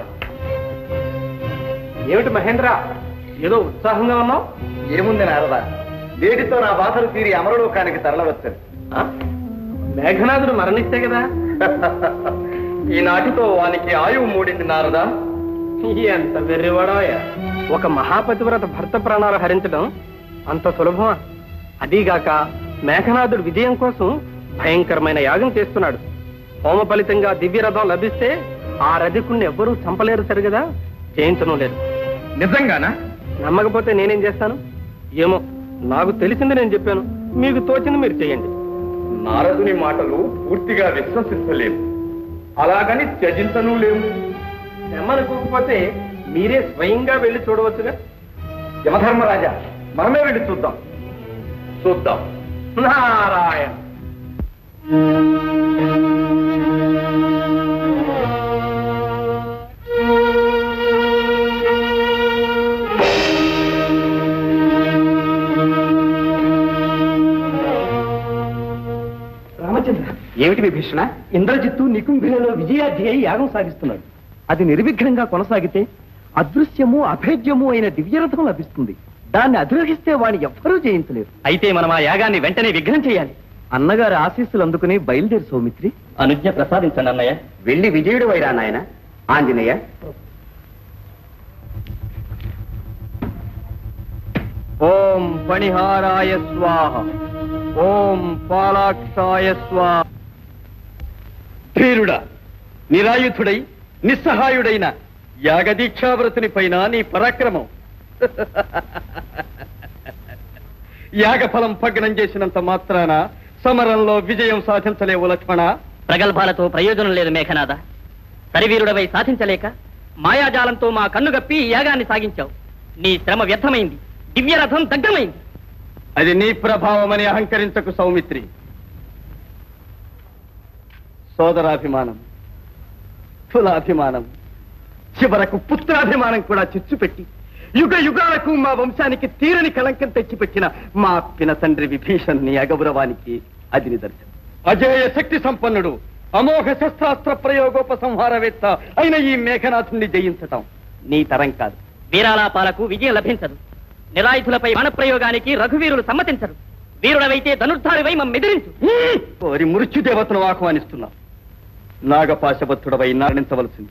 ఏమిటి మహేంద్ర ఏదో ఉత్సాహంగా ఉన్నావు ఏముంది నారదా వేడితో నా బాధలు తీరి అమరలోకానికి తరలవచ్చని ఆ? మేఘనాథుడు మరణిస్తే కదా ఈనాటితో వానికి ఆయువు మూడింది నారదా ఎంత వెర్రివాడాయ ఒక మహాపతివ్రత భర్త ప్రాణాలు హరించడం అంత సులభమా అదీగాక మేఘనాథుడు విజయం కోసం భయంకరమైన యాగం చేస్తున్నాడు హోమ ఫలితంగా దివ్య రథం లభిస్తే ఆ రధికుణ్ణి ఎవ్వరూ చంపలేరు సరిగదా జయించడం లేదు నిజంగానా నమ్మకపోతే నేనేం చేస్తాను ఏమో నాకు తెలిసింది నేను చెప్పాను మీకు తోచింది మీరు చేయండి నారదుని మాటలు పూర్తిగా విశ్వసించలేము అలాగని త్యజించను లేము నమ్మనుకోకపోతే మీరే స్వయంగా వెళ్ళి చూడవచ్చుగా యమధర్మరాజా మనమే వెళ్ళి చూద్దాం చూద్దాం నారాయణ రామచంద్ర ఏమిటి విభీషణ ఇంద్రజిత్తు నికుంభిలలో విజయాధ్య అయి యాగం సాగిస్తున్నాడు అది నిర్విఘ్నంగా కొనసాగితే అదృశ్యము అభేద్యము అయిన దివ్యరథం లభిస్తుంది దాన్ని అధిరోహిస్తే వాడిని ఎవ్వరూ జయించలేరు అయితే మనం ఆ యాగాన్ని వెంటనే విఘ్నం చేయాలి అన్నగారి ఆశీస్సులు అందుకుని బయలుదేరి సౌమిత్రి అనుజ్ఞ ప్రసాదించండి అన్నయ్య వెళ్ళి విజయుడు వైరా నాయన ఆంజనేయ ఓం పణిహారాయ స్వాహ ఓం పాలాక్షాయ స్వాహ ధీరుడా నిరాయుధుడై నిస్సహాయుడైన యాగదీక్షావ్రతుని పైన నీ పరాక్రమం యాగఫలం భగ్నం చేసినంత మాత్రాన సమరంలో విజయం సాధించలేవు లక్ష్మణ ప్రగల్భాలతో ప్రయోజనం లేదు మేఘనాథ సరివీరుడవై సాధించలేక మాయాజాలంతో మా కన్నుగప్పి ఈ యాగాన్ని సాగించావు నీ శ్రమ వ్యర్థమైంది దివ్యరథం దగ్ధమైంది అది నీ ప్రభావమని అహంకరించకు సౌమిత్రి సోదరాభిమానం కులాభిమానం చివరకు పుత్రాభిమానం కూడా చిచ్చుపెట్టి యుగ యుగాలకు మా వంశానికి తీరని కళంకం తెచ్చిపెట్టిన మా పిన తండ్రి విభీషణ్ణి అగౌరవానికి అది నిదర్శనం అజేయ శక్తి సంపన్నుడు అమోఘ శస్త్రాస్త్ర ప్రయోగోపసంహారవేత్త అయిన ఈ మేఘనాథుణ్ణి జయించటం నీ తరం కాదు వీరాలాపాలకు విజయం లభించదు నిరాయుధులపై ప్రయోగానికి రఘువీరులు సమ్మతించరు వీరుడవైతే ధనుర్ధారివై మమ్మెదిరించు కోరి మృత్యుదేవతను ఆహ్వానిస్తున్నాం నాగపాశబద్ధుడవై మరణించవలసింది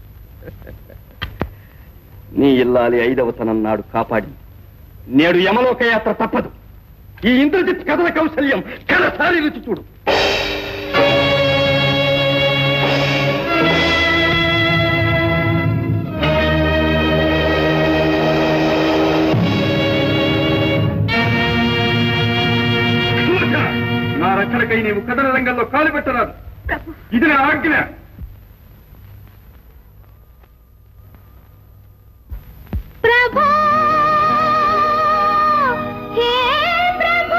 నీ ఇల్లాలి ఐదవతనం నాడు కాపాడి నేడు యమలోక యాత్ర తప్పదు ఈ ఇంద్రజిత్ కథల కౌశల్యం కలసారి రుచి చూడు నా రక్షణకై నీవు కథన రంగంలో కాలు పెట్టరాదు ఇది నా ఆజ్ఞ ప్రభా హే ప్రభా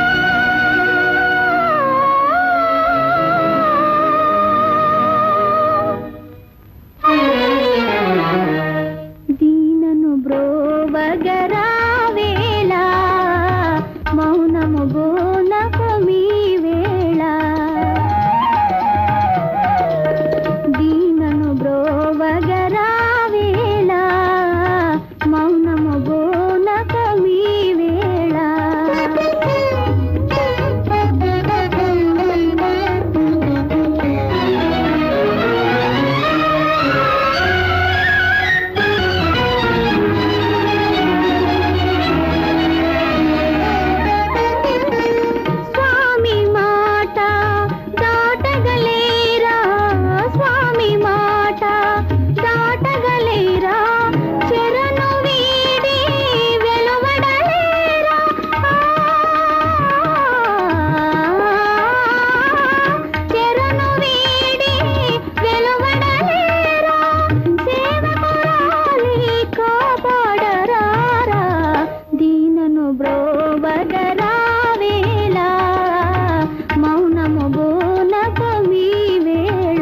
దీనను బ్రోవగరావేళ మౌనము బోనకు మీ వేళ దీనను బ్రోవగరావేళ మౌనము బోనకు మీ వేళ స్వామి మాట దాటగలేరా స్వామి మాట దాటగలేరా చెరను వీడి వెలువడలేరా చెరను వీడి వెలువడలేరా సేవకురాలి కాపాడరారా దీనను బ్రోవగరా వేళ మౌనము బోనకు మీ వేళ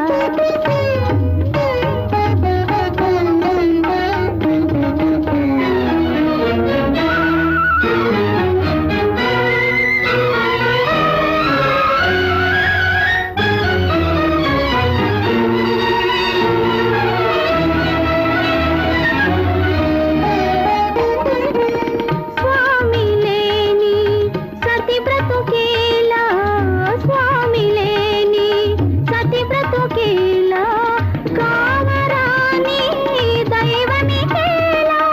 స్వామి లేని సతి బ్రతుకేలా స్వామి లేని సతి బ్రతుకేలా కామరాని దైవమికేలా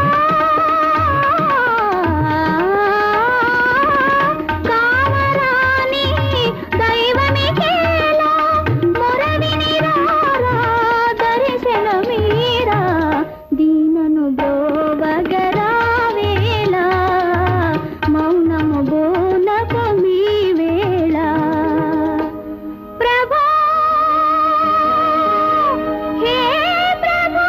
కామరాని దైవమికేలా మొరవిని రారా దర్శనమీరా దీనను బ్రోవగరా వేళ మౌనము బోనకు మీ వేళ ప్రభా హే ప్రభా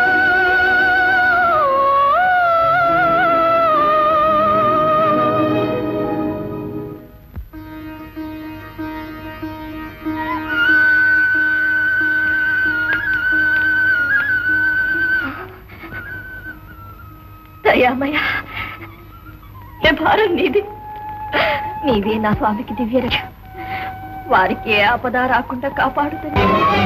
దయామయ ఏ భారం నీది నీవే నా స్వామికి దివ్యరక్ష వారికి ఏ ఆపద రాకుండా కాపాడుతుంది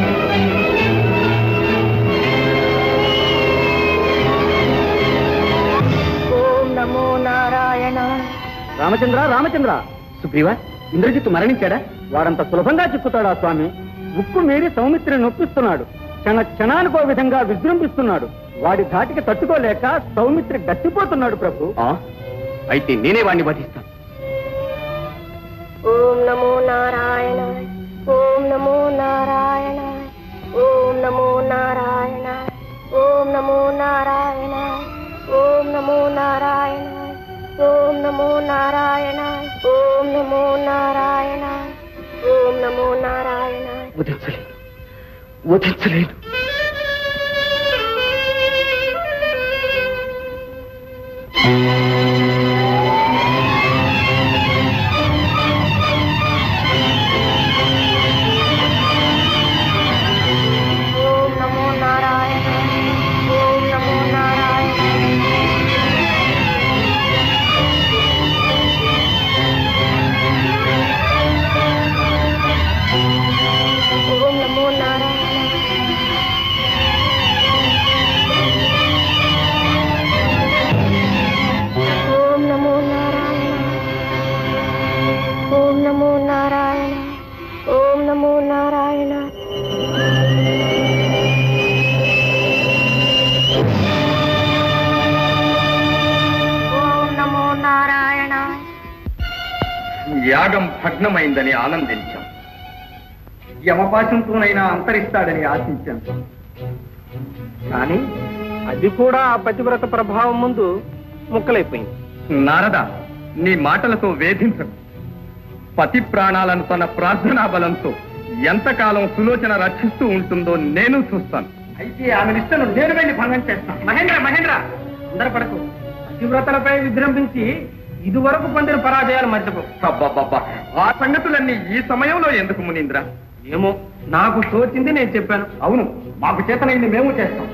ఓం నమో నారాయణ రామచంద్ర రామచంద్ర సుగ్రీవా ఇంద్రజిత్తు మరణించాడా వాడంత సులభంగా చిక్కుతాడా స్వామి ఉక్కు మీరి సౌమిత్రిని నొప్పిస్తున్నాడు క్షణ క్షణానికో విధంగా విజృంభిస్తున్నాడు వాడి ధాటికి తట్టుకోలేక సౌమిత్రి గట్టిపోతున్నాడు ప్రభు అయితే నేనే వాడిని వధిస్తాను ఓం నమో నారాయణ ఓం నమో నారాయణ ఓం నమో నారాయణ ఓం నమో నారాయణ ఓం నమో నారాయణ ఓం నమో నారాయణ ఓం నమో నారాయణ ఓం నమో నారాయణ వధించలేను వధించలేను ఓం నమో నారాయణ ఓం నమో నారాయణ ఓం యాగం భగ్నమైందని ఆనందించాం యమపాశంతోనైనా అంతరిస్తాడని ఆశించాను కానీ అది కూడా ఆ పతివ్రత ప్రభావం ముందు ముక్కలైపోయింది నారద నీ మాటలతో వేధించకు పతి ప్రాణాలను తన ప్రార్థనా బలంతో ఎంతకాలం సులోచన రక్షిస్తూ ఉంటుందో నేను చూస్తాను అయితే ఆమె నిష్టను నేను వెళ్ళి భంగం చేస్తాను మహేంద్ర మహేంద్ర అందరు పడకు పతివ్రతలపై విజృంభించి ఇదివరకు పొందిన పరాజయాలు మర్చిపో అబ్బబ్బబ్బా ఆ సంగతులన్నీ ఈ సమయంలో ఎందుకు మునీంద్ర ఏమో నాకు తోచింది నేను చెప్పాను అవును మాకు చేతనైంది మేము చేస్తాం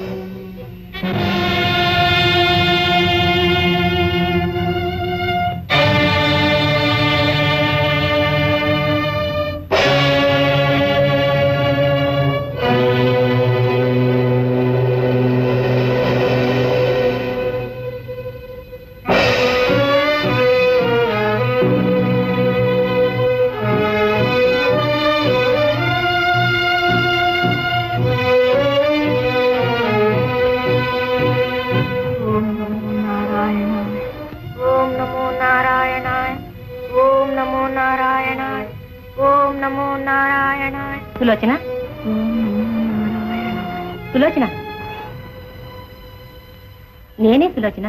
ఓం నమో నారాయణాయ ఓం నమో నారాయణాయ ఓం నమో నారాయణాయ ఓం నమో నారాయణాయ సులోచన ఓం నమో నారాయణాయ సులోచన నేనే సులోచన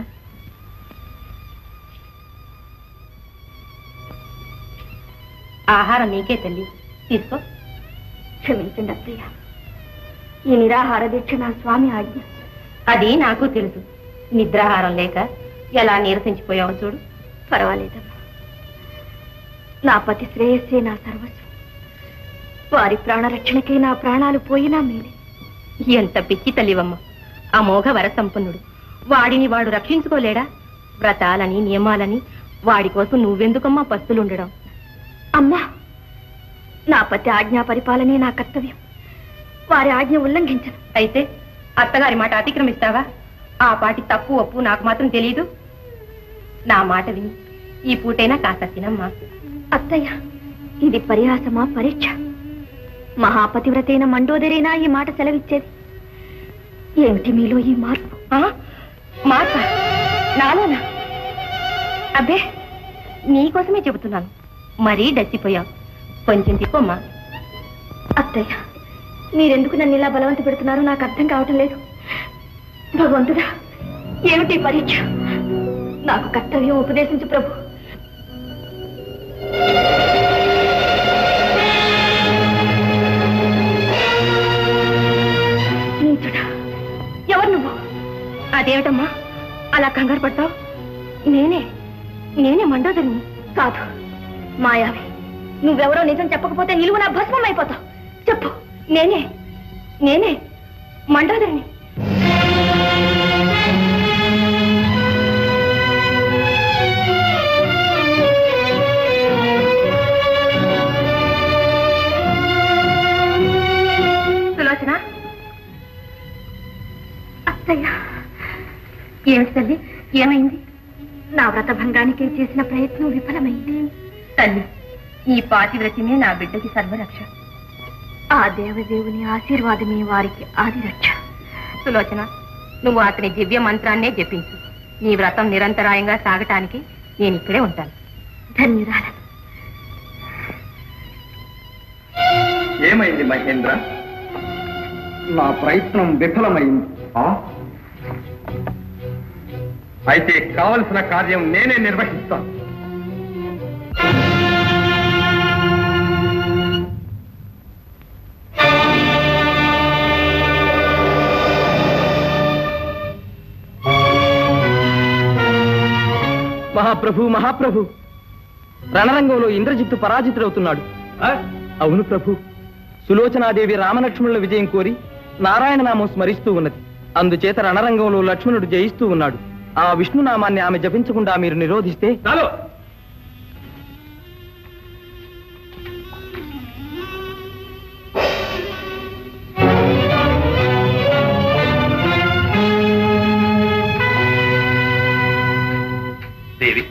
ఆహారం నీకే తల్లి తీసుకో క్షమించండి అత్తయ్య ఈ నిరాహార దీక్ష నా స్వామి ఆజ్ఞ అది నాకు తెలుసు నిద్రాహారం లేక ఎలా నీరసించిపోయావు చూడు పర్వాలేదమ్మా నా పతి శ్రేయస్సే నా సర్వస్వం వారి ప్రాణరక్షణకే నా ప్రాణాలు పోయినా మేలే ఎంత పిచ్చి తల్లివమ్మ అమోఘ వరసంపన్నుడు వాడిని వాడు రక్షించుకోలేడా వ్రతాలని నియమాలని వాడి కోసం నువ్వెందుకమ్మా పస్తులుండడం అమ్మా నా పతి ఆజ్ఞా పరిపాలనే నా కర్తవ్యం వారి ఆజ్ఞ ఉల్లంఘించను అయితే అత్తగారి మాట అతిక్రమిస్తావా ఆ పాటి తప్పు ఒప్పు నాకు మాత్రం తెలియదు నా మాట విని ఈ పూటైనా కాస్త తినమ్మా అత్తయ్య ఇది పరిహాసమా పరీక్ష మహాపతివ్రతైన మండోదరేనా ఈ మాట సెలవిచ్చేది ఏమిటి మీలో ఈ మార్పు ఆ? మాట నాలోనా అబ్బే నీకోసమే చెబుతున్నాను మరీ డచ్చిపోయావు కొంచెం తిప్పమ్మా అత్తయ్య మీరెందుకు నన్ను ఇలా బలవంత పెడుతున్నారో నాకు అర్థం కావటం లేదు భగవంతుడా ఏమిటి ఈ పరీక్ష నాకు కర్తవ్యం ఉపదేశించు ప్రభు నీచుడా ఎవరు నువ్వు అదేమిటమ్మా అలా కంగారు పడతావు నేనే నేనే మండోదరిని కాదు మాయావి నువ్వెవరో నిజం చెప్పకపోతే నిలువు నా భస్మం అయిపోతావు చెప్పు నేనే నేనే మండోదరిని సులోచన అత్తయ్య ఏమిటి తల్లి ఏమైంది నా వ్రత భంగానికి చేసిన ప్రయత్నం విఫలమైంది తల్లి ఈ పాతివ్రత్యమే నా బిడ్డకి సర్వరక్ష ఆ దేవదేవుని ఆశీర్వాదమే వారికి ఆది రక్ష సులోచన నువ్వు అతని దివ్య మంత్రాన్నే జపించు నీ వ్రతం నిరంతరాయంగా సాగటానికి నేను ఇక్కడే ఉంటాను ధన్యురాలను ఏమైంది మహేంద్ర నా ప్రయత్నం విఫలమైంది ఆ? అయితే కావలసిన కార్యం నేనే నిర్వహిస్తాను మహాప్రభు మహాప్రభు రణరంగంలో ఇంద్రజిత్తు పరాజితుడవుతున్నాడు అవును ప్రభు సులోచనాదేవి రామలక్ష్మణుల విజయం కోరి నారాయణ నామం స్మరిస్తూ ఉన్నది అందుచేత రణరంగంలో లక్ష్మణుడు జయిస్తూ ఉన్నాడు ఆ విష్ణునామాన్ని ఆమె జపించకుండా మీరు నిరోధిస్తే చాలు దేవి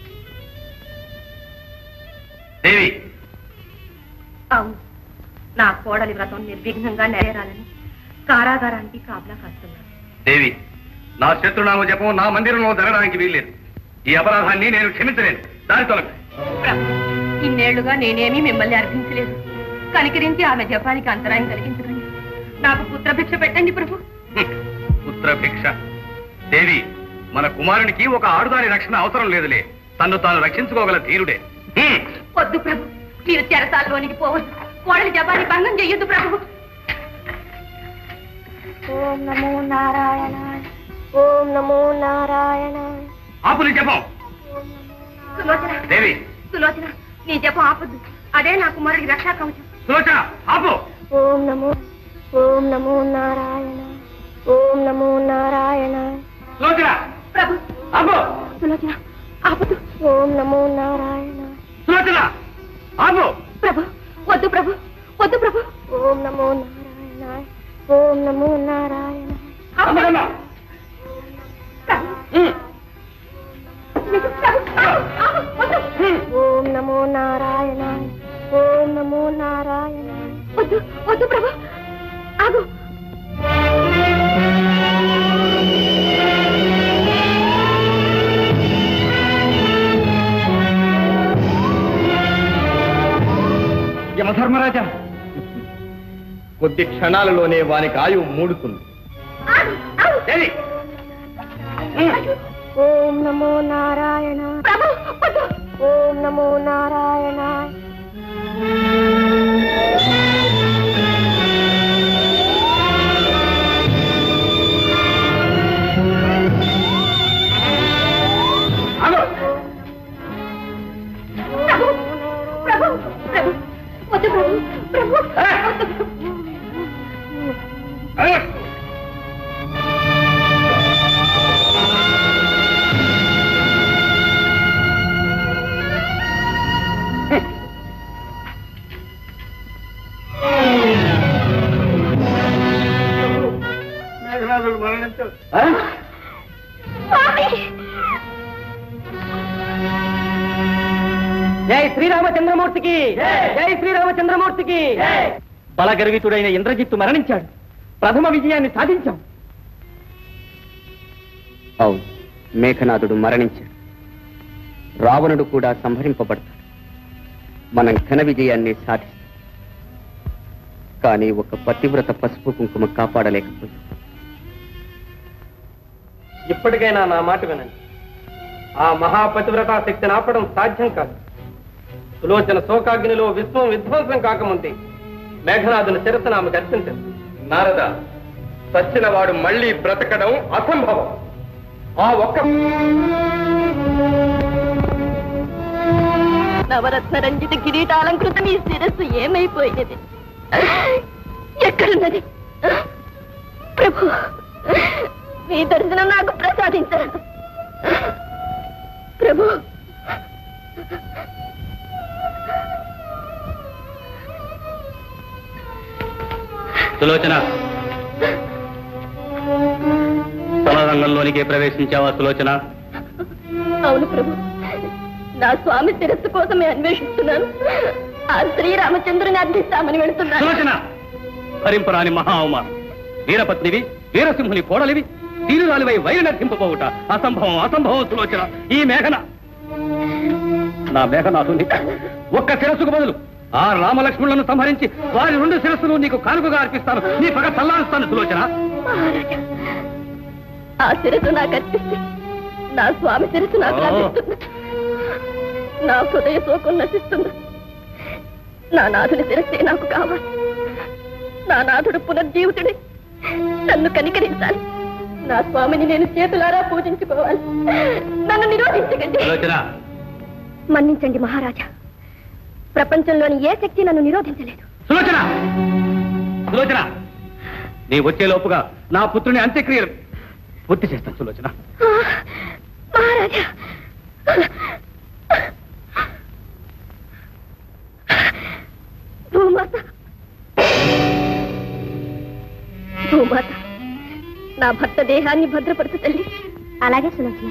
దేవి అవును నా కోడలి వ్రతం నిర్విఘ్నంగా నెరవేరాలని కారాగారానికి కాపలా కాస్తున్నాను దేవి నా శత్రునామ జపం నా మందిరంలో జరగడానికి వీల్లేదు ఈ అపరాధాన్ని నేను క్షమించలేను దాని తొలగ ప్రభు ఇన్నేళ్లుగా నేనేమీ మిమ్మల్ని అర్పించలేదు కనికరించి ఆమె జపానికి అంతరాయం కలిగించకండి నాకు పుత్రభిక్ష పెట్టండి ప్రభు పుత్రభిక్ష దేవి మన కుమారునికి ఒక ఆడుదాని రక్షణ అవసరం లేదులే తన్ను తాను రక్షించుకోగల ధీరుడే హ్మ్. వద్దు ప్రభు మీరు చెరసాలలోనికి పోవద్దు కోడలి జపాని భంగం చెయ్యొద్దు ప్రభు ఓం నమో నారాయణాయ ఓం నమో నారాయణాయ ఆపు నీ జపం సులోచన దేవి సులోచన నీ జపం ఆపద్దు అదే నా కుమారుడికి రక్షా కవచం సులోచన ఆపు ఓం నమో ఓం నమో నారాయణ ఓం నమో నారాయణాయ సులోచన ప్రభు ఆపు సులోచన ఆపదు ఓం నమో నారాయణ సులోచన ఆపు ప్రభు వద్దు ప్రభు వద్దు ప్రభు ఓం నమో నారాయణాయ ఓం నమో నారాయణ అమ్మగమ్మ. హ్మ్. ఓం నమో నారాయణాయ ఓం నమో నారాయణాయ వద్దు వద్దు ప్రభు ఆగు యమధర్మరాజా కొద్ది క్షణాలలోనే వానికి ఆయువు మూడుతుంది ఆగు ఆగు దేవి ఓం నమో నారాయణ ప్రభు వద్దు ఓం నమో నారాయణ ఆగు ప్రభు ప్రభు ప్రభు వద్దు ప్రభు ప్రభు వద్దు ఆగు. మేఘనాథుడు మరణించాడు స్వామి జై శ్రీరామచంద్రమూర్తికి జై శ్రీరామచంద్రమూర్తికి బలగర్వితుడైన ఇంద్రజిత్తు మరణించాడు ప్రథమ విజయాన్ని సాధించాం అవును మేఘనాథుడు మరణించాడు రావణుడు కూడా సంహరింపబడతాడు మనం ఘన విజయాన్ని సాధిస్తాం కానీ ఒక పతివ్రత పసుపు కుంకుమ కాపాడలేకపోయింది ఇప్పటికైనా నా మాట వినండి ఆ మహాపతివ్రతా శక్తిని ఆపడం సాధ్యం కాదు సులోచన శోకాగ్నిలో విశ్వం విధ్వంసం కాకముందే మేఘనాథుని శిరస్సును ఆమె కర్పించారు నారద సచ్చిన వాడు మళ్ళీ బ్రతకడం అసంభవం ఆ ఒక్క నవరత్న రంజిత కిరీటాలంకృత నీ శిరస్సు ఏమైపోయినది ఎక్కడున్నది ప్రభు మీ దర్శనం నాకు ప్రసాదించరు ప్రభు సులోచన రంగంలోనికి ప్రవేశించావా సులోచన అవును ప్రభు నా స్వామి శిరస్సు కోసమే అన్వేషిస్తున్నాను ఆ శ్రీరామచంద్రుని అర్థిస్తామని వెళుతున్నాను సులోచన భరింపరాని మహా అవమానం వీరపత్నివి వీరసింహుని కోడలివి తీరురాలివై వైరు నర్థింపబోవుట అసంభవం అసంభవం సులోచన ఈ మేఘన నా మేఘనాథుని ఒక్క శిరస్సుకు బదులు ఆ రామలక్ష్మణులను సంహరించి వారి రెండు శిరస్సులు నీకు కానుకగా అర్పిస్తాను నీ పగ తల్లారుస్తాను సులోచన మహారాజా, ఆ శిరస్సు నాకు అర్పిస్తే నా స్వామి శిరస్సు నాకు ఓ. లభిస్తుంది నా హృదయ శోకం నశిస్తుంది నా నాథుని శిరస్సే నాకు కావాలి నా నాథుడు పునర్జీవితుడి నన్ను కనికరించాలి నా స్వామిని నేను చేతులారా పూజించుకోవాలి నన్ను నిరోధించకండి సులోచన మన్నించండి మహారాజా ప్రపంచంలోని ఏ శక్తి నన్ను నిరోధించలేదు సులోచన సులోచన నీ వచ్చే లోపుగా నా పుత్రుని అంత్యక్రియలు పూర్తి చేస్తాను సులోచన ఆ, మహారాజా భూమాత భూమాత నా భర్త దేహాన్ని భద్రపరచు తల్లి అలాగే సులోచన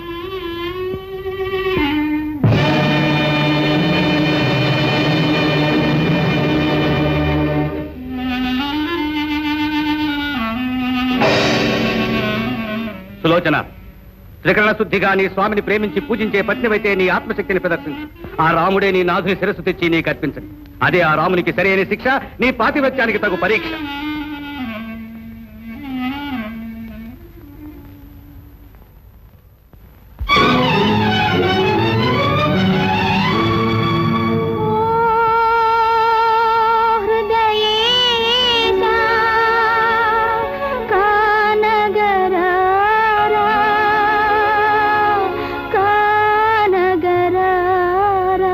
సులోచన త్రికరణ శుద్ధిగా నీ స్వామిని ప్రేమించి పూజించే పత్నివైతే నీ ఆత్మశక్తిని ప్రదర్శించు ఆ రాముడే నీ నాథుని శిరస్సు తెచ్చి నీకు అర్పించండి అదే ఆ రామునికి సరైన శిక్ష నీ పాతివత్యానికి తగు పరీక్ష హృదయేశా కానగరారా కానగరారా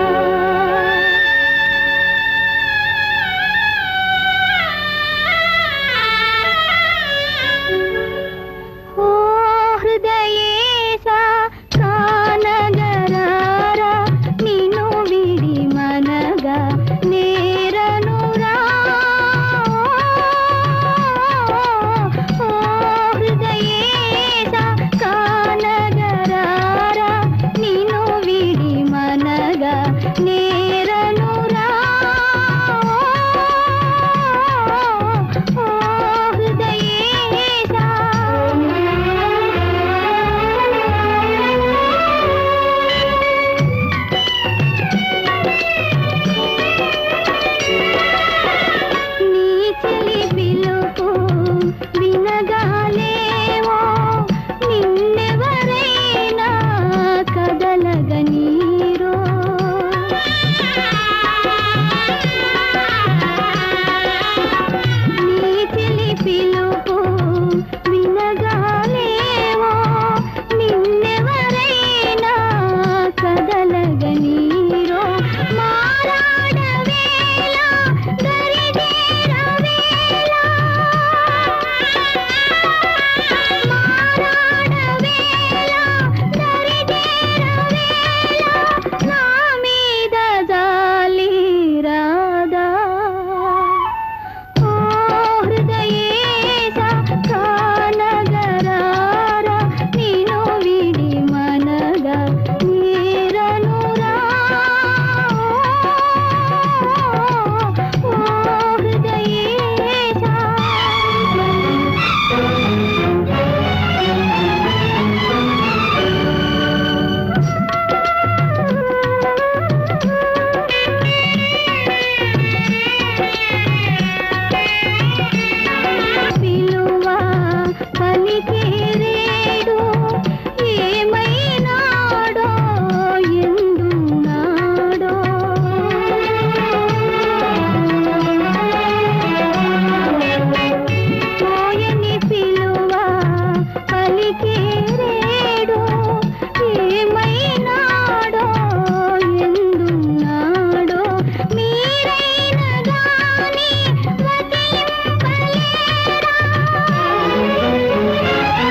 ఓ హృదయేశా కానగరారా నిన్ను విడి మనగా నేరనురా ఓ హృదయేశా కానగరారా నిన్ను విడి మనగా నేరనురా ఓ హృదయేశా నీ చెలి పిలుపు వినగాలేవో నిన్నెవరైనా కదలగనీరో నీ చెలి పిలుపు వినగాలేవో నిన్నెవరైనా కదలగనీరో మారాడవేళ దరిదేరవేళ మారాడవేళ దరిదేరవేళ నా మీద జాలి రాదా ఓ హృదయేశా కానగరారా నిన్ను విడి మనగా నీరనురా ఓ హృదయేశా పిలువా పలికేరేడు ఏమైనాడో ఎందునాడో పోయని పిలువా పలికేరేడు ఏమైనాడో ఎందునాడో మీరైన గాని వదిలింపలేరా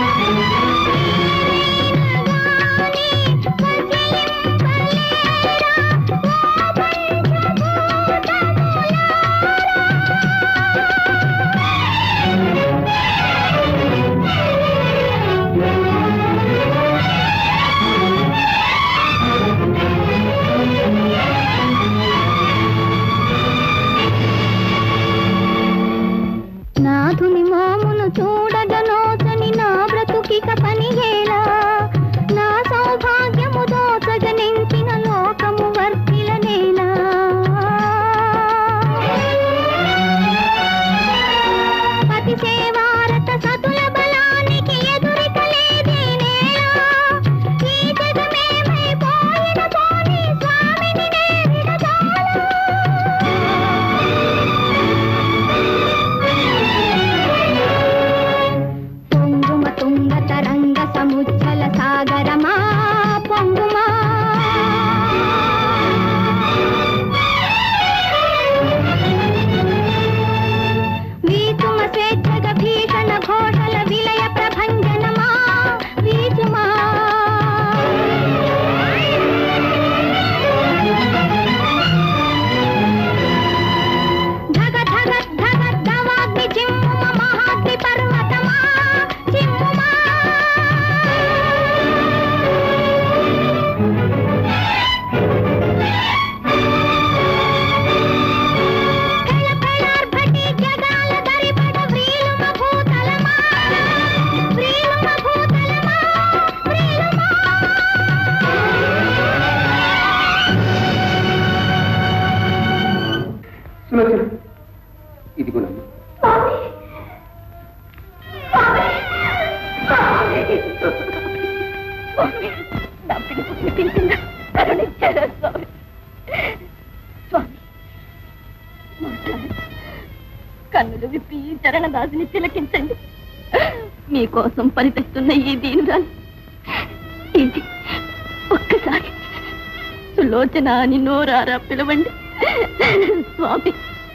చరణదాసిని తిలకించండి మీకోసం పరితెస్తున్న ఈ దీనురాలు ఇది ఒక్కసారి సులోచన అని నోరారా పిలవండి స్వామి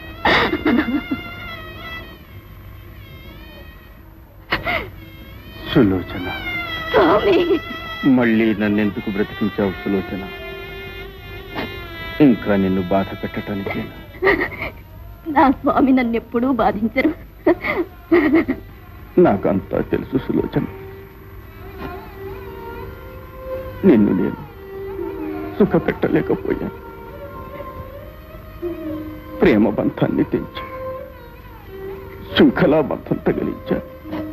సులోచన స్వామి మళ్ళీ నన్నెందుకు బ్రతికించావు సులోచన ఇంకా నిన్ను బాధ పెట్టడానికి నా స్వామి నన్ను ఎప్పుడూ బాధించరు నాకంతా తెలుసు సులోచన నిన్ను నేను సుఖ పెట్టలేకపోయాను ప్రేమ బంధాన్ని తెంచి శృంఖలా బంధం తగిలించాను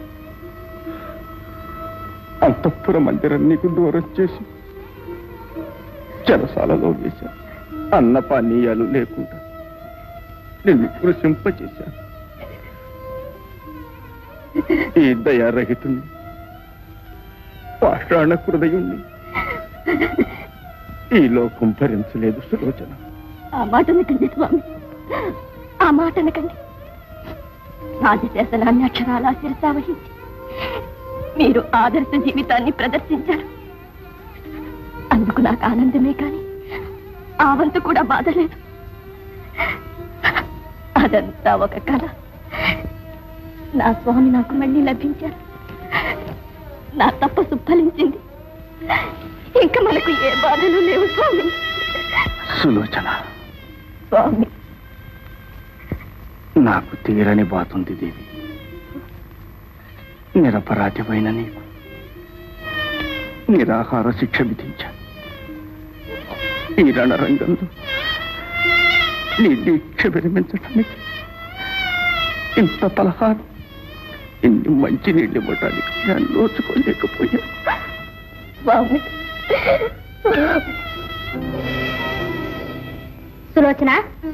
అంతఃపుర మందిరం నీకు దూరం చేసి చెరసాలలో వేశాను అన్న పానీయాలు లేకుండా నిన్ను కృషింపచేశాను ఈ దయారహితుణ్ణి పాషాణ హృదయుణ్ణి ఈ లోకం భరించలేదు సులోచన ఆ మాట అనకండి స్వామి ఆ మాట అనకండి రాజశాసనాన్ని అక్షరాలా శిరసావహించి మీరు ఆదర్శ జీవితాన్ని ప్రదర్శించారు అందుకు నాకు ఆనందమే కానీ ఆ వంతు కూడా బాధ లేదు అదంతా ఒక కళ నా స్వామి నాకు మళ్ళీ లభించారు నా తపస్సు ఫలించింది ఇంకా మనకు ఏ బాధలు లేవు స్వామి సులోచన స్వామి నాకు తీరని బాతుంది దేవి నిరపరాధిపైన నీకు నిరాహార శిక్ష విధించాను ఈ రణరంగంలో నీ దీక్ష విరమించడానికి ఇంత పలహారం ఇన్ని మంచి నీళ్ళు ఇవ్వడానికి నేను నోచుకోలేకపోయాను స్వామి సులోచన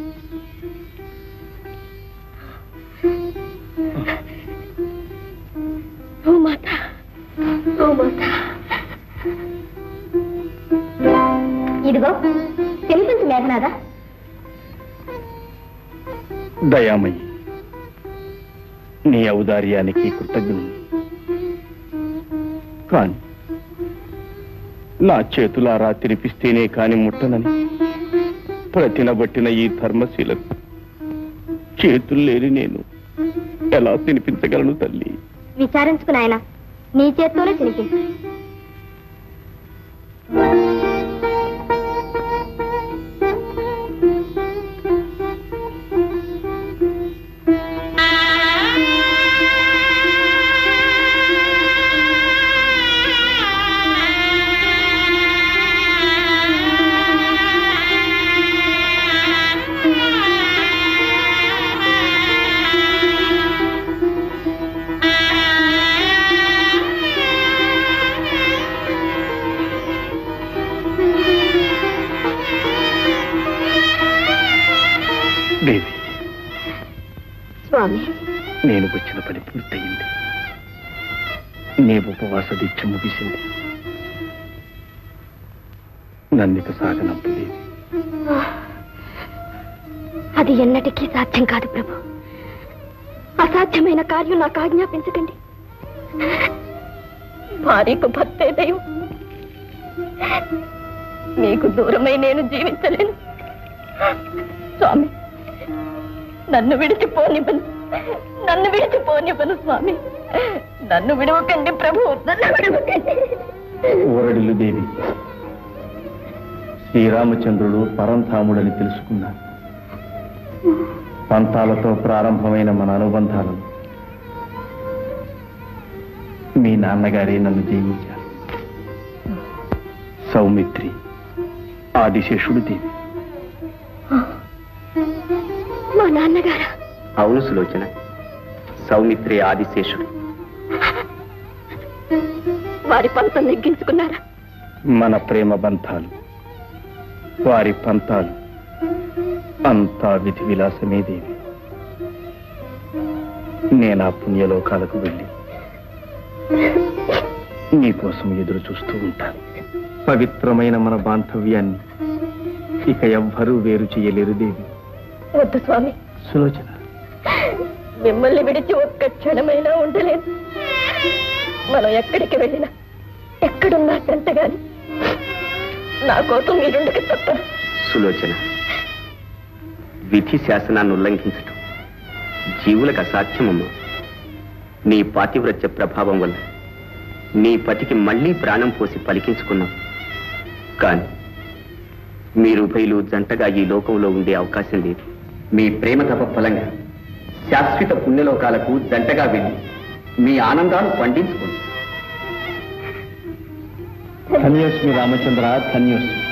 ఓ మాత ఓ మాత ఇదిగో తినిపించు మేఘనాదా దయామయ్యి నీ ఔదార్యానికి కృతజ్ఞుని కాని నా చేతులారా తినిపిస్తేనే కాని ముట్టనని ప్రతినబట్టిన ఈ ధర్మశీలకు చేతులు లేని నేను ఎలా తినిపించగలను తల్లి విచారించుకు నాయన నీ చేత్తోనే తినిపించు దేవి స్వామి నేను వచ్చిన పని పూర్తయింది నీ ఉపవాస దీక్ష ముగిసింది నన్నిక సాగనంపు దేవి అది ఎన్నటికీ సాధ్యం కాదు ప్రభు అసాధ్యమైన కార్యం నాకు ఆజ్ఞాపించకండి భార్యకు భర్తే దైవం మీకు దూరమై నేను జీవించలేను స్వామి నన్ను విడిచిపోనివ్వను నన్ను విడిచిపోనివ్వను స్వామి నన్ను విడవకండి ప్రభు నన్ను విడవకండి ఓరడిల్లు దేవి శ్రీరామచంద్రుడు పరంధాముడని తెలుసుకున్నాను పంతాలతో ప్రారంభమైన మన అనుబంధాలను మీ నాన్నగారే నన్ను జయించారు సౌమిత్రి ఆదిశేషుడు దేవి మా నాన్నగారా అవును సులోచన సౌమిత్రి ఆదిశేషుడు వారి పంతం నెగ్గించుకున్నారా మన ప్రేమ బంధాలు వారి పంతాలు అంతా విధి విలాసమే దేవి నేనా పుణ్యలోకాలకు వెళ్ళి నీకోసం ఎదురు చూస్తూ ఉంటాను పవిత్రమైన మన బాంధవ్యాన్ని ఇక ఎవ్వరూ వేరు చేయలేరు దేవి వద్దు స్వామి సులోచన మిమ్మల్ని విడిచి ఒక్క క్షణమైనా ఉండలేదు మనం ఎక్కడికి వెళ్ళినా ఎక్కడున్నా జంట గాని నా కోసం మీరుండక తప్ప సులోచన విధి శాసనాన్ని ఉల్లంఘించటం జీవులకు అసాధ్యమమ్మా నీ పాతివ్రత్య ప్రభావం వల్ల నీ పతికి మళ్ళీ ప్రాణం పోసి పలికించుకున్నాం కానీ మీరుభయులు జంటగా ఈ లోకంలో ఉండే అవకాశం లేదు మీ ప్రేమ తప ఫలంగా శాశ్వత పుణ్యలోకాలకు జంటగా వెళ్ళి మీ ఆనందాలు పండించుకోండి ధన్యోస్మి రామచంద్ర ధన్యోస్మి